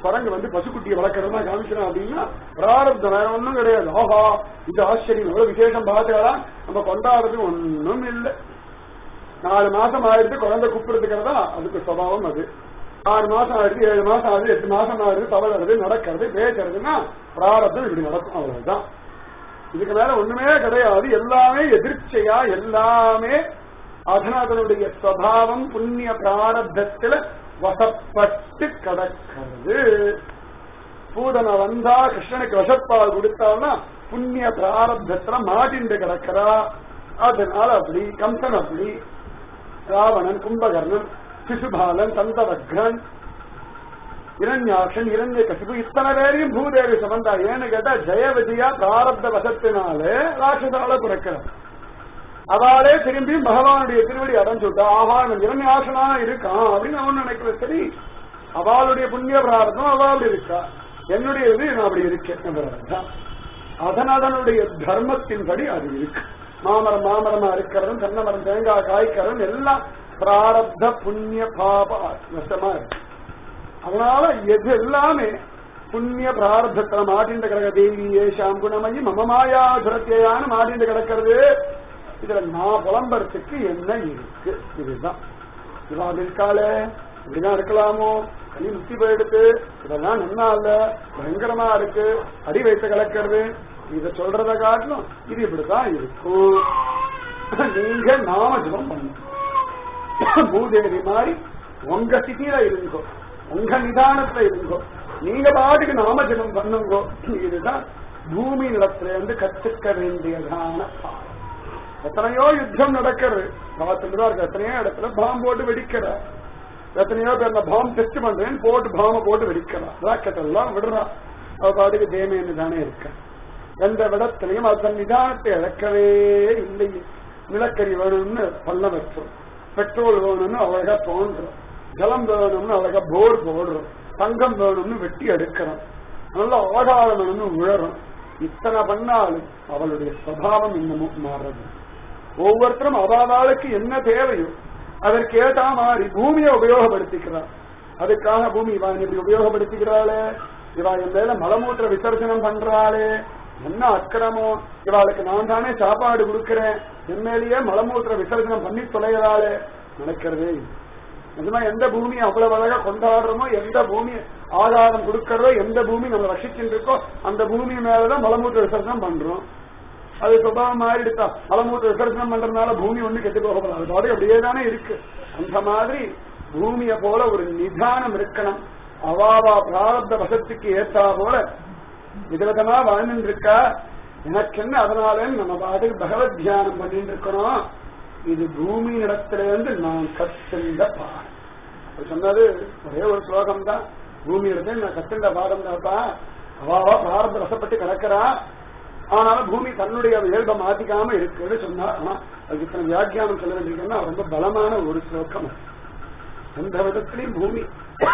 குரங்கு வந்து பசுக்குட்டியை வளர்க்கறதா காமிக்கிறோம் அப்படின்னா பிராரப்தம் வேற ஒண்ணும் கிடையாது ஆஹா இது ஆச்சரியம் எவ்வளவு விசேஷம் பார்த்துக்கலாம் நம்ம கொண்டாடுறது ஒண்ணும் இல்லை நாலு மாசம் ஆயிடுது குழந்தை கூப்பிடுறதுக்கிறதா அதுக்கு சுபாவம் அது ஆறு மாசம் ஆயிடுது ஏழு மாசம் ஆகுது எட்டு மாசம் ஆகுது தவறுறது நடக்கிறது பேசுறதுன்னா பிராரப்தம் இப்படி நடக்கும் அவ்வளவுதான் இதுக்கு மேல ஒண்ணுமே கிடையாது எல்லாமே எதிர்ச்சையா எல்லாமே அதனுடைய சுவாவம் புண்ணிய பிராரப்தத்துல வசப்பட்டு கிடக்கிறது பூதனை வந்தா கிருஷ்ணனுக்கு வசப்பால் கொடுத்தான்னா புண்ணிய பிராரப்தத்துல மாட்டிண்டு கிடக்கிறா அதனால அப்படி கம்சன் அப்படி ராவணன் கும்பகர்ணன் சிசுபாலன் தந்தவக்ரன் இரண்யாட்சன் இரண்ய கசிபு இத்தனை பேரையும் பூதேவி சமந்தா ஏன்னு கேட்டா ஜெய விஜயா பிராரப்த வசத்தினாலே ராட்சசால பிறக்கிறார் அவளே திரும்பியும் பகவானுடைய திருவடி அடைஞ்சு விட்டா ஆஹா இவன் இரண்யாசனா இருக்கான் அப்படின்னு அவன் நினைக்கிற சரி அவளுடைய புண்ணிய பிராரதம் அவள் இருக்கா என்னுடைய இது நான் அப்படி இருக்கேன் அதனதனுடைய தர்மத்தின்படி அது இருக்கு மாமரம் மாமரமா இருக்கிறதும் தென்னமரம் தேங்காய் காய்க்கிறதும் எல்லாம் பிராரப்த புண்ணிய பாப நஷ்டமா இருக்கு அதனால எது எல்லாமே புண்ணிய பிராரப்தத்துல மாட்டின்ற கிடக்க தேவி ஏஷாம் குணமயி மமமாயா சுரத்தியான மாட்டின்று கிடக்கிறது இதுல நான் புலம்புறதுக்கு என்ன இருக்கு இதுதான் இவா இருக்காளே இப்படிதான் இருக்கலாமோ கை முத்தி போயிடுது இதெல்லாம் நல்லா இல்ல பயங்கரமா இருக்கு அடி வைத்து கலக்கிறது இத சொல்றத காட்டிலும் இது இப்படிதான் இருக்கும் நீங்க நாம ஜபம் பண்ணுங்க பூதேவி மாதிரி உங்க ஸ்திதியில இருங்கோ உங்க நிதானத்துல இருங்கோ நீங்க பாட்டுக்கு நாம ஜபம் பண்ணுங்கோ இதுதான் பூமி நிலத்துல இருந்து கத்துக்க வேண்டியதான பாடம் எத்தனையோ யுத்தம் நடக்கிறது பார்த்துட்டு இருக்கு எத்தனையோ இடத்துல பாம் போட்டு வெடிக்கிற எத்தனையோ பேர் நான் பாம் டெஸ்ட் பண்றேன் போட்டு பாம போட்டு வெடிக்கிறான் ராக்கெட் எல்லாம் விடுறான் அவ பாட்டுக்கு தேமேன்னு தானே இருக்க எந்த விடத்திலையும் அதன் நிதானத்தை இழக்கவே இல்லை நிலக்கரி வேணும்னு பள்ளம் வச்சோம் பெட்ரோல் வேணும்னு அழகா தோன்றோம் ஜலம் வேணும்னு அழகா போர் போடுறோம் தங்கம் வேணும்னு வெட்டி எடுக்கிறோம் நல்ல ஆதாரம் வேணும்னு உழறோம் இத்தனை பண்ணாலும் அவளுடைய சுவாவம் இன்னமும் மாறுறது ஒவ்வொருத்தரும் அவாவாளுக்கு என்ன தேவையோ அதற்கு ஏற்ற மாதிரி பூமியை உபயோகப்படுத்திக்கிறார் அதுக்காக பூமி இவா இப்படி உபயோகப்படுத்திக்கிறாளே இவா என் மேல மலமூத்திர விசர்ஜனம் பண்றாளே என்ன அக்கிரமோ இவாளுக்கு நான் தானே சாப்பாடு கொடுக்கிறேன் என் மேலேயே மலமூத்திர விசர்ஜனம் பண்ணி தொலைகிறாளே நடக்கிறதே இல்லை. நிஜமா எந்த பூமியை அவ்வளவு அழகா கொண்டாடுறோமோ எந்த பூமி ஆதாரம் கொடுக்கறதோ எந்த பூமி நம்ம ரசிச்சுட்டு இருக்கோ அந்த பூமி மேலதான் மலமூத்திர விசர்ஜனம் பண்றோம் அது சுபாவம் மாறிடுத்தா மலமூத்திர விசர்ஜனம் பண்றதுனால பூமி ஒண்ணு கெட்டு போக போறாது அது பாட்டு அப்படியே தானே இருக்கு அந்த மாதிரி பூமியை போல ஒரு நிதானம் இருக்கணும் அவாவா பிராரப்த வசத்துக்கு ஏத்தா போல விதவிதமா வாழ்ந்துட்டு இருக்கா எனக்கு என்ன அதனால நம்ம பாட்டுக்கு பகவத் தியானம் பண்ணிட்டு இருக்கணும் இது பூமி இடத்துல இருந்து நான் கத்துண்ட பாடம் அவர் சொன்னது ஒரே ஒரு ஸ்லோகம் தான் பூமி இடத்துல நான் கத்துண்ட பாடம் தான்ப்பா அவாவா பிராரப்த வசப்பட்டு கிடக்கிறா ஆனாலும் பூமி தன்னுடைய இயல்பை மாத்திக்காம இருக்குன்னு சொன்னா ஆனா அதுக்கு இத்தனை வியாக்கியானம் சொல்ல வேண்டியிருக்குன்னா ரொம்ப பலமான ஒரு ஸ்லோகம் அது. எந்த விதத்திலையும் பூமி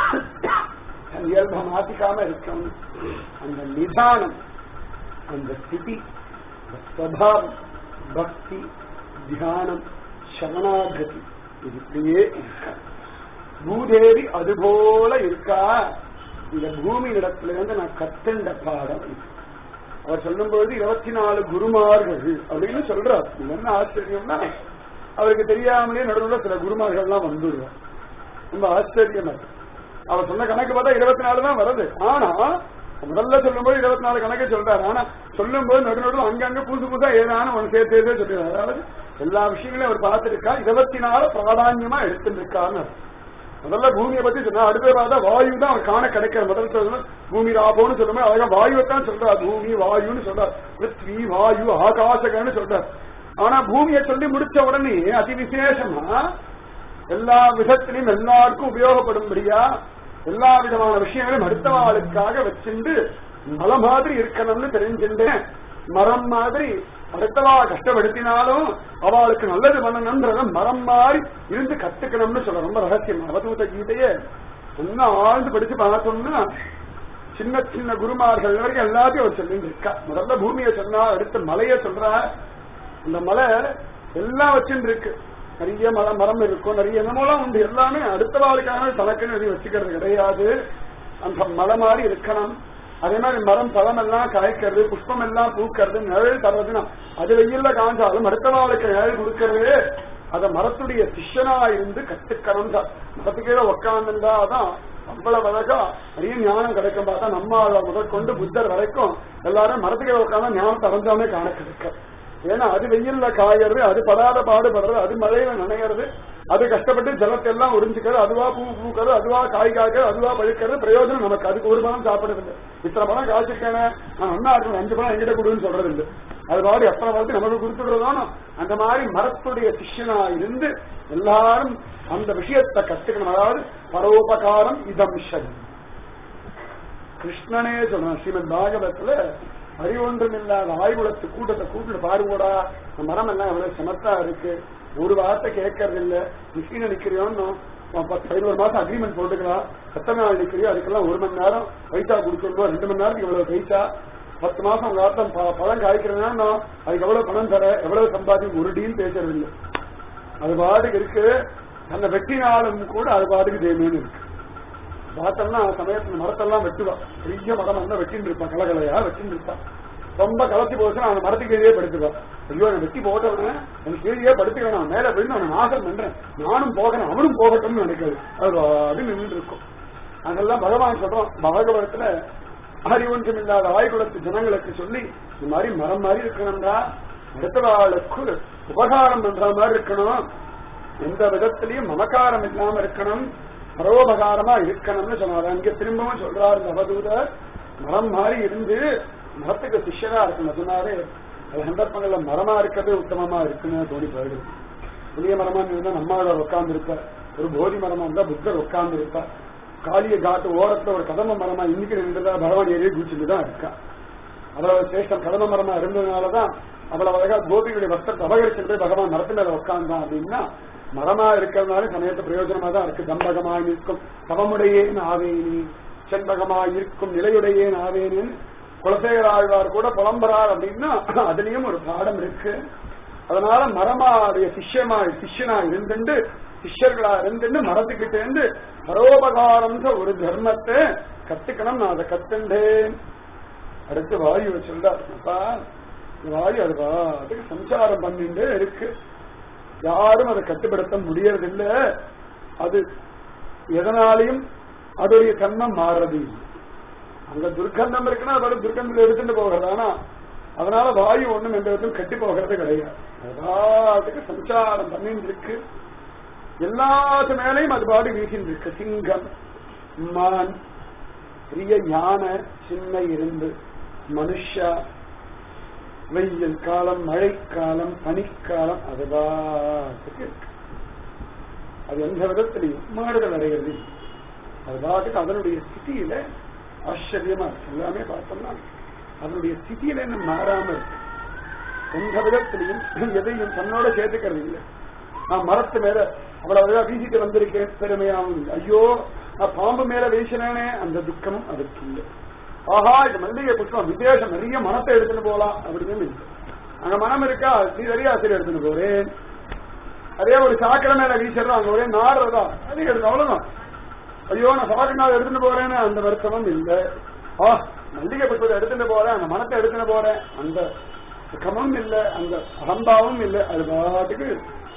தன் இயல்பை மாத்திக்காம இருக்கணும் அந்த நிதானம் அந்த ஸ்திதி அந்த ஸ்வபாவம் பக்தி தியானம் சரணாகதி இது இப்படியே இருக்க பூதேவி அதுபோல இருக்கா இந்த பூமி இடத்துல இருந்து நான் கத்துண்ட பாடம் இது. அவர் சொல்லும்போது இருபத்தி நாலு குருமார்கள் அப்படின்னு சொல்றார் இது என்ன ஆச்சரியம்னா அவருக்கு தெரியாமலே நடுவில் சில குருமார்கள் எல்லாம் வந்துடுவார் ரொம்ப ஆச்சரியமா இருக்கு அவர் சொன்ன கணக்கு பார்த்தா இருபத்தி நாலு தான் வருது ஆனா முதல்ல சொல்லும்போது இருபத்தி நாலு கணக்கு சொல்றாரு ஆனா சொல்லும்போது நடு நடுவில் அங்கங்க புதுசு புதுசா ஏதான ஒன்று சேர்த்து சேர்த்து சொல்றாரு அதாவது எல்லா விஷயங்களையும் அவர் பார்த்திருக்கா இருபத்தி நாலு பிராதான்யமா எடுத்துட்டு இருக்கான்னு அர்த்தம். முதல்ல பூமியை பத்தி சொன்னா அடுத்த பார்த்தா வாயு தான் அவர் காண கிடைக்கிற முதல் சொல்லணும் பூமி ராபோன்னு சொல்லும்போது அழகா வாயுவை தான் சொல்றார் பூமி வாயுன்னு சொல்றார் பிருத்வி வாயு ஆகாசகன்னு சொல்றார் ஆனா பூமியை சொல்லி முடிச்ச உடனே அதி விசேஷமா எல்லா விதத்திலையும் எல்லாருக்கும் உபயோகப்படும்படியா எல்லா விதமான விஷயங்களையும் அடுத்தவாளுக்காக வச்சுண்டு மலை மாதிரி இருக்கணும்னு தெரிஞ்சுட்டேன் மரம் மாதிரி அடுத்தவா கஷ்டப்படுத்தினாலும் அவளுக்கு நல்லது பண்ணணும்ன்றத மரம் மாதிரி இருந்து கத்துக்கணும்னு சொல்ல ரொம்ப ரகசியம் அவதூத கீதையே இன்னும் ஆழ்ந்து படிச்சு பார்த்தோம்னா சின்ன சின்ன குருமார்கள் வரைக்கும் எல்லாத்தையும் அவர் சொல்லிட்டு இருக்கா முதல்ல பூமியை சொன்னா அடுத்து மலையை சொல்றா இந்த மலை எல்லாம் வச்சுட்டு இருக்கு நிறைய மரம் மரம் இருக்கும் நிறைய என்னமோலாம் உண்டு எல்லாமே அடுத்த வாழ்க்கான தனக்குன்னு எதையும் வச்சுக்கிறது கிடையாது அந்த மலை மாதிரி இருக்கணும் அதே மாதிரி மரம் பழம் எல்லாம் காய்க்கிறது புஷ்பம் எல்லாம் பூக்கிறது நிழல் தர்றதுன்னா அது வெயில்ல காஞ்சாலும் அடுத்த நாளுக்கு நிழல் கொடுக்கறது அத மரத்துடைய சிஷ்யனா இருந்து கத்துக்கணும் மரத்துக்கீழ உட்காந்துருந்தா தான் அவ்வளவு அழகா நிறைய ஞானம் கிடைக்கும் பார்த்தா நம்ம முதற்கொண்டு புத்தர் வரைக்கும் எல்லாரும் மரத்துக்கீழ உட்காந்தா ஞானத்தை அடைஞ்சாமே காண கிடைக்க ஏன்னா அது வெயில்ல காயறது அது படாத பாடுபடுறது அது மழையில நனைகிறது அது கஷ்டப்பட்டு ஜலத்தை எல்லாம் உறிஞ்சிக்கிறது அதுவா பூ பூக்கிறது அதுவா காய் காய்க்கிறது அதுவா பழுக்கிறது பிரயோஜனம் நமக்கு அதுக்கு ஒரு பணம் சாப்பிடுறது இல்லை இத்தனை பணம் காய்ச்சிருக்கேனே நான் அண்ணா இருக்கணும் அஞ்சு பணம் எங்கிட்ட கொடுன்னு சொல்றது இல்லை அது மாதிரி எத்தனை பார்த்து நமக்கு கொடுத்துக்கிறதானோ அந்த மாதிரி மரத்துடைய சிஷ்யனா இருந்து எல்லாரும் அந்த விஷயத்தை கத்துக்கணும் அதாவது பரோபகாரம் இதம் சரி கிருஷ்ணனே சொல்றான் ஸ்ரீமத் பாகவத்துல அறிவொன்றும் இல்லாத ஆய்வுலத்து கூட்டத்தை கூட்டிட்டு பாருவோடா இந்த மரம் எல்லாம் எவ்வளவு சமத்தா இருக்கு ஒரு வார்த்தை கேட்கறது இல்ல மிஷின நிக்கிறியோன்னு பத்து பதினோரு மாசம் அக்ரிமெண்ட் போட்டுக்கலாம் எத்தனை நாள் நிக்கிறியோ அதுக்கெல்லாம் ஒரு மணி நேரம் பைசா கொடுக்கணும் ரெண்டு மணி நேரத்துக்கு இவ்வளவு பைசா பத்து மாசம் உங்க ஆத்தம் ப- பழம் காய்க்கிறதுனா அதுக்கு எவ்வளவு பணம் தர எவ்வளவு சம்பாதிக்கும் ஒரு டீல் பேசுறது இல்லை அது பாட்டுக்கு இருக்கு அந்த வெட்டினாலும் கூட அது பாட்டுக்கு தேவைன்னு இருக்கு பார்த்தோம்னா சமயத்துல மரத்தெல்லாம் வெட்டுவா பெரிய மரம் இருந்தா வெட்டின்னு இருப்பான் கலகலையா வெட்டின்னு இருப்பான் ரொம்ப கலத்தி போச்சுன்னா அந்த மரத்துக்கு கீழே படுத்துவா ஐயோ நான் வெட்டி போட்டவன எனக்கு கீழே படுத்துக்க நான் மேல போய் நான் நாசம் பண்றேன் நானும் போகணும் அவனும் போகட்டும்னு நினைக்காது அது அது நின்று இருக்கும் அதெல்லாம் பகவான் சொல்றோம் பகவதத்துல அறிவொன்றும் இல்லாத ஆய்குலத்து ஜனங்களுக்கு சொல்லி இந்த மாதிரி மரம் மாதிரி இருக்கணும்டா அடுத்த ஆளுக்கு உபகாரம் பண்ற மாதிரி இருக்கணும் எந்த விதத்திலையும் மமக்காரம் இல்லாம இருக்கணும் பரோபகாரமா இருக்கணும்னு சொன்னார் அங்க திரும்பவும் சொல்றாரு இந்த அவதூதர் மரம் மாதிரி இருந்து மரத்துக்கு சிஷ்யரா இருக்கணும் சொன்னாரு அது சந்தர்ப்பங்கள்ல மரமா இருக்கிறது உத்தமமா இருக்குன்னு தோணி போயிடுது புளிய மரமா இருந்தா நம்மளோட உட்கார்ந்து இருப்பார் ஒரு போதி மரமா இருந்தா புத்தர் உட்கார்ந்து இருப்பார் காளிய காட்டு ஓரத்துல ஒரு கதம்ப மரமா இன்னைக்கு நின்றுதா பகவான் ஏரியை குடிச்சுட்டு தான் இருக்கா அதாவது சேஷ்டம் கதம்ப மரமா இருந்ததுனாலதான் அவ்வளவு அழகா கோபியுடைய வஸ்திரத்தை அபகரிச்சுட்டு போய் பகவான் மரத்து மேல உட்கார்ந்தான் அப்படின்னா மரமா இருக்கிறதுனால சமயத்து பிரயோஜனமா தான் இருக்கு தம்பகமாய் நிற்கும் தவமுடையேன் ஆவேனி செண்பகமாய் இருக்கும் நிலையுடையேன் ஆவேனு குலசேகர ஆழ்வார் கூட புலம்புறார் அப்படின்னா அதுலயும் ஒரு பாடம் இருக்கு அதனால மரமாடைய சிஷ்யமா சிஷ்யனா இருந்துண்டு சிஷ்யர்களா இருந்துட்டு மரத்துக்கிட்ட இருந்து பரோபகாரம்ன்ற ஒரு தர்மத்தை கத்துக்கணும் நான் அதை கத்துண்டேன் அடுத்து வாயு சொல்றார் அப்பா இந்த வாயு அது பாட்டுக்கு சஞ்சாரம் பண்ணிட்டு இருக்கு யாரும் அதை கட்டுப்படுத்த முடியறதில்ல அது எதனாலையும் அதோடைய தன்மை மாறுறது இல்லை. அங்க துர்க்கந்தம் இருக்குன்னா அதோட துர்க்கந்தத்தை எடுத்துட்டு போகிறது ஆனா அதனால வாயு ஒண்ணும் எந்த விதத்தையும் கட்டி போகிறது கிடையாது எல்லாத்துக்கு சஞ்சாரம் பண்ணிட்டு இருக்கு எல்லாத்து மேலையும் அது பாடு வீசின்னு இருக்கு சிங்கம் மான் பெரிய யானை சின்ன இரும்பு மனுஷா வெயில் காலம் மழைக்காலம் பனிக்காலம் அது பாட்டுக்கு இருக்கு அது எந்த விதத்திலையும் மாறுதல் அடைகிறது இல்லை. அது பாட்டுக்கு அதனுடைய ஸ்திதியில ஆச்சரியமா இருக்கு எல்லாமே பார்த்தோம்னா அதனுடைய ஸ்திதியில என்ன மாறாம இருக்கு எந்த விதத்திலையும் எதையும் தன்னோட சேர்த்துக்கிறது இல்லை நான் மரத்து மேல அவ்வளவு அழகா வீசிட்டு வந்திருக்கேன் பெருமையாவும் இல்லை. ஐயோ நான் பாம்பு மேல வீசினேனே அந்த துக்கமும் அதுக்கு இல்லை ஆஹா இது மல்லிகை புஷ்பம் விசேஷம் நிறைய மனத்தை எடுத்துட்டு போலாம் அப்படின்னு இல்லை அங்க மனம் இருக்கா நீ நிறைய ஆசிரியர் எடுத்துட்டு போறேன் அதே ஒரு சாக்கடை மேல வீசுறோம் அங்க ஒரே நாடுறதா அதே எடுத்து அவ்வளவுதான் ஐயோ நான் சாக்கடை நாள் எடுத்துட்டு போறேன்னு அந்த வருத்தமும் இல்லை ஆ மல்லிகை புஷ்பத்தை எடுத்துட்டு போறேன் அந்த மனத்தை எடுத்துட்டு போறேன் அந்த சுகமும் இல்லை அந்த அகம்பாவும் இல்லை அது பாட்டுக்கு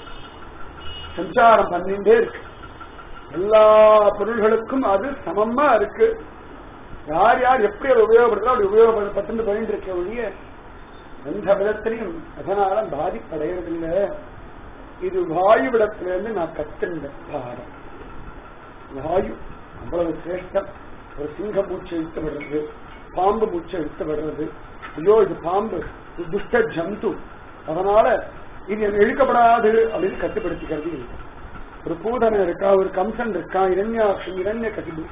சஞ்சாரம் பண்ணிட்டே இருக்கு எல்லா பொருள்களுக்கும் அது சமமா இருக்கு யார் யார் எப்படி அதை உபயோகப்படுத்தலாம் அப்படி உபயோகப்பட்டு போயிட்டு இருக்க ஒழிய எந்த விதத்திலையும் அதனால பாதிப்படையறதில்லை இது வாயுவிடத்திலிருந்து நான் கத்துண்ட பாடம் வாயு அவ்வளவு சிரேஷ்டம் ஒரு சிங்க மூச்சை இழுத்து விடுறது பாம்பு மூச்சை இழுத்து விடுறது ஐயோ இது பாம்பு இது துஷ்ட ஜந்து அதனால இது எனக்கு இழுக்கப்படாது அப்படின்னு கட்டுப்படுத்திக்கிறது இல்லை ஒரு பூதனை இருக்கா ஒரு கம்சன் இருக்கா இரண்யாட்சி இரண்ய கசிபு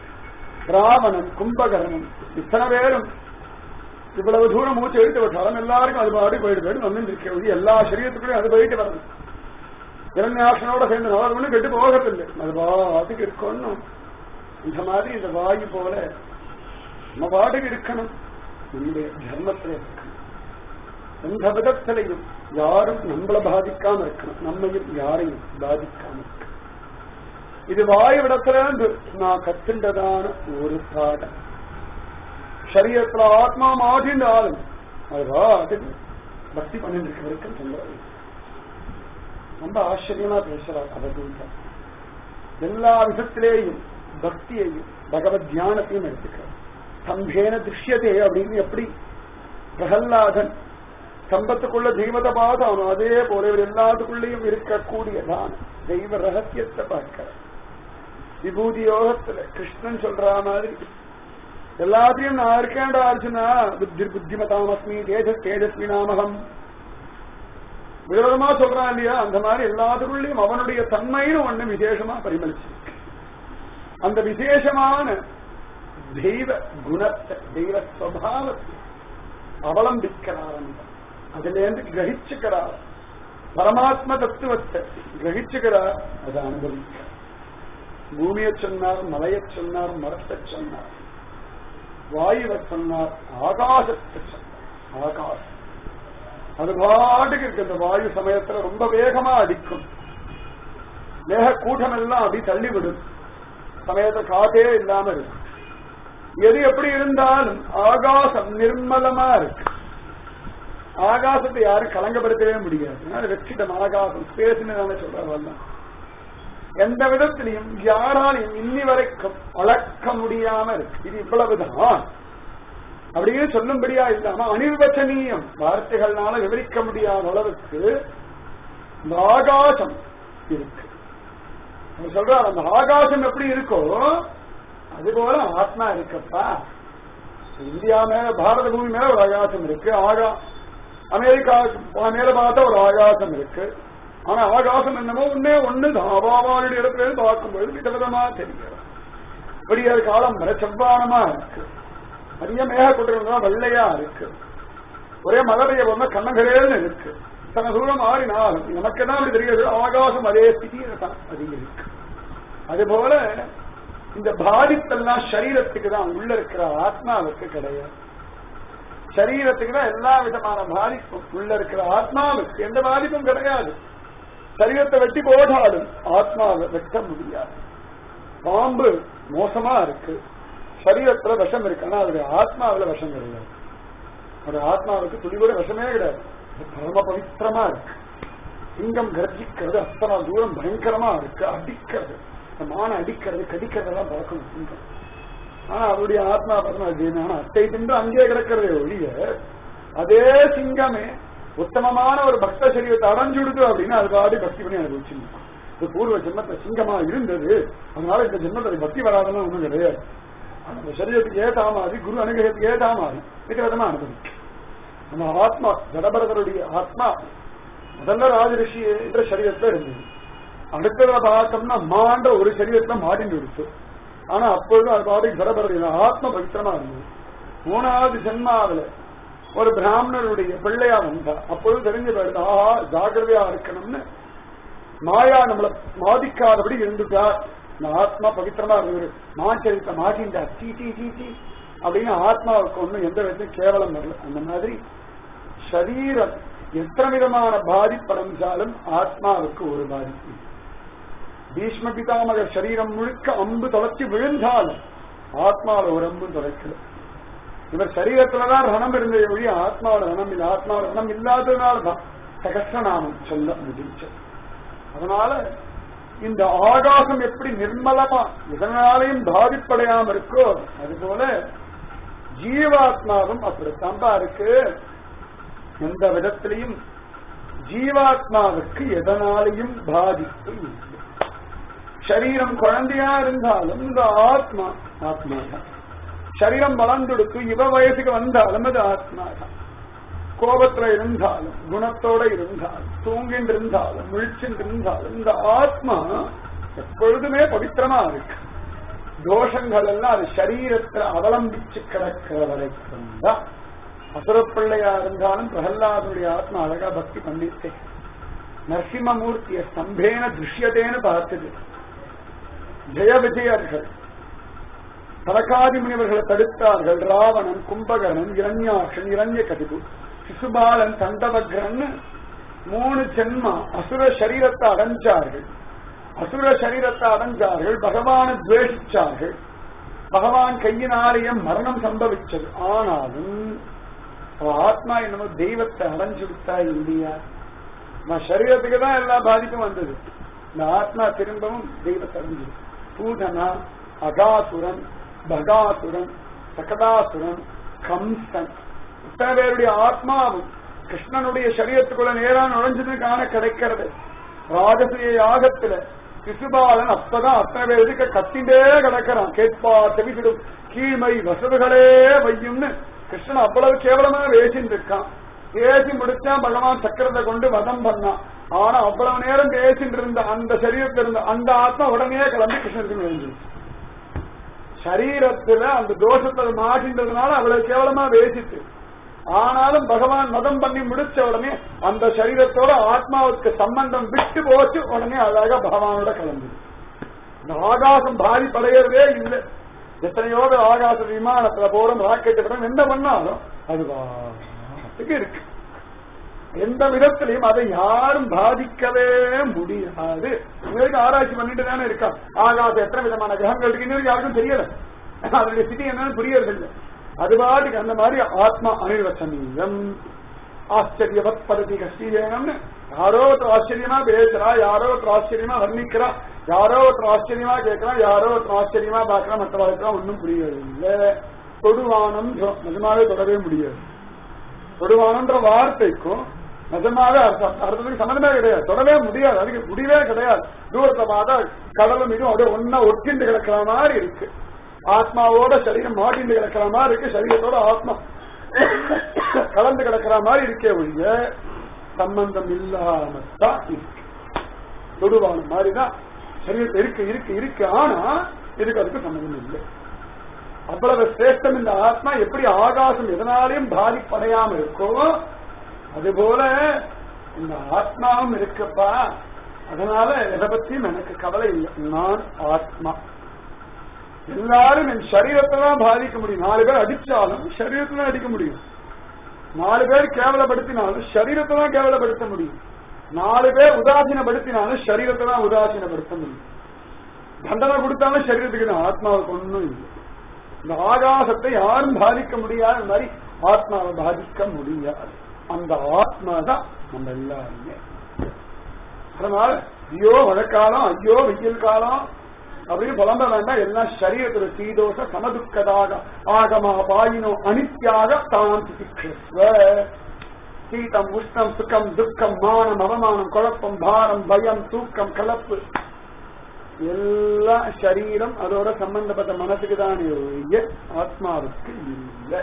ராவணன் கும்பகரணன் இத்தனை பேரும் இவ்வளவு தூரம் மூச்சு எடுத்து விட்டாலும் எல்லாருக்கும் அது பாடி போயிட்டு போயிட்டு வந்து இருக்க எல்லா சரீரத்துக்குள்ளேயும் அது போயிட்டு வருது இரண்யாசனோட சேர்ந்து நவர்களும் கெட்டு போகத்தில்லை அது பாட்டுக்கு இருக்கணும் இந்த மாதிரி இந்த வாயு போல நம்ம பாட்டுக்கு இருக்கணும் நம்முடைய தர்மத்துல இருக்கணும் எந்த விதத்திலையும் யாரும் நம்மளை பாதிக்காம இருக்கணும் நம்மையும் யாரையும் பாதிக்காம இருக்கணும் இது வாயுவிடத்துல இருந்து நான் கத்துண்டதான ஒரு பாடம் சரீரத்துல ஆத்மா மாட்டின்றாலும் அது பாட்டுக்கு பக்தி பண்ணிட்டு இருக்க வரைக்கும் சொல்றாரு ரொம்ப ஆச்சரியமா பேசுறார் அவதூதா எல்லா விதத்திலேயும் பக்தியையும் பகவத் தியானத்தையும் எடுத்துக்கிறார் ஸ்தம்பேன திருஷ்யதே அப்படின்னு எப்படி பிரகல்லாதன் ஸ்தம்பத்துக்குள்ள தெய்வத்தை பார்த்தானோ அதே போல இவர் எல்லாத்துக்குள்ளேயும் இருக்கக்கூடியதான் தெய்வ ரகசியத்தை பார்க்கிறார் விபூதி யோகத்துல கிருஷ்ணன் சொல்ற மாதிரி எல்லாத்தையும் நான் இருக்கேன்டா அர்ஜுனா புத்தி புத்திமதாமஸ்மி தேஜஸ் தேஜஸ்வி நாமகம் விரோதமா சொல்றான் இல்லையா அந்த மாதிரி எல்லாத்துக்குள்ளேயும் அவனுடைய தன்மைன்னு ஒண்ணு விசேஷமா பரிமளிச்சிருக்கு அந்த விசேஷமான தெய்வ குணத்தை தெய்வ சுவாவத்தை அவலம்பிக்கிறார் அதுல இருந்து கிரகிச்சுக்கிறார் பரமாத்ம தத்துவத்தை கிரகிச்சுக்கிறார் அதை அனுபவிக்கிறார் பூமியை சொன்னார் மலையை சொன்னார் மரத்தை சொன்னார் வாயுவை சொன்னார் ஆகாசத்தை சொன்னார் ஆகாசம் அது பாட்டுக்கு இருக்கு இந்த வாயு சமயத்துல ரொம்ப வேகமா அடிக்கும் மேக கூட்டம் எல்லாம் அப்படி தள்ளிவிடும் சமயத்துல காத்தே இல்லாம இருக்கு எது எப்படி இருந்தாலும் ஆகாசம் நிர்மலமா இருக்கு ஆகாசத்தை யாரும் கலங்கப்படுத்தவே முடியாது வெற்றிடம் ஆகாசம் ஸ்பேஸ்னு தானே சொல்றாங்க எந்த விதத்திலையும் யாராலையும் இன்னி வரைக்கும் அளக்க முடியாம இருக்கு இது இவ்வளவுதான் அப்படியே சொல்லும்படியா இல்லாம அனிர்வச்சனீயம் வார்த்தைகள்னால விவரிக்க முடியாத அளவுக்கு இந்த ஆகாசம் இருக்கு சொல்றார் அந்த ஆகாசம் எப்படி இருக்கோ அதுபோல ஆத்மா இருக்கப்பா இந்தியா மேல பாரத பூமி மேல ஒரு ஆகாசம் இருக்கு ஆகா அமெரிக்கா மேல பார்த்தா ஒரு ஆகாசம் இருக்கு ஆனா ஆகாசம் என்னமோ ஒன்னே ஒண்ணுதான் அவாவாளுடைய இடத்துல இருந்து பார்க்கும்போது விதவிதமா தெரிகிறது விடிய காலம் வர செவ்வானமா இருக்கு நிறைய மேக கூட்டங்கள் வெள்ளையா இருக்கு ஒரே மழை பெய்ய போனா கண்ணங்கரேன்னு இருக்கு தன தூரம் மாறினாலும் நமக்கு என்ன அப்படி தெரிகிறது ஆகாசம் அதே ஸ்திதியில தான் அது இருக்கு அதுபோல இந்த பாதிப்பெல்லாம் சரீரத்துக்கு தான் உள்ள இருக்கிற ஆத்மாவுக்கு கிடையாது சரீரத்துக்கு தான் எல்லா விதமான பாதிப்பும் உள்ள இருக்கிற ஆத்மாவுக்கு எந்த பாதிப்பும் கிடையாது சரீரத்தை வெட்டி போட்டாலும் ஆத்மாவை வெட்ட முடியாது பாம்பு மோசமா இருக்கு சரீரத்துல விஷம் இருக்கு ஆனா அவருடைய ஆத்மாவில விஷம் கிடையாது அவருடைய ஆத்மாவுக்கு துளி கூட விஷமே கிடையாது பரம பவித்திரமா இருக்கு சிங்கம் கர்ஜிக்கிறது அத்தனை தூரம் பயங்கரமா இருக்கு அடிக்கிறது மான அடிக்கிறது கடிக்கிறதெல்லாம் பார்க்கணும் சிங்கம் ஆனா அவருடைய ஆத்மா பார்த்தோம்னா ஆனா அத்தை தின்று அங்கே கிடக்கிறதே ஒழிய அதே சிங்கமே உத்தமமான ஒரு பக்த சரீரத்தை அடைஞ்சுடுது அப்படின்னா அது பாடி பக்தி பண்ணி அனுபவிச்சிருந்தோம் இது பூர்வ ஜென்மத்துல சிங்கமா இருந்தது அதனால இந்த ஜென்மத்தில் பக்தி வராதுன்னு ஒண்ணும் கிடையாது அந்த சரீரத்துக்கு ஏதா மாதிரி குரு அனுகிரகத்துக்கு ஏதா மாதிரி விதவிதமா அனுபவிக்கும் நம்ம ஆத்மா ஜடபரதருடைய ஆத்மா முதல்ல ராஜரிஷி என்ற சரீரத்துல இருந்தது அடுத்ததுல பார்த்தோம்னா மாண்ட ஒரு சரீரத்துல மாடிந்து விடுச்சு ஆனா அப்பொழுதும் அது பாடி ஜடபரத ஆத்ம பவித்திரமா இருந்தது மூணாவது ஜென்மாவில ஒரு பிராமணருடைய பிள்ளையா வந்தா அப்பொழுது தெரிஞ்சு போயிடுது ஆஹா ஜாகிரதையா இருக்கணும்னு மாயா நம்மளை பாதிக்காதபடி இருந்துட்டா இந்த ஆத்மா பவித்திரமா இருந்தது மாச்சரித்த மாட்டின்டா டீ டீ டீ டீ அப்படின்னு ஆத்மாவுக்கு ஒண்ணும் எந்த விதத்தையும் கேவலம் வரல அந்த மாதிரி சரீரம் எத்தனை விதமான பாதிப்படைஞ்சாலும் ஆத்மாவுக்கு ஒரு பாதிப்பு பீஷ்ம பிதாமக சரீரம் முழுக்க அம்பு தொலைச்சி விழுந்தாலும் ஆத்மாவில் ஒரு அம்பு தொலைக்கல இவர் சரீரத்துலதான் ரணம் இருந்ததை ஒழிய ஆத்மாவோட ரணம் இல்லை ஆத்மாவோட ரணம் இல்லாததுனாலதான் சகஸ்ரநாமம் சொல்ல முடிஞ்சது அதனால இந்த ஆகாசம் எப்படி நிர்மலமா இதனாலையும் பாதிப்படையாம இருக்கோ அதுபோல ஜீவாத்மாவும் அப்படித்தான்பா இருக்கு எந்த விதத்திலையும் ஜீவாத்மாவுக்கு எதனாலையும் பாதிப்பு இல்லை சரீரம் குழந்தையா இருந்தாலும் இந்த ஆத்மா ஆத்மா தான் சரீரம் வளர்ந்துடுத்து இவ வயசுக்கு வந்தாலும் அது ஆத்மா தான் கோபத்துல இருந்தாலும் குணத்தோட இருந்தாலும் தூங்கிட்டு இருந்தாலும் முழிச்சுட்டு இருந்தாலும் இந்த ஆத்மா எப்பொழுதுமே பவித்திரமா இருக்கு தோஷங்கள் எல்லாம் அது சரீரத்துல அவலம்பிச்சு கிடக்கிற வரைக்கும் தான் அசுரப்பிள்ளையா இருந்தாலும் பிரகல்லாதனுடைய ஆத்மா அழகா பக்தி பண்ணிட்டு நரசிம்மமூர்த்திய ஸ்தம்பேன திருஷ்யதேன்னு பார்த்தது ஜெய விஜயர்கள் சரகாதி முனிவர்களை தடுத்தார்கள் ராவணன் கும்பகர்ணன் இரண்யாட்சன் இரண்ய கதிபு சிசுபாலன் தண்டவக்ரன் மூணு ஜென்மா அசுர சரீரத்தை அடைஞ்சார்கள் அசுர சரீரத்தை அடைஞ்சார்கள் பகவானை துவேஷிச்சார்கள் பகவான் கையினாலேயே மரணம் சம்பவிச்சது ஆனாலும் அவ ஆத்மா என்னமோ தெய்வத்தை அடைஞ்சுடுத்தா இல்லையா நான் சரீரத்துக்கு தான் எல்லா பாதிப்பும் வந்தது இந்த ஆத்மா திரும்பவும் தெய்வத்தை அடைஞ்சது பூதனா அகாசுரன் பகாசுரன் சகதாசுரன் கம்சன் இத்தனை பேருடைய ஆத்மாவும் கிருஷ்ணனுடைய சரீரத்துக்குள்ள நேரா நுழைஞ்சது காண கிடைக்கிறது ராஜசிய யாகத்துல சிசுபாலன் அப்பதான் அத்தனை பேர் எதுக்க கத்திண்டே கிடக்கிறான் கேட்பா செவிசிடும் கீழ்மை வசதுகளே வையும்னு கிருஷ்ணன் அவ்வளவு கேவலமா பேசிட்டு இருக்கான் பேசி முடிச்சா பகவான் சக்கரத்தை கொண்டு வதம் பண்ணான் ஆனா அவ்வளவு நேரம் பேசிட்டு இருந்த அந்த சரீரத்தில் இருந்த அந்த ஆத்மா உடனே கிளம்பி கிருஷ்ணனுக்கு நுழைஞ்சிருச்சு சரீரத்துல அந்த தோஷத்தை மாட்டின்றதுனால அவ்வளவு கேவலமா பேசிட்டு ஆனாலும் பகவான் மதம் பண்ணி முடிச்ச உடனே அந்த சரீரத்தோட ஆத்மாவுக்கு சம்பந்தம் விட்டு போச்சு உடனே அழகா பகவானோட கிளம்புது இந்த ஆகாசம் பாதிப்படையறதே இல்லை எத்தனையோ பேர் ஆகாச விமானத்துல போறோம் ராக்கெட் போறோம் என்ன பண்ணாலும் அது பாட்டுக்கு இருக்கு எந்த விதத்திலையும் அதை யாரும் பாதிக்கவே முடியாது இதுவரைக்கும் ஆராய்ச்சி பண்ணிட்டு தானே இருக்கா ஆகாசம் எத்தனை விதமான கிரகங்கள் இருக்கு இன்னும் யாருக்கும் தெரியல அதனுடைய ஸ்திதி என்னன்னு புரியறது இல்லை அது பாட்டுக்கு அந்த மாதிரி ஆத்மா அனிர்வசனீயம் ஆச்சரியவத் பதவி கஷ்டீயம்னு யாரோ ஒருத்தர் ஆச்சரியமா பேசுறா யாரோ ஒருத்தர் ஆச்சரியமா வர்ணிக்கிறா யாரோ ஒருத்தர் ஆச்சரியமா கேட்கறான் யாரோ ஒருத்தர் ஆச்சரியமா பார்க்கறான் மற்றவர்களுக்கு ஒன்றும் புரியறது இல்ல தொடுவானம் நிஜமாவே தொடவே முடியாது தொடுவானன்ற வார்த்தைக்கும் நிஜமாவே அர்த்தம் அர்த்தத்துக்கு சம்மந்தமே கிடையாது தொடவே முடியாது அதுக்கு முடிவே கிடையாது தூரத்தை பார்த்தா கடலும் இதுவும் அப்படியே ஒன்னா ஒட்டிண்டு கிடக்கிற மாதிரி இருக்கு ஆத்மாவோட சரீரம் மாட்டிண்டு கிடக்கிற மாதிரி இருக்கு சரீரத்தோட ஆத்மா கலந்து கிடக்கிற மாதிரி இருக்கே ஒழிய சம்பந்தம் இல்லாம தான் இருக்கு தொடுவான மாதிரிதான் சரீரத்தை இருக்கு இருக்கு இருக்கு ஆனா இதுக்கு அதுக்கு சம்பந்தம் இல்லை அவ்வளவு சிரேஷ்டம் இந்த ஆத்மா எப்படி ஆகாசம் எதனாலையும் பாதிப்படையாம இருக்கோ அதுபோல இந்த ஆத்மாவும் இருக்குப்பா அதனால எதை பத்தியும் எனக்கு கவலை இல்லை நான் ஆத்மா எல்லாரும் என் சரீரத்தை தான் பாதிக்க முடியும் நாலு பேர் அடிச்சாலும் சரீரத்தை தான் அடிக்க முடியும் நாலு பேர் கேவலப்படுத்தினாலும் சரீரத்தை தான் கேவலப்படுத்த முடியும் நாலு பேர் உதாசீனப்படுத்தினாலும் சரீரத்தை தான் உதாசீனப்படுத்த முடியும் தண்டனை கொடுத்தாலும் சரீரத்துக்கு தான் ஆத்மாவுக்கு ஒன்றும் இல்லை இந்த ஆகாசத்தை யாரும் பாதிக்க முடியாத மாதிரி ஆத்மாவை பாதிக்க முடியாது அந்த ஆத்மா தான் நம்ம எல்லாருமே அதனால ஐயோ மழைக்காலம் ஐயோ வெயில் காலம் அப்படின்னு புலம்ப வேண்டாம் எல்லாம் சரீரத்துல சீதோஷ சமதுக்கதாக ஆகமா பாயினோ அனித்யாக தான் சிகிக்ஷஸ்வ சீதம் உஷ்ணம் சுகம் துக்கம் மானம் அவமானம் குழப்பம் பாரம் பயம் தூக்கம் கலப்பு எல்லாம் சரீரம் அதோட சம்பந்தப்பட்ட மனசுக்கு தான் ஒழிய ஆத்மாவுக்கு இல்லை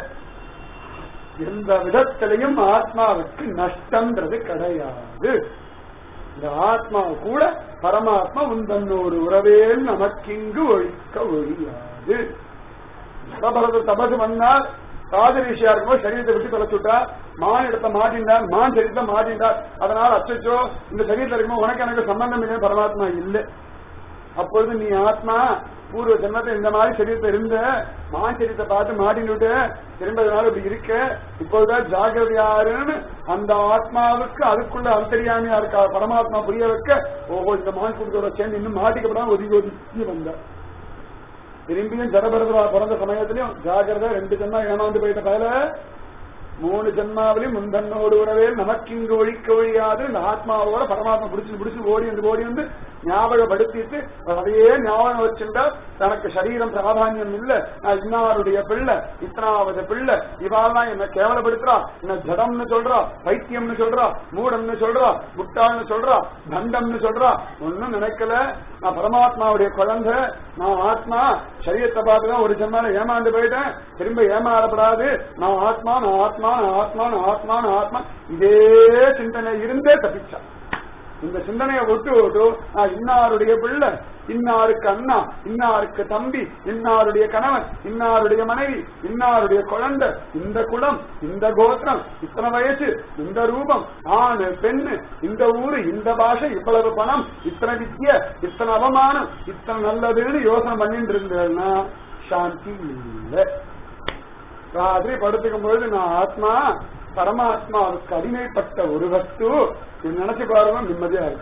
எந்த விதத்திலையும் ஆத்மாவுக்கு நஷ்டம்ன்றது கிடையாது இந்த ஆத்மா கூட பரமாத்மா உந்தன்னோடு உறவேல் நமக்கிங்கு ஒழிக்க ஒழியாது ஜடபரத தபசு வந்தால் ராஜரிஷியா இருக்கும்போது சரீரத்தை விட்டு தொலைச்சுட்டா மான் இடத்த மாட்டின்றார் மான் சரீரத்தை மாட்டின்றார் அதனால அச்சோ இந்த சரீரத்தில் இருக்கும்போது உனக்கு எனக்கு சம்பந்தம் இல்லை பரமாத்மா இல்லை அப்பொழுது நீ ஆத்மா பூர்வ ஜென்மத்தில் இந்த மாதிரி சரீரத்தை இருந்த மான் சரீரத்தை பார்த்து மாட்டின்னுட்டு திரும்ப நாள் இப்படி இருக்க இப்போதுதான் ஜாகிரதையாருன்னு அந்த ஆத்மாவுக்கு அதுக்குள்ள அந்தரியாமையா இருக்கா பரமாத்மா புரிய வைக்க ஓஹோ இந்த மான் கூட்டத்தோட சேர்ந்து இன்னும் மாட்டிக்கப்படாம ஒதுங்கி ஒதுக்கி வந்தார் திரும்பியும் ஜடபரதா பிறந்த சமயத்திலையும் ஜாகிரதை ரெண்டு ஜென்மா ஏமாந்து போயிட்ட பயல மூணு ஜென்மாவிலையும் முந்தன்னோடு உறவே நமக்கு இங்கு ஒழிக்க ஒழியாது இந்த ஆத்மாவோட பரமாத்மா பிடிச்சு பிடிச்சு ஓடி வந்து ஓடி வந்து ஞாபகப்படுத்திட்டு அதையே ஞாபகம் வச்சுட்டா தனக்கு சரீரம் பிராதானியம் இல்ல நான் இன்னாருடைய பிள்ளை இத்தனாவது பிள்ளை இவாலாம் என்ன கேவலப்படுத்துறா என்ன ஜடம்னு சொல்றா பைத்தியம்னு சொல்றா மூடம்னு சொல்றா முட்டாள்னு சொல்றா தண்டம்னு சொல்றா ஒன்னும் நினைக்கல நான் பரமாத்மாவுடைய குழந்தை நான் ஆத்மா சரீரத்தை பார்த்துதான் ஒரு ஜென்மால ஏமாந்து போயிட்டேன் திரும்ப ஏமாறப்படாது நான் ஆத்மா நான் ஆத்மா நான் ஆத்மா நான் ஆத்மா நான் ஆத்மா இதே சிந்தனை இருந்தே தப்பிச்சான் இந்த சிந்தனையை விட்டு விட்டு நான் இன்னாருடைய பிள்ளை இன்னாருக்கு அண்ணா இன்னாருக்கு தம்பி இன்னாருடைய கணவன் இன்னாருடைய மனைவி இன்னாருடைய குழந்தை இந்த குலம் இந்த கோத்திரம் இத்தனை வயசு இந்த ரூபம் ஆணு பெண்ணு இந்த ஊரு இந்த பாஷை இவ்வளவு பணம் இத்தனை வித்திய இத்தனை அவமானம் இத்தனை நல்லதுன்னு யோசனை பண்ணிட்டு இருந்தேன்னா சாந்தி இல்லை ராத்திரி படுத்துக்கும் பொழுது நான் ஆத்மா பரமாத்மாவுக்கு அடிமைப்பட்ட ஒரு வஸ்து இது நினைச்சு பாருங்க நிம்மதியா இருக்கும்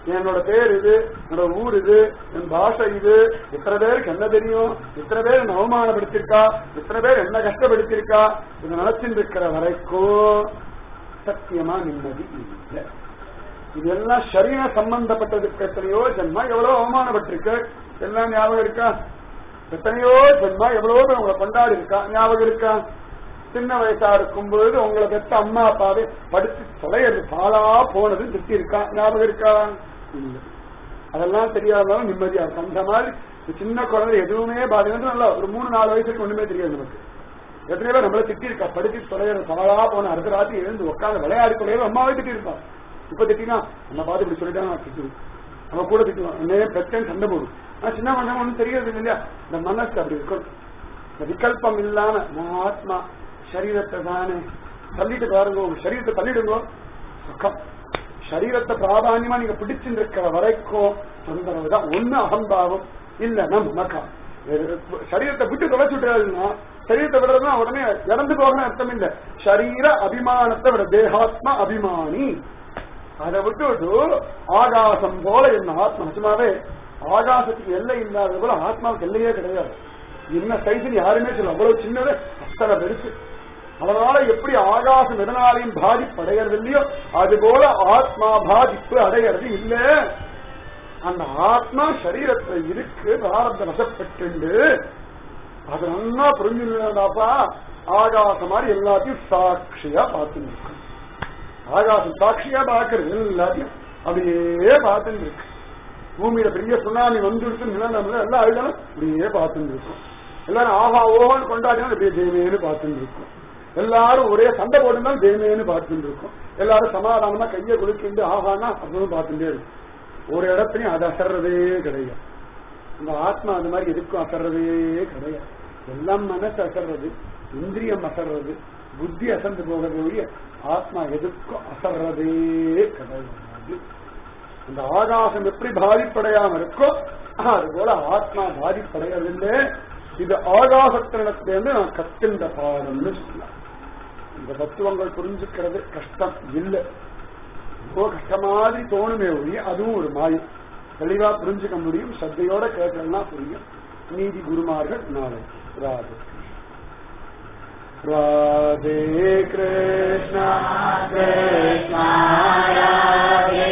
என்னோட பேர் இது என்னோட ஊர் இது என் பாஷை இது இத்தனை பேருக்கு என்ன தெரியும் இத்தனை பேர் என்ன அவமானப்படுத்திருக்கா இத்தனை பேர் என்ன கஷ்டப்படுத்திருக்கா இது நினைச்சிட்டு இருக்கிற வரைக்கும் சத்தியமா நிம்மதி இல்லை இதெல்லாம் சரீர சம்பந்தப்பட்டதுக்கு எத்தனையோ ஜென்மா எவ்வளவு அவமானப்பட்டிருக்கு எல்லாம் ஞாபகம் இருக்கா எத்தனையோ ஜென்மா எவ்வளவோ பேர் உங்களை கொண்டாடி இருக்கா ஞாபகம் இருக்கா சின்ன வயசா இருக்கும் பொழுது உங்களை பெற்ற அம்மா அப்பாவே படிச்சு தொலைறது பாலா போனது திட்டி இருக்கா ஞாபகம் இருக்கா இல்ல அதெல்லாம் தெரியாதனாலும் நிம்மதியா இருக்கும் அந்த மாதிரி இந்த சின்ன குழந்தை எதுவுமே பாதிக்கிறது நல்லா ஒரு மூணு நாலு வயசுக்கு ஒண்ணுமே தெரியாது நமக்கு எத்தனை பேர் நம்மள திட்டி இருக்கா படிச்சு தொலைகிறது பாலா போன அடுத்த ராத்திரி எழுந்து உட்காந்து விளையாடி தொலைகிறது அம்மாவே திட்டி இருப்பான் இப்ப திட்டினா நம்ம பார்த்து இப்படி சொல்லிட்டா நான் திட்டுவேன் நம்ம கூட திட்டுவோம் என்னையே பிரச்சனை சண்டை போடும் ஆனா சின்ன மண்ணம் ஒண்ணும் தெரியாது இல்லையா இந்த மனசு அப்படி இருக்கும் இந்த விகல்பம் இல்லாம நான் ஆத்மா சரீரத்தை தானே தள்ளிட்டு பாருங்க உங்க சரீரத்தை தள்ளிடுங்க சுகம் சரீரத்தை பிராதான்யமா நீங்க பிடிச்சுட்டு இருக்கிற வரைக்கும் தொந்தரவு தான் ஒண்ணு அகம்பாவம் இல்லைன்னா மமக்கா சரீரத்தை விட்டு தொலைச்சுட்டாருன்னா சரீரத்தை விடுறதுனா உடனே இறந்து போகணும் அர்த்தம் இல்ல சரீர அபிமானத்தை விட தேகாத்மா அபிமானி அதை விட்டு விட்டு ஆகாசம் போல என்ன ஆத்மா நிஜமாவே ஆகாசத்துக்கு எல்லை இல்லாத போல ஆத்மாவுக்கு எல்லையே கிடையாது என்ன சைஸ்னு யாருமே சொல்ல அவ்வளவு சின்னது அத்தனை பெருசு அதனால எப்படி ஆகாசம் எதனாலையும் பாதிப்பு அடைகிறது இல்லையோ அது போல ஆத்மா பாதிப்பு அடைகிறது இல்ல அந்த ஆத்மா சரீரத்துல இருக்கு பிராரத்த வசப்பட்டு அது நல்லா புரிஞ்சுதாப்பா ஆகாசம் மாதிரி எல்லாத்தையும் சாட்சியா பார்த்துட்டு இருக்கு ஆகாசம் சாட்சியா பாக்குறது எல்லாத்தையும் அப்படியே பார்த்துட்டு இருக்கு பூமியில பெரிய சுனாமி வந்துடுச்சு நிலநடுல எல்லாம் அழுதாலும் அப்படியே பார்த்துட்டு இருக்கும் எல்லாரும் ஆஹா ஓஹோன்னு கொண்டாடினாலும் அப்படியே தேவேன்னு பார்த்துட்டு இருக்கும் எல்லாரும் ஒரே சண்டை போட்டுனாலும் தேவேன்னு பார்த்துட்டு இருக்கும் எல்லாரும் சமாதானமா கையை குலுக்கிண்டு ஆஹானா அப்படின்னு பார்த்துட்டே இருக்கும் ஒரு இடத்துலயும் அது அசர்றதே கிடையாது இந்த ஆத்மா அந்த மாதிரி எதுக்கும் அசர்றதே கிடையாது எல்லாம் மனசு அசர்றது இந்திரியம் அசர்றது புத்தி அசர்ந்து போகிறது ஒழிய ஆத்மா எதுக்கும் அசர்றதே கிடையாது அந்த ஆகாசம் எப்படி பாதிப்படையாம இருக்கோ அது போல ஆத்மா பாதிப்படையவில்லை இது ஆகாசத்தினிடத்திலிருந்து நான் கற்கின்ற பாடம்னு சொல்லலாம் இந்த தத்துவங்கள் புரிஞ்சுக்கிறது கஷ்டம் இல்லை ரொம்ப கஷ்ட மாதிரி தோணுமே ஒழிய அதுவும் ஒரு மாயம் தெளிவா புரிஞ்சுக்க முடியும் சத்தையோட கேட்கலாம் புரியும் நீதி குருமார்கள் நாளை ராதே ராதே கிருஷ்ணா கிருஷ்ணா ராதே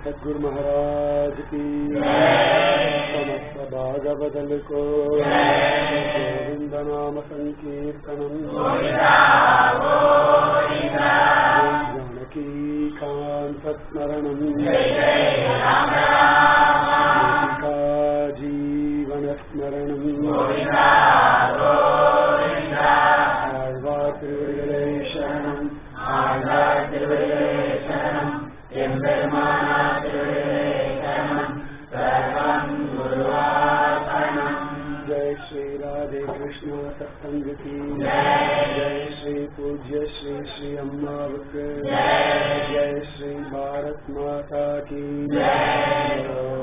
सदगुरु महाराज की समस्त भागवदल को गोविंद नाम संकीर्तनम जानकी कांत स्मरणम जीवन स्मरणम ஆழ்வார் திருவடிகளே சரணம் ஆழ்வார் திருவடிகளே சரணம் எம்பெருமானார் திருவடிகளே சரணம் சர்வம் குருவாசனம் जय श्री राधे कृष्ण सत्संग की जय श्री पूज्य श्री श्री अम्मावक जय श्री भारत माता की जय